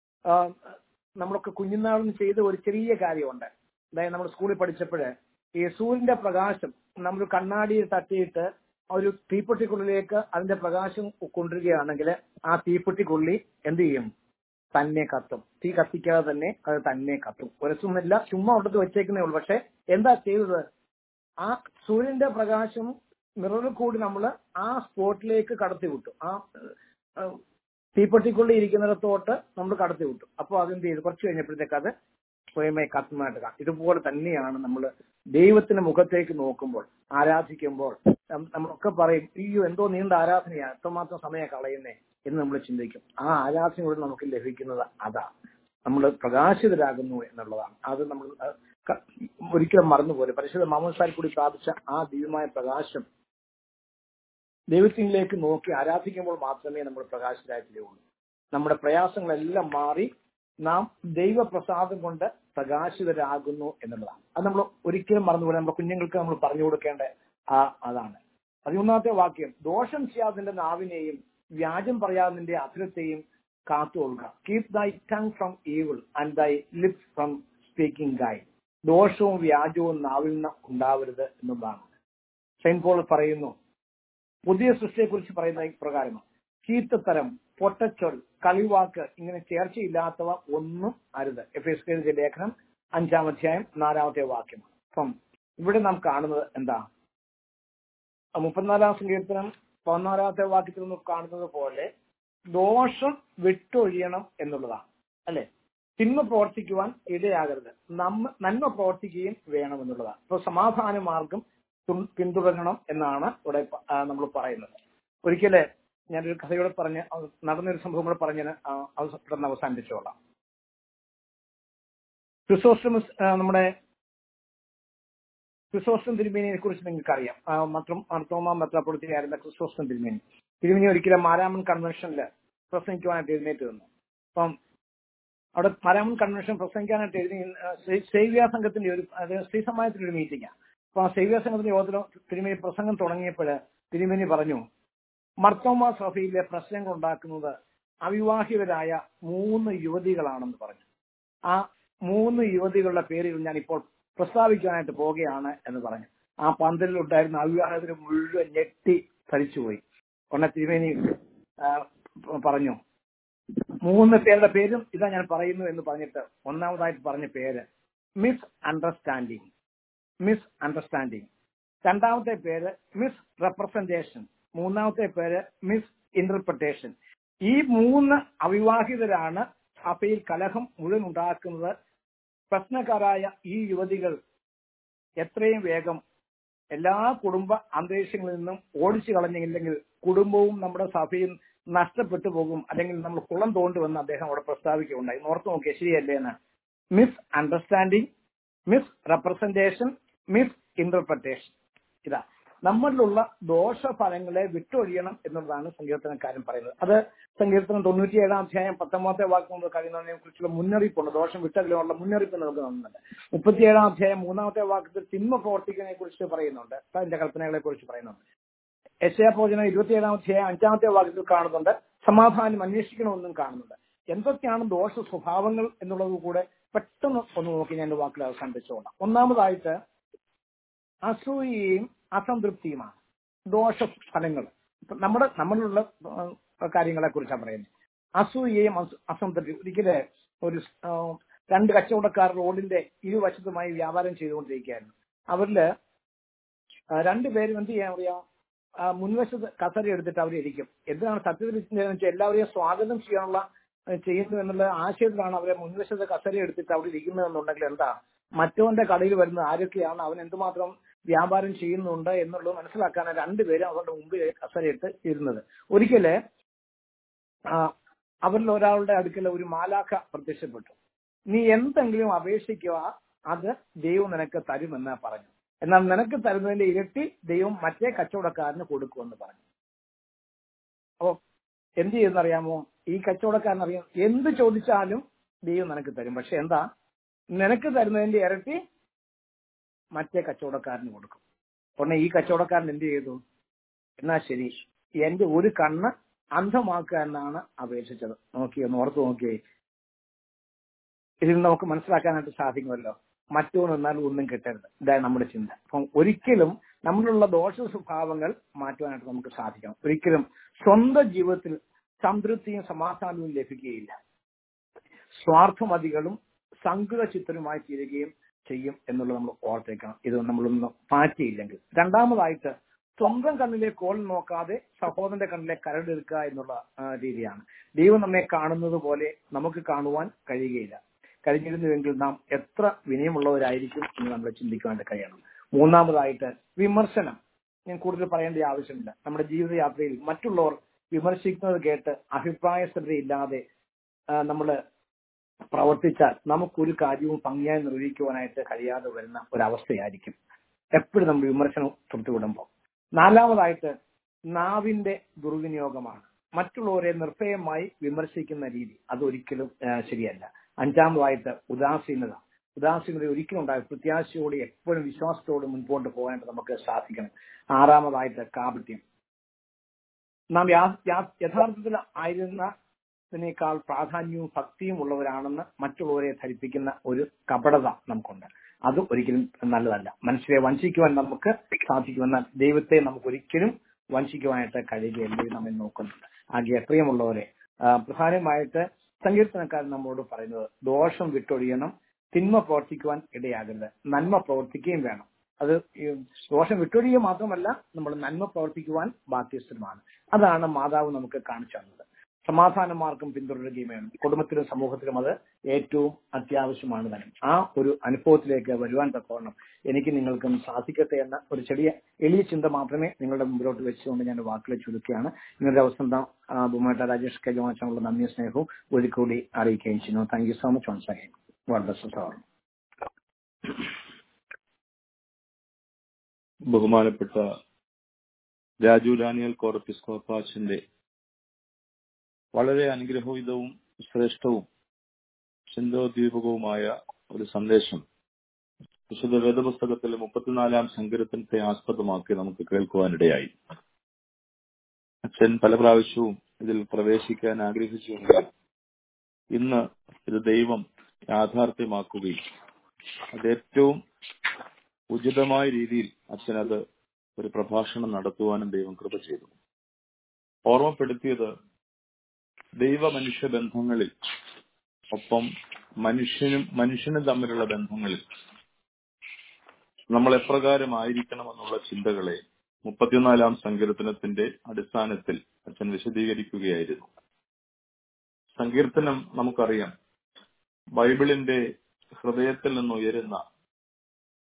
നമ്മളൊക്കെ കുഞ്ഞുനാളിൽ ചെയ്ത ഒരു ചെറിയ കാര്യമുണ്ട് അതായത് നമ്മൾ സ്കൂളിൽ പഠിച്ചപ്പോഴ് ഈ സൂര്യന്റെ പ്രകാശം നമ്മൾ കണ്ണാടിയിൽ തട്ടിയിട്ട് ഒരു തീപ്പെട്ടിക്കുള്ളിലേക്ക് അതിന്റെ പ്രകാശം കൊണ്ടുവരികയാണെങ്കിൽ ആ തീപ്പെട്ടിക്കുള്ളി എന്ത് ചെയ്യും തന്നെ കത്തും തീ കത്തിക്കാതെ തന്നെ അത് തന്നെ കത്തും ഒരസൊന്നുമില്ല ചുമ്മാ ഉണ്ടത്ത് വെച്ചേക്കുന്നേ ഉള്ളൂ പക്ഷെ എന്താ ചെയ്തത് ആ സൂര്യന്റെ പ്രകാശം മിററിൽ കൂടി നമ്മൾ ആ സ്പോട്ടിലേക്ക് കടത്തി വിട്ടു ആ തീപ്പെട്ടിക്കുള്ളി ഇരിക്കുന്നിടത്തോട്ട് നമ്മൾ കടത്തി വിട്ടു അപ്പോൾ അതെന്ത് ചെയ്തു കുറച്ച് കഴിഞ്ഞപ്പോഴത്തേക്ക് അത് സ്വയമായി കത്തുന്നതായിട്ട് കാണാം ഇതുപോലെ തന്നെയാണ് നമ്മൾ ദൈവത്തിന്റെ മുഖത്തേക്ക് നോക്കുമ്പോൾ ആരാധിക്കുമ്പോൾ നമ്മളൊക്കെ പറയും അയ്യോ എന്തോ നീണ്ട ആരാധനയാണ് എത്രമാത്രം സമയം കളയുന്നേ എന്ന് നമ്മൾ ചിന്തിക്കും ആ ആരാധനയോട് നമുക്ക് ലഭിക്കുന്നത് അതാ നമ്മൾ പ്രകാശിതരാകുന്നു എന്നുള്ളതാണ് അത് നമ്മൾ ഒരിക്കലും മറന്നുപോലെ പരിശുദ്ധ മാമോസാൽ കൂടി പ്രാപിച്ച ആ ദിവ്യമായ പ്രകാശം ദൈവത്തിലേക്ക് നോക്കി ആരാധിക്കുമ്പോൾ മാത്രമേ നമ്മൾ പ്രകാശിതരായിട്ടുള്ളൂ നമ്മുടെ പ്രയാസങ്ങളെല്ലാം മാറി നാം ദൈവപ്രസാദം കൊണ്ട് പ്രകാശിതരാകുന്നു എന്നുള്ളതാണ് അത് നമ്മൾ ഒരിക്കലും മറന്നുപോലെ നമ്മുടെ കുഞ്ഞുങ്ങൾക്ക് നമ്മൾ പറഞ്ഞു കൊടുക്കേണ്ട ആ അതാണ് പതിമൂന്നാമത്തെ വാക്യം ദോഷം ചെയ്യാതിന്റെ നാവിനെയും വ്യാജം പറയാതിന്റെ അധരത്തെയും കാത്തുകൊള്ളുക keep thy tongue from evil and thy lips from speaking guile ദോഷവും വ്യാജവും നാവിൽ നിന്ന് ഉണ്ടാവരുത് എന്നുള്ളതാണ് സെയിന്റ് പോൾ പറയുന്നു പുതിയ സൃഷ്ടിയെക്കുറിച്ച് പറയുന്ന പ്രകാരം ചീത്തത്തരം പൊട്ടച്ചൊൽ കളിവാക്ക് ഇങ്ങനെ ചേർച്ചയില്ലാത്തവ ഒന്നും അരുത് എഫ് എസ് കെ ലേഖനം അഞ്ചാം അധ്യായം നാലാമത്തെ വാക്യം അപ്പം ഇവിടെ നാം കാണുന്നത് എന്താ മുപ്പത്തിനാലാം സങ്കീർത്തനം പതിനാലാമത്തെ വാക്യത്തിൽ നിന്ന് കാണുന്നത് പോലെ ദോഷം വിട്ടൊഴിയണം എന്നുള്ളതാണ് അല്ലെ തിന്മ പ്രവർത്തിക്കുവാൻ ഇടയാകരുത് നമ്മ നന്മ പ്രവർത്തിക്കുകയും വേണം എന്നുള്ളതാണ് ഇപ്പൊ സമാധാന മാർഗം പിന്തുടരണം എന്നാണ് ഇവിടെ നമ്മൾ പറയുന്നത് ഒരിക്കല് ഞാനൊരു കഥയോടെ പറഞ്ഞ് നടന്നൊരു സംഭവം കൂടെ പറഞ്ഞ് പെട്ടെന്ന് അവസാനിപ്പിച്ചോളാം ക്രിസോസ്റ്റമസ് നമ്മുടെ ക്രിസോസ്റ്റം തിരുമേനിയെ കുറിച്ച് നിങ്ങൾക്ക് അറിയാം മാത്രം അർത്തോമ മെത്രാപ്പൊളിത്തിയായിരുന്ന ക്രിസോസ്റ്റം തിരുമേനി തിരുമേനി ഒരിക്കലും മാരാമൻ കൺവെൻഷനിൽ പ്രസംഗിക്കുവാനായിട്ട് എഴുന്നേറ്റ് വന്നു അപ്പം അവിടെ മാരാമൻ കൺവെൻഷൻ പ്രസംഗിക്കാനായിട്ട് എഴുതി സേവ്യ സംഘത്തിന്റെ ഒരു സ്ത്രീ സമാജത്തിന്റെ ഒരു മീറ്റിംഗാണ് അപ്പൊ ആ സേവ്യ സംഘത്തിന്റെ യോഗത്തിൽ തിരുമേനി പ്രസംഗം തുടങ്ങിയപ്പോൾ തിരുമേനി പറഞ്ഞു മർത്തോമ സഭയിലെ പ്രശ്നങ്ങൾ ഉണ്ടാക്കുന്നത് അവിവാഹിതരായ മൂന്ന് യുവതികളാണെന്ന് പറഞ്ഞു ആ മൂന്ന് യുവതികളുടെ പേരുകൾ ഞാൻ ഇപ്പോൾ പ്രസ്താവിക്കാനായിട്ട് പോവുകയാണ് എന്ന് പറഞ്ഞു ആ പന്തലിൽ ഉണ്ടായിരുന്ന അവിവാഹിതർ മുഴുവൻ ഞെട്ടി ധരിച്ചുപോയി ഉടനെ തിരുമേനി പറഞ്ഞു മൂന്ന് പേരുടെ പേരും ഇതാ ഞാൻ പറയുന്നു എന്ന് പറഞ്ഞിട്ട് ഒന്നാമതായിട്ട് പറഞ്ഞ പേര് മിസ് അണ്ടർസ്റ്റാൻഡിങ് മിസ് അണ്ടർസ്റ്റാൻഡിങ് രണ്ടാമത്തെ പേര് മിസ് റെപ്രസെന്റേഷൻ മൂന്നാമത്തെ പേര് മിസ് ഇന്റർപ്രിട്ടേഷൻ ഈ മൂന്ന് അവിവാഹിതരാണ് സഭയിൽ കലഹം മുഴുവൻ ഉണ്ടാക്കുന്നത് പ്രശ്നക്കാരായ ഈ യുവതികൾ എത്രയും വേഗം എല്ലാ കുടുംബ അന്തരീക്ഷങ്ങളിൽ നിന്നും ഓടിച്ചു കളഞ്ഞില്ലെങ്കിൽ കുടുംബവും നമ്മുടെ സഭയും നഷ്ടപ്പെട്ടു പോകും അല്ലെങ്കിൽ നമ്മൾ കുളം തോണ്ടുമെന്ന് അദ്ദേഹം അവിടെ പ്രസ്താവിക്കുകയുണ്ടായി ഓർത്ത് നോക്കിയ ശരിയല്ലേ എന്ന് misunderstanding misrepresentation misinterpretation ഇതാ നമ്മളിലുള്ള ദോഷഫലങ്ങളെ വിട്ടൊഴിയണം എന്നുള്ളതാണ് സങ്കീർത്തനക്കാരൻ പറയുന്നത് അത് സങ്കീർത്തനം തൊണ്ണൂറ്റിയേഴാം അധ്യായം പത്തൊമ്പത്തെ വാക്ക് നമ്മൾ കഴിയുന്നതിനെ കുറിച്ചുള്ള മുന്നറിയിപ്പുണ്ട് ദോഷം വിട്ടതിലുള്ള മുന്നറിയിപ്പ് നമുക്ക് തന്നുന്നുണ്ട് മുപ്പത്തിയേഴാം അധ്യായം മൂന്നാമത്തെ വാക്കത്തിൽ തിന്മ പ്രവർത്തിക്കുന്നതിനെ കുറിച്ച് പറയുന്നുണ്ട് അതിന്റെ കൽപ്പനകളെ കുറിച്ച് പറയുന്നുണ്ട് യശയാഭോജനം ഇരുപത്തിയേഴാം അധ്യായം അഞ്ചാമത്തെ വാക്യത്തിൽ കാണുന്നുണ്ട് സമാധാനം അന്വേഷിക്കണമെന്നും കാണുന്നുണ്ട് എന്തൊക്കെയാണ് ദോഷ സ്വഭാവങ്ങൾ എന്നുള്ളത് കൂടെ പെട്ടെന്ന് ഒന്ന് നോക്കി ഞാൻ എന്റെ വാക്കിൽ അവസാനിപ്പിച്ചുകൊള്ളാം ഒന്നാമതായിട്ട് അസൂയയും അസംതൃപ്തിയുമാണ് ദോഷ ഫലങ്ങൾ ഇപ്പൊ നമ്മുടെ നമ്മളിലുള്ള കാര്യങ്ങളെ കുറിച്ചാണ് പറയുന്നത് അസൂയയും അസ- അസംതൃപ്തിയും ഒരിക്കല് ഒരു സ്- ആ, രണ്ട് കച്ചവടക്കാർ റോഡിന്റെ ഇരുവശത്തുമായി വ്യാപാരം ചെയ്തുകൊണ്ടിരിക്കുകയായിരുന്നു അവരില് ആ, രണ്ടുപേരും എന്ത് ചെയ്യാൻ അറിയാം ആ, മുൻവശത്ത് കസര എടുത്തിട്ട് അവർ ഇരിക്കും എന്തിനാണ് സത്യത്തിൽ ചെയ്യുന്നതെന്ന് വെച്ചാൽ എല്ലാവരെയും സ്വാഗതം ചെയ്യാനുള്ള ആ, ചെയ്യുന്നു എന്നുള്ള ആശയത്തിലാണ് അവരെ മുൻവശത്ത് കസര എടുത്തിട്ട് അവിടെ ഇരിക്കുന്നതെന്നുണ്ടെങ്കിൽ എന്താ മറ്റവന്റെ കടയിൽ വരുന്ന ആരൊക്കെയാണ് അവൻ എന്തുമാത്രം വ്യാപാരം ചെയ്യുന്നുണ്ട് എന്നുള്ളത് മനസ്സിലാക്കാനാണ് രണ്ടുപേരും അവരുടെ മുമ്പിൽ കസരയിട്ട് ഇരുന്നത് ഒരിക്കല് ആ, അവരിൽ ഒരാളുടെ അടുക്കൽ ഒരു മാലാഖ പ്രത്യക്ഷപ്പെട്ടു നീ എന്തെങ്കിലും അപേക്ഷിക്കുക അത് ദൈവം നിനക്ക് തരുമെന്ന് പറഞ്ഞു എന്നാൽ നിനക്ക് തരുന്നതിന്റെ ഇരട്ടി ദൈവം മറ്റേ കച്ചവടക്കാരന് കൊടുക്കുമെന്ന് പറഞ്ഞു അപ്പോ എന്ത് ചെയ്യുന്നറിയാമോ ഈ കച്ചവടക്കാരൻ അറിയാം എന്ത് ചോദിച്ചാലും ദൈവം നിനക്ക് തരും പക്ഷെ എന്താ നിനക്ക് തരുന്നതിന്റെ ഇരട്ടി മറ്റേ കച്ചവടക്കാരന് കൊടുക്കും ഉടനെ ഈ കച്ചവടക്കാരൻ എന്ത് ചെയ്തു എന്നാ ശരി എന്റെ ഒരു കണ്ണ് അന്ധമാക്കുക എന്നാണ് അപേക്ഷിച്ചത് നോക്കി ഒന്ന് ഓർത്ത് നോക്കിയേ ഇതിൽ നമുക്ക് മനസ്സിലാക്കാനായിട്ട് സാധിക്കുമല്ലോ മറ്റോ നിന്നാൽ ഒന്നും കിട്ടരുത് ഇതാണ് നമ്മുടെ ചിന്ത അപ്പം ഒരിക്കലും നമ്മളിലുള്ള ദോഷ സ്വഭാവങ്ങൾ മാറ്റുവാനായിട്ട് നമുക്ക് സാധിക്കണം ഒരിക്കലും സ്വന്തം ജീവിതത്തിൽ സംതൃപ്തിയും സമാധാനവും ലഭിക്കുകയില്ല സ്വാർത്ഥമതികളും സങ്കുല ചിത്തരുമായി തീരുകയും ചെയ്യും എന്നുള്ളത് നമ്മൾ ഓർത്തേക്കണം ഇത് നമ്മളൊന്ന് മാറ്റിയില്ലെങ്കിൽ രണ്ടാമതായിട്ട് സ്വന്തം കണ്ണിലെ കോൾ നോക്കാതെ സഹോദരന്റെ കണ്ണിലെ കരടെടുക്കുക എന്നുള്ള ആ, രീതിയാണ് ദൈവം നമ്മെ കാണുന്നത് പോലെ നമുക്ക് കാണുവാൻ കഴിയുകയില്ല കഴിഞ്ഞിരുന്നുവെങ്കിൽ നാം എത്ര വിനയമുള്ളവരായിരിക്കും എന്ന് നമ്മൾ ചിന്തിക്കുവാൻ കഴിയണം മൂന്നാമതായിട്ട് വിമർശനം ഞാൻ കൂടുതൽ പറയേണ്ട ആവശ്യമില്ല നമ്മുടെ ജീവിതയാത്രയിൽ മറ്റുള്ളവർ വിമർശിക്കുന്നത് കേട്ട് അഭിപ്രായസ്ഥതയില്ലാതെ നമ്മൾ പ്രവർത്തിച്ചാൽ നമുക്കൊരു കാര്യവും ഭംഗിയായി നിർവഹിക്കുവാനായിട്ട് കഴിയാതെ വരുന്ന ഒരവസ്ഥയായിരിക്കും എപ്പോഴും നമ്മൾ വിമർശനം തൊട്ടുവിടുമ്പോൾ നാലാമതായിട്ട് നാവിന്റെ ദുർവിനിയോഗമാണ് മറ്റുള്ളവരെ നിർഭയമായി വിമർശിക്കുന്ന രീതി അതൊരിക്കലും ആ, ശരിയല്ല അഞ്ചാമതായിട്ട് ഉദാസീനത ഉദാസീനത ഒരിക്കലും ഉണ്ടാകും പ്രത്യാശയോടെ എപ്പോഴും വിശ്വാസത്തോടെ മുൻപോട്ട് പോകാനായിട്ട് നമുക്ക് സാധിക്കണം ആറാമതായിട്ട് കാപട്യം നാം യാ- യാ- യഥാർത്ഥത്തിൽ ആയിരുന്നതിനേക്കാൾ പ്രാധാന്യവും ഭക്തിയും ഉള്ളവരാണെന്ന് മറ്റുള്ളവരെ ധരിപ്പിക്കുന്ന ഒരു കപടത നമുക്കുണ്ട് അത് ഒരിക്കലും നല്ലതല്ല മനുഷ്യരെ വഞ്ചിക്കുവാൻ നമുക്ക് സാധിക്കുമെന്നാൽ ദൈവത്തെ നമുക്ക് ഒരിക്കലും വഞ്ചിക്കുവാനായിട്ട് കഴിയുകയല്ല ഇത് നമ്മെ നോക്കുന്നുണ്ട് ആകെ പ്രിയമുള്ളവരെ ആ, പ്രധാനമായിട്ട് സങ്കീർത്തനക്കാരൻ നമ്മോട് പറയുന്നത് ദോഷം വിട്ടൊഴിയണം തിന്മ പ്രവർത്തിക്കുവാൻ ഇടയാകരുത് നന്മ പ്രവർത്തിക്കുകയും വേണം അത് ഈ ദോഷം വിട്ടൊഴിയുക മാത്രമല്ല നമ്മൾ നന്മ പ്രവർത്തിക്കുവാൻ ബാധ്യസ്ഥരുമാണ് അതാണ് മാതാവ് നമുക്ക് കാണിച്ചു തന്നത് സമാധാന മാർഗം പിന്തുടരുകയും വേണം കുടുംബത്തിലും സമൂഹത്തിലും അത് ഏറ്റവും അത്യാവശ്യമാണ് തന്നെ ആ ഒരു അനുഭവത്തിലേക്ക് വരുവാൻ തക്കവണ്ണം എനിക്ക് നിങ്ങൾക്കും സാധിക്കട്ടെ എന്ന ഒരു ചെറിയ എളിയ ചിന്ത മാത്രമേ നിങ്ങളുടെ മുമ്പിലോട്ട് വെച്ചുകൊണ്ട് ഞാൻ വാക്കുകൾ ചുരുക്കുകയാണ് ഇന്നത്തെ അവസരം ബഹുമാനട്ട രാജേഷ് കെ ജോണച്ചനുള്ള നന്ദി സ്നേഹവും ഒരു കൂടി അറിയിക്കുകയും ചെയ്യുന്നു thank you so much once again വളരെ സാർ ബഹുമാനപ്പെട്ട രാജു ഡാനിയൽ കോറപ്പിസ്കോപ്പാച്ചന്റെ വളരെ അനുഗ്രഹീതവും ശ്രേഷ്ഠവും ചിന്തോദ്ദീപകവുമായ ഒരു സന്ദേശം വിശുദ്ധ വേദപുസ്തകത്തിലെ മുപ്പത്തിനാലാം സങ്കീർത്തനത്തെ ആസ്പദമാക്കി നമുക്ക് കേൾക്കുവാനിടയായി അച്ഛൻ പല പ്രാവശ്യവും ഇതിൽ പ്രവേശിക്കാൻ ആഗ്രഹിച്ചുവെങ്കിൽ ഇന്ന് ഇത് ദൈവം യാഥാർത്ഥ്യമാക്കുകയും അത് ഏറ്റവും ഉചിതമായ രീതിയിൽ അച്ഛനത് ഒരു പ്രഭാഷണം നടത്തുവാനും ദൈവം കൃപ ചെയ്തു ഓർമ്മപ്പെടുത്തിയത് ദൈവ മനുഷ്യ ബന്ധങ്ങളിൽ ഒപ്പം മനുഷ്യനും മനുഷ്യനും തമ്മിലുള്ള ബന്ധങ്ങളിൽ നമ്മൾ എപ്രകാരമായിരിക്കണമെന്നുള്ള ചിന്തകളെ മുപ്പത്തിനാലാം സങ്കീർത്തനത്തിന്റെ അടിസ്ഥാനത്തിൽ അച്ഛൻ വിശദീകരിക്കുകയായിരുന്നു സങ്കീർത്തനം നമുക്കറിയാം ബൈബിളിന്റെ ഹൃദയത്തിൽ നിന്ന് ഉയരുന്ന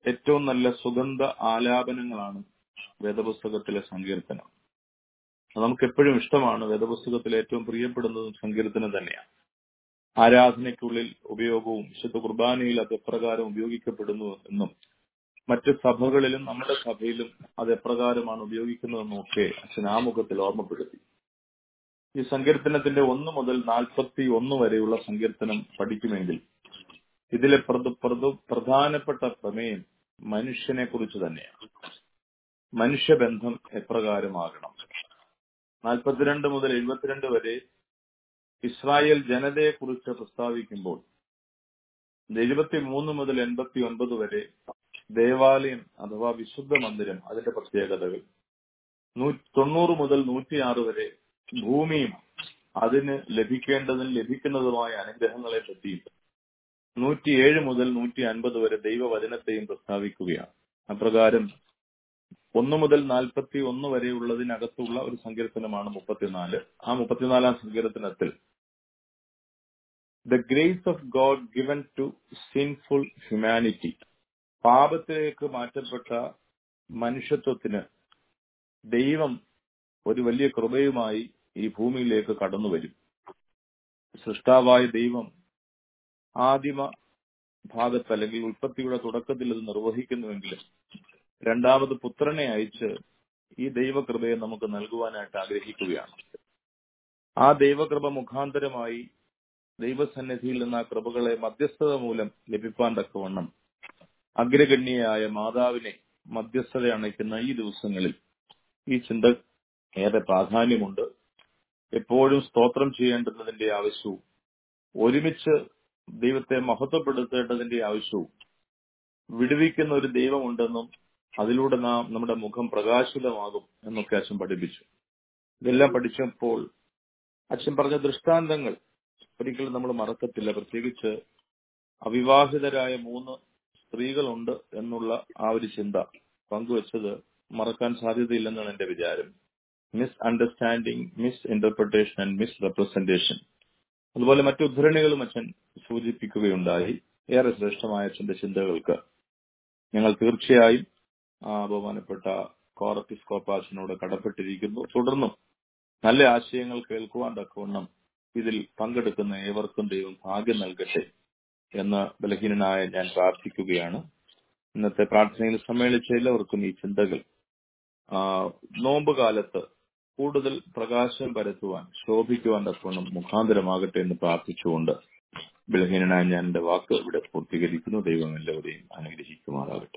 ഏറ്റവും നല്ല സുഗന്ധ ആലാപനങ്ങളാണ് വേദപുസ്തകത്തിലെ സങ്കീർത്തനം അത് നമുക്ക് എപ്പോഴും ഇഷ്ടമാണ് വേദപുസ്തകത്തിൽ ഏറ്റവും പ്രിയപ്പെടുന്നതും സങ്കീർത്തനം തന്നെയാണ് ആരാധനയ്ക്കുള്ളിൽ ഉപയോഗവും വിശുദ്ധ കുർബാനയിൽ അത് എപ്രകാരം ഉപയോഗിക്കപ്പെടുന്നു എന്നും മറ്റ് സഭകളിലും നമ്മുടെ സഭയിലും അത് എപ്രകാരമാണ് ഉപയോഗിക്കുന്നതെന്നും ഒക്കെ അച്ഛൻ ആമുഖത്തിൽ ഓർമ്മപ്പെടുത്തി ഈ സങ്കീർത്തനത്തിന്റെ ഒന്ന് മുതൽ നാൽപ്പത്തി ഒന്ന് വരെയുള്ള സങ്കീർത്തനം പഠിക്കുമെങ്കിൽ ഇതിലെ പ്രധ- പ്രധ- പ്രധാനപ്പെട്ട പ്രമേയം മനുഷ്യനെ കുറിച്ച് തന്നെയാണ് മനുഷ്യബന്ധം എപ്രകാരമാകണം നാൽപ്പത്തിരണ്ട് മുതൽ എഴുപത്തിരണ്ട് വരെ ഇസ്രായേൽ ജനതയെ കുറിച്ച് പ്രസ്താവിക്കുമ്പോൾ എഴുപത്തി മൂന്ന് മുതൽ എൺപത്തി ഒൻപത് വരെ ദേവാലയം അഥവാ വിശുദ്ധ മന്ദിരം അതിന്റെ പ്രത്യേകതകൾ നൂ- തൊണ്ണൂറ് മുതൽ നൂറ്റിയാറ് വരെ ഭൂമിയും അതിന് ലഭിക്കേണ്ടതും ലഭിക്കുന്നതുമായ അനുഗ്രഹങ്ങളെ പറ്റിയും നൂറ്റിയേഴ് മുതൽ നൂറ്റി അൻപത് വരെ ദൈവവചനത്തെയും പ്രസ്താവിക്കുകയാണ് അപ്രകാരം ഒന്ന് മുതൽ നാൽപ്പത്തി ഒന്ന് വരെയുള്ളതിനകത്തുള്ള ഒരു സങ്കീർത്തനമാണ് മുപ്പത്തിനാല് ആ മുപ്പത്തിനാലാം സങ്കീർത്തനത്തിൽ the grace of God given to sinful humanity പാപത്തിലേക്ക് മാറ്റപ്പെട്ട മനുഷ്യത്വത്തിന് ദൈവം ഒരു വലിയ കൃപയുമായി ഈ ഭൂമിയിലേക്ക് കടന്നു വരും സൃഷ്ടാവായ ദൈവം ആദിമ ഭാഗത്ത് അല്ലെങ്കിൽ ഉൽപ്പത്തിയുടെ തുടക്കത്തിൽ ഇത് നിർവഹിക്കുന്നുവെങ്കിലും രണ്ടാമത് പുത്രനെ അയച്ച് ഈ ദൈവകൃപയെ നമുക്ക് നൽകുവാനായിട്ട് ആഗ്രഹിക്കുകയാണ് ആ ദൈവകൃപ മുഖാന്തരമായി ദൈവസന്നിധിയിൽ നിന്ന് ആ കൃപകളെ മധ്യസ്ഥത മൂലം ലഭിപ്പാൻ തക്കവണ്ണം അഗ്രഗണ്യയായ മാതാവിനെ മധ്യസ്ഥത അണയ്ക്കുന്ന ഈ ദിവസങ്ങളിൽ ഈ ചിന്ത ഏറെ പ്രാധാന്യമുണ്ട് എപ്പോഴും സ്തോത്രം ചെയ്യേണ്ടുന്നതിന്റെ ആവശ്യവും ഒരുമിച്ച് ദൈവത്തെ മഹത്വപ്പെടുത്തേണ്ടതിന്റെ ആവശ്യവും വിടുവിക്കുന്ന ഒരു ദൈവമുണ്ടെന്നും അതിലൂടെ നാം നമ്മുടെ മുഖം പ്രകാശിതമാകും എന്നൊക്കെ അച്ഛൻ പഠിപ്പിച്ചു ഇതെല്ലാം പഠിച്ചപ്പോൾ അച്ഛൻ പറഞ്ഞ ദൃഷ്ടാന്തങ്ങൾ ഒരിക്കലും നമ്മൾ മറക്കത്തില്ല പ്രത്യേകിച്ച് അവിവാഹിതരായ മൂന്ന് സ്ത്രീകളുണ്ട് എന്നുള്ള ആ ഒരു ചിന്ത പങ്കുവച്ചത് മറക്കാൻ സാധ്യതയില്ലെന്നാണ് എന്റെ വിചാരം misunderstanding misinterpretation and misrepresentation അതുപോലെ മറ്റു ഉദ്ധരണികളും അച്ഛൻ സൂചിപ്പിക്കുകയുണ്ടായി ഏറെ ശ്രേഷ്ഠമായ അച്ഛന്റെ ചിന്തകൾക്ക് ഞങ്ങൾ തീർച്ചയായും ആ ബഹുമാനപ്പെട്ട കോറപ്പിസ്കോപ്പാസിനോട് കടപ്പെട്ടിരിക്കുന്നു തുടർന്നും നല്ല ആശയങ്ങൾ കേൾക്കുവാൻ തക്കവണ്ണം ഇതിൽ പങ്കെടുക്കുന്ന ഏവർക്കും ദൈവം ഭാഗ്യം നൽകട്ടെ എന്ന് ബലഹീനനായ ഞാൻ പ്രാർത്ഥിക്കുകയാണ് ഇന്നത്തെ പ്രാർത്ഥനയിൽ സമ്മേളിച്ച എല്ലാവർക്കും ഈ ചിന്തകൾ ആ, നോമ്പ് കാലത്ത് കൂടുതൽ പ്രകാശം പരത്തുവാൻ ശോഭിക്കുവാൻ തക്കവണ്ണം മുഖാന്തരമാകട്ടെ എന്ന് പ്രാർത്ഥിച്ചുകൊണ്ട് ബലഹീനനായ ഞാൻ എന്റെ വാക്ക് ഇവിടെ പൂർത്തീകരിക്കുന്നു ദൈവം എല്ലാവരെയും അനുഗ്രഹിക്കുമാറാകട്ടെ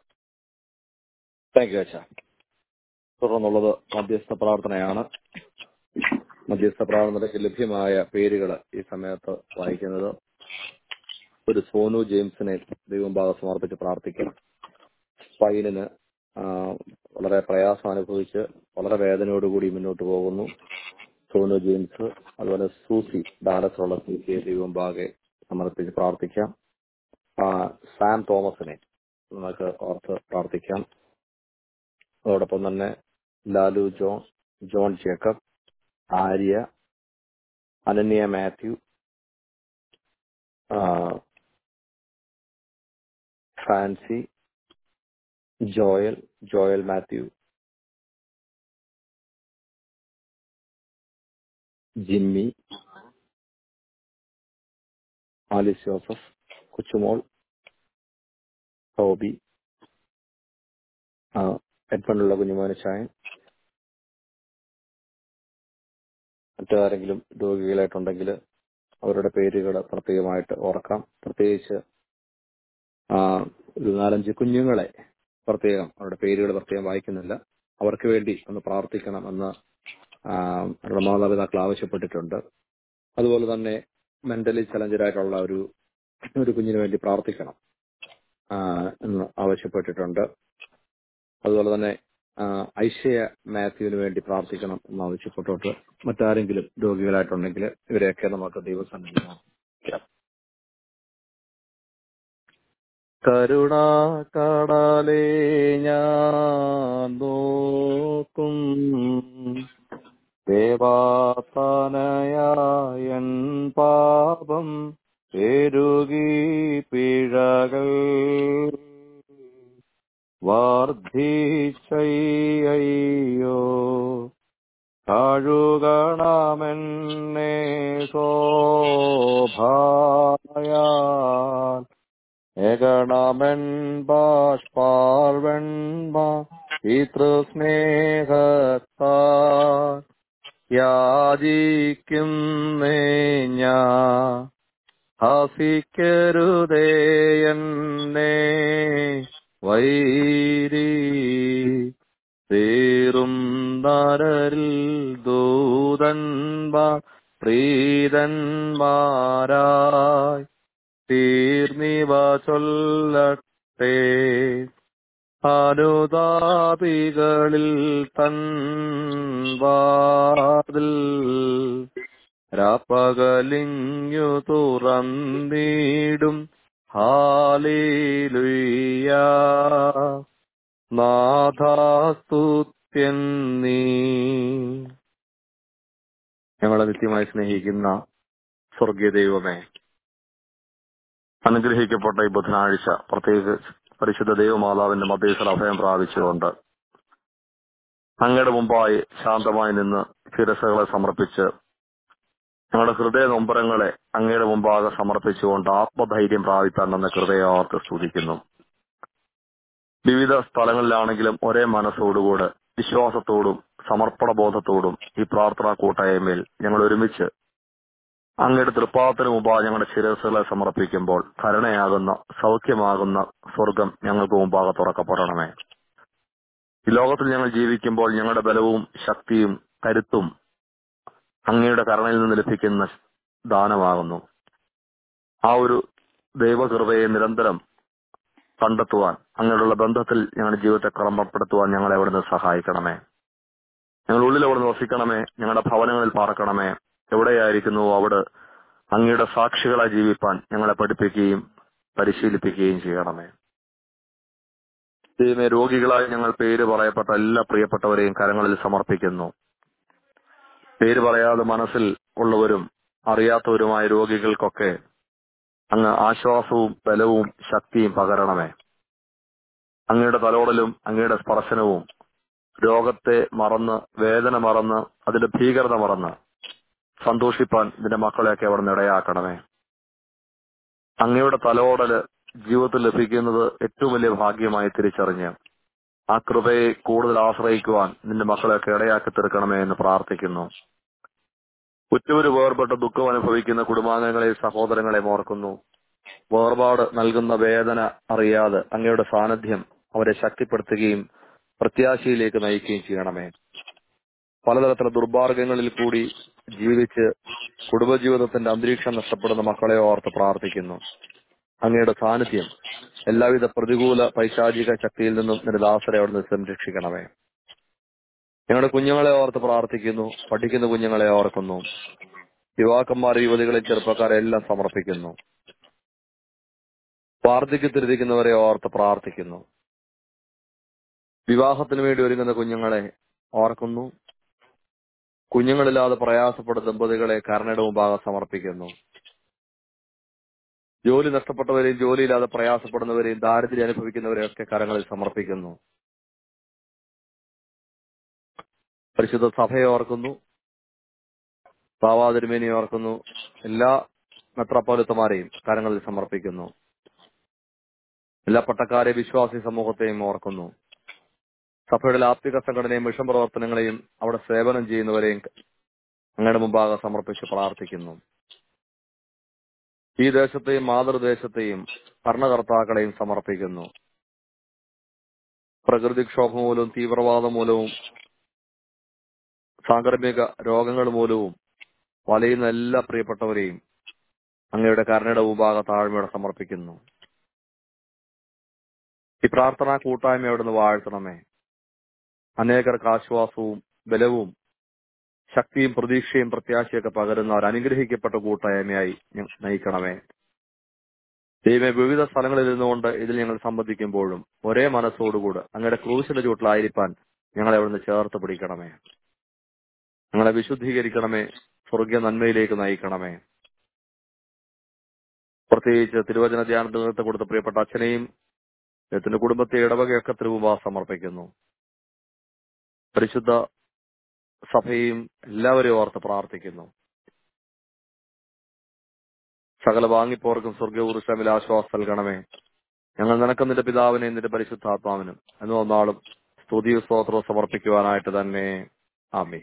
താങ്ക് യു അച്ഛ തുടർന്നുള്ളത് മധ്യസ്ഥ പ്രാർത്ഥനയാണ് മധ്യസ്ഥ പ്രാർത്ഥനയ്ക്ക് ലഭ്യമായ പേരുകൾ ഈ സമയത്ത് വായിക്കുന്നത് ഒരു സോനു ജെയിംസിനെ ദൈവംഭാഗം സമർപ്പിച്ച് പ്രാർത്ഥിക്കണം സ്പൈനിന് ആ, വളരെ പ്രയാസം അനുഭവിച്ച് വളരെ വേദനയോടുകൂടി മുന്നോട്ട് പോകുന്നു സോനു ജെയിംസ് അതുപോലെ സൂസി ഡാലസുള്ള സൂസിയെ ദൈവംഭാഗെ സമർപ്പിച്ച് പ്രാർത്ഥിക്കാം ആ, സാം തോമസിനെ നമുക്ക് ഓർത്ത് പ്രാർത്ഥിക്കാം അതോടൊപ്പം തന്നെ Lalu John John Jacob Arya Ananya Mathew ആ, Fancy Joel Joel Mathew Jimmy Alice Joseph Kochumol Toby ആ, എഡ്മണ്ടുള്ള കുഞ്ഞുമോനച്ചായൻ മറ്റാരെങ്കിലും രോഗികളായിട്ടുണ്ടെങ്കിൽ അവരുടെ പേരുകൾ പ്രത്യേകമായിട്ട് ഓർക്കാം പ്രത്യേകിച്ച് ആ, ഒരു നാലഞ്ച് കുഞ്ഞുങ്ങളെ പ്രത്യേകം അവരുടെ പേരുകൾ പ്രത്യേകം വായിക്കുന്നില്ല അവർക്ക് വേണ്ടി ഒന്ന് പ്രാർത്ഥിക്കണം എന്ന് ആ, അവരുടെ മാതാപിതാക്കൾ ആവശ്യപ്പെട്ടിട്ടുണ്ട് അതുപോലെ തന്നെ മെന്റലി ചലഞ്ചറായിട്ടുള്ള ഒരു ഒരു കുഞ്ഞിന് വേണ്ടി പ്രാർത്ഥിക്കണം ആ, എന്ന് ആവശ്യപ്പെട്ടിട്ടുണ്ട് അതുപോലെ തന്നെ ആ, ഐഷയ മാത്യുവിന് വേണ്ടി പ്രാർത്ഥിക്കണം എന്ന് ആവശ്യപ്പെട്ടിട്ട് മറ്റാരെങ്കിലും രോഗികളായിട്ടുണ്ടെങ്കിൽ ഇവരെയൊക്കെ നമുക്ക് ദൈവസന്നിധി കരുണാകടലേ ഞാൻ നോക്കും ദേവാസനയായൻ പാപം പെരുകി പിഴകൾ പ്രാർത്ഥിച്ചയ്യോ കഴുകണമെന്നെ ശോഭായാൽ ഏകണമെൻ ബാഷ്പാൽ വെൺമ പിതൃസ്നേഹത്താൽ യാചിക്കുന്നേ ഞാൻ ഹസിക്കരുതേ എന്നെ വൈരി തീറും നരരിൽ ദൂതന്മാർ പ്രീതന്മാരായി തീർന്നിവ ചൊല്ലട്ടെ അനുതാപികളിൽ തൻ വാതിൽ രാപ്പകലിഞ്ഞു തുറന്നിടും ഹാലേലുയ്യ നാഥാസ്തുത്യൻ നീ ഞങ്ങളെ നിത്യമായി സ്നേഹിക്കുന്ന സ്വർഗീയ ദൈവമേ അനുഗ്രഹിക്കപ്പെട്ട ഈ ബുധനാഴ്ച പ്രത്യേകിച്ച് പരിശുദ്ധ ദൈവമാതാവിന്റെ മധ്യസ്ഥ അഭയം പ്രാപിച്ചുകൊണ്ട് അങ്ങയുടെ മുമ്പായി ശാന്തമായി നിന്ന് ശിരസകളെ സമർപ്പിച്ച് ഞങ്ങളുടെ ഹൃദയ നൊമ്പരങ്ങളെ അങ്ങയുടെ മുമ്പാകെ സമർപ്പിച്ചുകൊണ്ട് ആത്മധൈര്യം പ്രാപിക്കാൻ എന്ന കൃപയോർത്ത് സ്തുതിക്കുന്നു വിവിധ സ്ഥലങ്ങളിലാണെങ്കിലും ഒരേ മനസ്സോടുകൂടെ വിശ്വാസത്തോടും സമർപ്പണ ബോധത്തോടും ഈ പ്രാർത്ഥനാ കൂട്ടായ്മയിൽ ഞങ്ങൾ ഒരുമിച്ച് അങ്ങയുടെ തൃപ്പാദത്തിന് മുമ്പാകെ ഞങ്ങളുടെ ശിരസുകളെ സമർപ്പിക്കുമ്പോൾ കരുണയാകുന്ന സൗഖ്യമാകുന്ന സ്വർഗം ഞങ്ങൾക്ക് മുമ്പാകെ തുറക്കപ്പെടണമേ ഈ ലോകത്തിൽ ഞങ്ങൾ ജീവിക്കുമ്പോൾ ഞങ്ങളുടെ ബലവും ശക്തിയും കരുത്തും അങ്ങയുടെ കരുണയിൽ നിന്ന് ലഭിക്കുന്ന ദാനമാകുന്നു ആ ഒരു ദൈവകൃപയെ നിരന്തരം കണ്ടെത്തുവാൻ അങ്ങനെയുള്ള ബന്ധത്തിൽ ഞങ്ങളുടെ ജീവിതത്തെ ക്രമപ്പെടുത്തുവാൻ ഞങ്ങളെ അവിടുന്ന് സഹായിക്കണമേ ഞങ്ങൾ ഉള്ളിൽ അവിടെ വസിക്കണമേ ഞങ്ങളുടെ ഭവനങ്ങളിൽ പാർക്കണമേ എവിടെയായിരിക്കുന്നു അവിടെ അങ്ങയുടെ സാക്ഷികളായി ജീവിപ്പാൻ ഞങ്ങളെ പഠിപ്പിക്കുകയും പരിശീലിപ്പിക്കുകയും ചെയ്യണമേ ദൈവമേ രോഗികളായി ഞങ്ങൾ പേര് പറയപ്പെട്ട എല്ലാ പ്രിയപ്പെട്ടവരെയും കരങ്ങളിൽ സമർപ്പിക്കുന്നു പേര് പറയാതെ മനസ്സിൽ ഉള്ളവരും അറിയാത്തവരുമായ രോഗികൾക്കൊക്കെ അങ്ങ് ആശ്വാസവും ബലവും ശക്തിയും പകരണമേ അങ്ങയുടെ തലോടലും അങ്ങയുടെ സ്പർശനവും രോഗത്തെ മറന്ന് വേദന മറന്ന് അതിന്റെ ഭീകരത മറന്ന് സന്തോഷിപ്പാൻ നിന്റെ മക്കളെയൊക്കെ അവിടെ ഇടയാക്കണമേ അങ്ങയുടെ തലോടല് ജീവിതത്തിൽ ലഭിക്കുന്നത് ഏറ്റവും വലിയ ഭാഗ്യമായി തിരിച്ചറിഞ്ഞ് ആ കൃപയെ കൂടുതൽ ആശ്രയിക്കുവാൻ നിന്റെ മക്കളെയൊക്കെ ഇടയാക്കി തീർക്കണമേ എന്ന് പ്രാർത്ഥിക്കുന്നു ഉറ്റവര് വേർപെട്ട ദുഃഖം അനുഭവിക്കുന്ന കുടുംബാംഗങ്ങളെ സഹോദരങ്ങളെ ഓർക്കുന്നു വേർപാട് നൽകുന്ന വേദന അറിയാതെ അങ്ങയുടെ സാന്നിധ്യം അവരെ ശക്തിപ്പെടുത്തുകയും പ്രത്യാശയിലേക്ക് നയിക്കുകയും ചെയ്യണമേ പലതരത്തിലുള്ള ദുർമാർഗങ്ങളിൽ കൂടി ജീവിച്ച് കുടുംബജീവിതത്തിന്റെ അന്തരീക്ഷം നഷ്ടപ്പെടുന്ന മക്കളെ ഓർത്ത് പ്രാർത്ഥിക്കുന്നു അങ്ങയുടെ സാന്നിധ്യം എല്ലാവിധ പ്രതികൂല പൈശാചിക ശക്തിയിൽ നിന്നും നിന്റെ ദാസരെ അവിടുന്ന് സംരക്ഷിക്കണമേ ഞങ്ങളുടെ കുഞ്ഞുങ്ങളെ ഓർത്ത് പ്രാർത്ഥിക്കുന്നു പഠിക്കുന്ന കുഞ്ഞുങ്ങളെ ഓർക്കുന്നു യുവാക്കന്മാർ യുവതികളെ ചെറുപ്പക്കാരെ എല്ലാം സമർപ്പിക്കുന്നു വാർദ്ധക്യത്തിലിരിക്കുന്നവരെ ഓർത്ത് പ്രാർത്ഥിക്കുന്നു വിവാഹത്തിന് വേണ്ടി ഒരുങ്ങുന്ന കുഞ്ഞുങ്ങളെ ഓർക്കുന്നു കുഞ്ഞുങ്ങളില്ലാതെ പ്രയാസപ്പെടുന്ന ദമ്പതികളെ കരുണയുടെ മുമ്പാകെ സമർപ്പിക്കുന്നു ജോലി നഷ്ടപ്പെട്ടവരെയും ജോലിയില്ലാതെ പ്രയാസപ്പെടുന്നവരെയും ദാരിദ്ര്യം അനുഭവിക്കുന്നവരെയൊക്കെ കരങ്ങളിൽ സമർപ്പിക്കുന്നു പരിശുദ്ധ സഭയെ ഓർക്കുന്നു പാവാതിരുമേനിയെ ഓർക്കുന്നു എല്ലാ മെത്രാപ്പോലിത്തമാരെയും കരങ്ങളിൽ സമർപ്പിക്കുന്നു എല്ലാ പട്ടക്കാരെ വിശ്വാസി സമൂഹത്തെയും ഓർക്കുന്നു സഭയുടെ ലാത്വിക സംഘടനയും മിഷൻ പ്രവർത്തനങ്ങളെയും അവിടെ സേവനം ചെയ്യുന്നവരെയും അങ്ങയുടെ മുമ്പാകെ സമർപ്പിച്ച് പ്രാർത്ഥിക്കുന്നു ഈ ദേശത്തെയും മാതൃദേശത്തെയും ഭരണകർത്താക്കളെയും സമർപ്പിക്കുന്നു പ്രകൃതിക്ഷോഭം മൂലവും തീവ്രവാദം മൂലവും സാംക്രമിക രോഗങ്ങൾ മൂലവും വലയുന്ന എല്ലാ പ്രിയപ്പെട്ടവരെയും അങ്ങയുടെ കരുണയുടെ മുമ്പാക താഴ്മയോടെ സമർപ്പിക്കുന്നു ഈ പ്രാർത്ഥനാ കൂട്ടായ്മ അവിടുന്ന് വാഴ്ത്തണമേ അനേകർക്ക് ആശ്വാസവും ബലവും ശക്തിയും പ്രതീക്ഷയും പ്രത്യാശയൊക്കെ പകരുന്ന ഒരു അനുഗ്രഹിക്കപ്പെട്ട കൂട്ടായ്മയായി ഞ- നയിക്കണമേ ദൈവമേ വിവിധ സ്ഥലങ്ങളിൽ ഇരുന്നുകൊണ്ട് ഇതിൽ ഞങ്ങൾ സംബന്ധിക്കുമ്പോഴും ഒരേ മനസ്സോടുകൂടെ അങ്ങയുടെ ക്രൂശിന്റെ ചൂട്ടിലായിരിക്കാൻ ഞങ്ങളെ അവിടുന്ന് ചേർത്ത് പിടിക്കണമേ ഞങ്ങളെ വിശുദ്ധീകരിക്കണമേ സ്വർഗീയ നന്മയിലേക്ക് നയിക്കണമേ പ്രത്യേകിച്ച് തിരുവചന ധ്യാനത്തിൽ നേതൃത്വം കൊടുത്ത പ്രിയപ്പെട്ട അച്ഛനെയും അദ്ദേഹത്തിന്റെ കുടുംബത്തെ ഇടവകയൊക്കെ തിരുവുമ്പ സമർപ്പിക്കുന്നു പരിശുദ്ധ സഭയും എല്ലാവരെയും ഓർത്ത് പ്രാർത്ഥിക്കുന്നു സകല വാങ്ങിപ്പോർക്കും സ്വർഗപുരുഷമിൽ ആശ്വാസം നൽകണമേ ഞങ്ങൾ നിനക്ക് നിന്റെ പിതാവിനെയും നിന്റെ പരിശുദ്ധാത്മാവിനും എന്ന് ഒന്നാളും സ്തുതിയും സ്തോത്രവും സമർപ്പിക്കുവാനായിട്ട് തന്നെ ആമി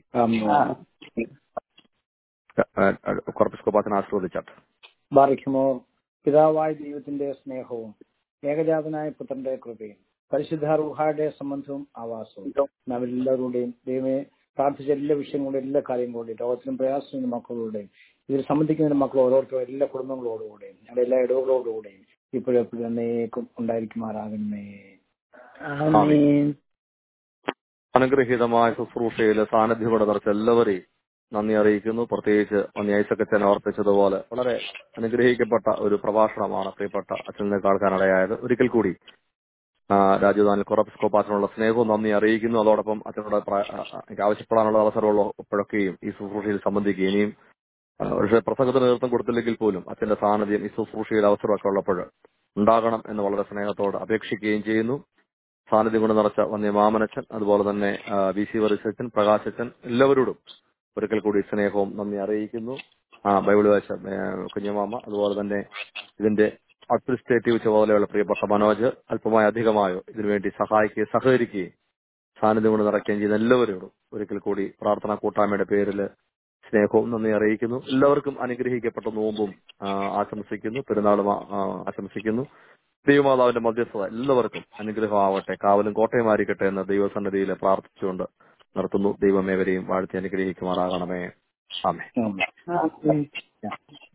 കുറപ്പിസ്കോപ്പാച്ചൻ ആശ്രവദിച്ചാട്ട് ബാറിക്കുമോ പിതാവായ ദൈവത്തിന്റെ സ്നേഹവും ഏകജാതനായ പുത്രന്റെ കൃപയും പരിശുദ്ധ റുഹായുടെ സംബന്ധവും ആവാസവും നാം എല്ലാവരുടെയും ദൈവമേ പ്രാർത്ഥിച്ച എല്ലാ വിഷയങ്ങളുടെയും എല്ലാ കാര്യങ്ങളുടെയും ലോകത്തിലും പ്രയാസങ്ങളും മക്കളോടെയും ഇതിൽ സംബന്ധിക്കുന്ന മക്കൾ ഓരോരുത്തരും എല്ലാ കുടുംബങ്ങളോടുകൂടെയും ഞങ്ങളുടെ എല്ലാ ഇടവുകളോടുകൂടെയും ഇപ്പോഴും എപ്പോഴും എന്നേക്കും ഉണ്ടായിരിക്കുമാറാകണമേ ആമേൻ അനുഗ്രഹീതമായ ശുശ്രൂഷയിലെ സാന്നിധ്യം നിറച്ച എല്ലാവരെയും നന്ദി അറിയിക്കുന്നു പ്രത്യേകിച്ച് നന്ദി ഐസക്കച്ചൻ ഓർപ്പിച്ചതുപോലെ വളരെ അനുഗ്രഹിക്കപ്പെട്ട ഒരു പ്രഭാഷണമാണ് പ്രിയപ്പെട്ട അച്ഛനെ കേൾക്കാനിടയായത് ഒരിക്കൽ കൂടി ആ, രാജധാനി കുറപ്പിസ്കോപ്പാച്ചനുള്ള സ്നേഹവും നന്ദി അറിയിക്കുന്നു അതോടൊപ്പം അച്ഛനോട് പ്ര- ആ, ആ, എനിക്ക് ആവശ്യപ്പെടാനുള്ള അവസരമുള്ളപ്പോഴൊക്കെയും ഈ ശുശ്രൂഷയിൽ സംബന്ധിക്കുകയും ഇനിയും ആ, പക്ഷേ പ്രസംഗത്തിന് നേതൃത്വം കൊടുത്തില്ലെങ്കിൽ പോലും അച്ഛന്റെ സാന്നിധ്യം ഈ ശുശ്രൂഷയിൽ അവസരമൊക്കെ ഉള്ളപ്പോൾ ഉണ്ടാകണം എന്ന് വളരെ സ്നേഹത്തോട് അപേക്ഷിക്കുകയും ചെയ്യുന്നു സാന്നിധ്യം കൊണ്ട് നിറച്ച വന്യ മാമനച്ചൻ അതുപോലെ തന്നെ ആ, വി സി വറിച്ചൻ പ്രകാശച്ചൻ എല്ലാവരോടും ഒരിക്കൽ കൂടി സ്നേഹവും നന്ദി അറിയിക്കുന്നു ആ ബൈബിൾ വായിച്ച ഏ, കുഞ്ഞമാമ അതുപോലെ തന്നെ ഇതിന്റെ അഡ്മിനിസ്ട്രേറ്റീവ് ചുമതലയുള്ള പ്രിയപ്പെട്ട മനോജ് അല്പമായോ അധികമായോ ഇതിനുവേണ്ടി സഹായിക്കുകയും സഹകരിക്കുകയും സാന്നിധ്യം കൊണ്ട് നിറയ്ക്കുകയും ചെയ്യുന്ന എല്ലാവരോടും ഒരിക്കൽ കൂടി പ്രാർത്ഥനാ കൂട്ടായ്മയുടെ പേരിൽ സ്നേഹവും നന്ദി അറിയിക്കുന്നു എല്ലാവർക്കും അനുഗ്രഹിക്കപ്പെട്ട നോമ്പും ആ, ആശംസിക്കുന്നു പെരുന്നാളും ആ- ആ, ആശംസിക്കുന്നു ദൈവമാതാവിന്റെ മധ്യസ്ഥത എല്ലാവർക്കും അനുഗ്രഹമാവട്ടെ കാവലും കോട്ടയമായിരിക്കട്ടെ എന്ന് ദൈവസന്നിധിയിൽ പ്രാർത്ഥിച്ചുകൊണ്ട് നിർത്തുന്നു ദൈവമേവരെയും വാഴ്ത്തി അനുഗ്രഹിക്കുമാറാകണമേ ആമേ ആമേൻ. ആമേൻ Yeah.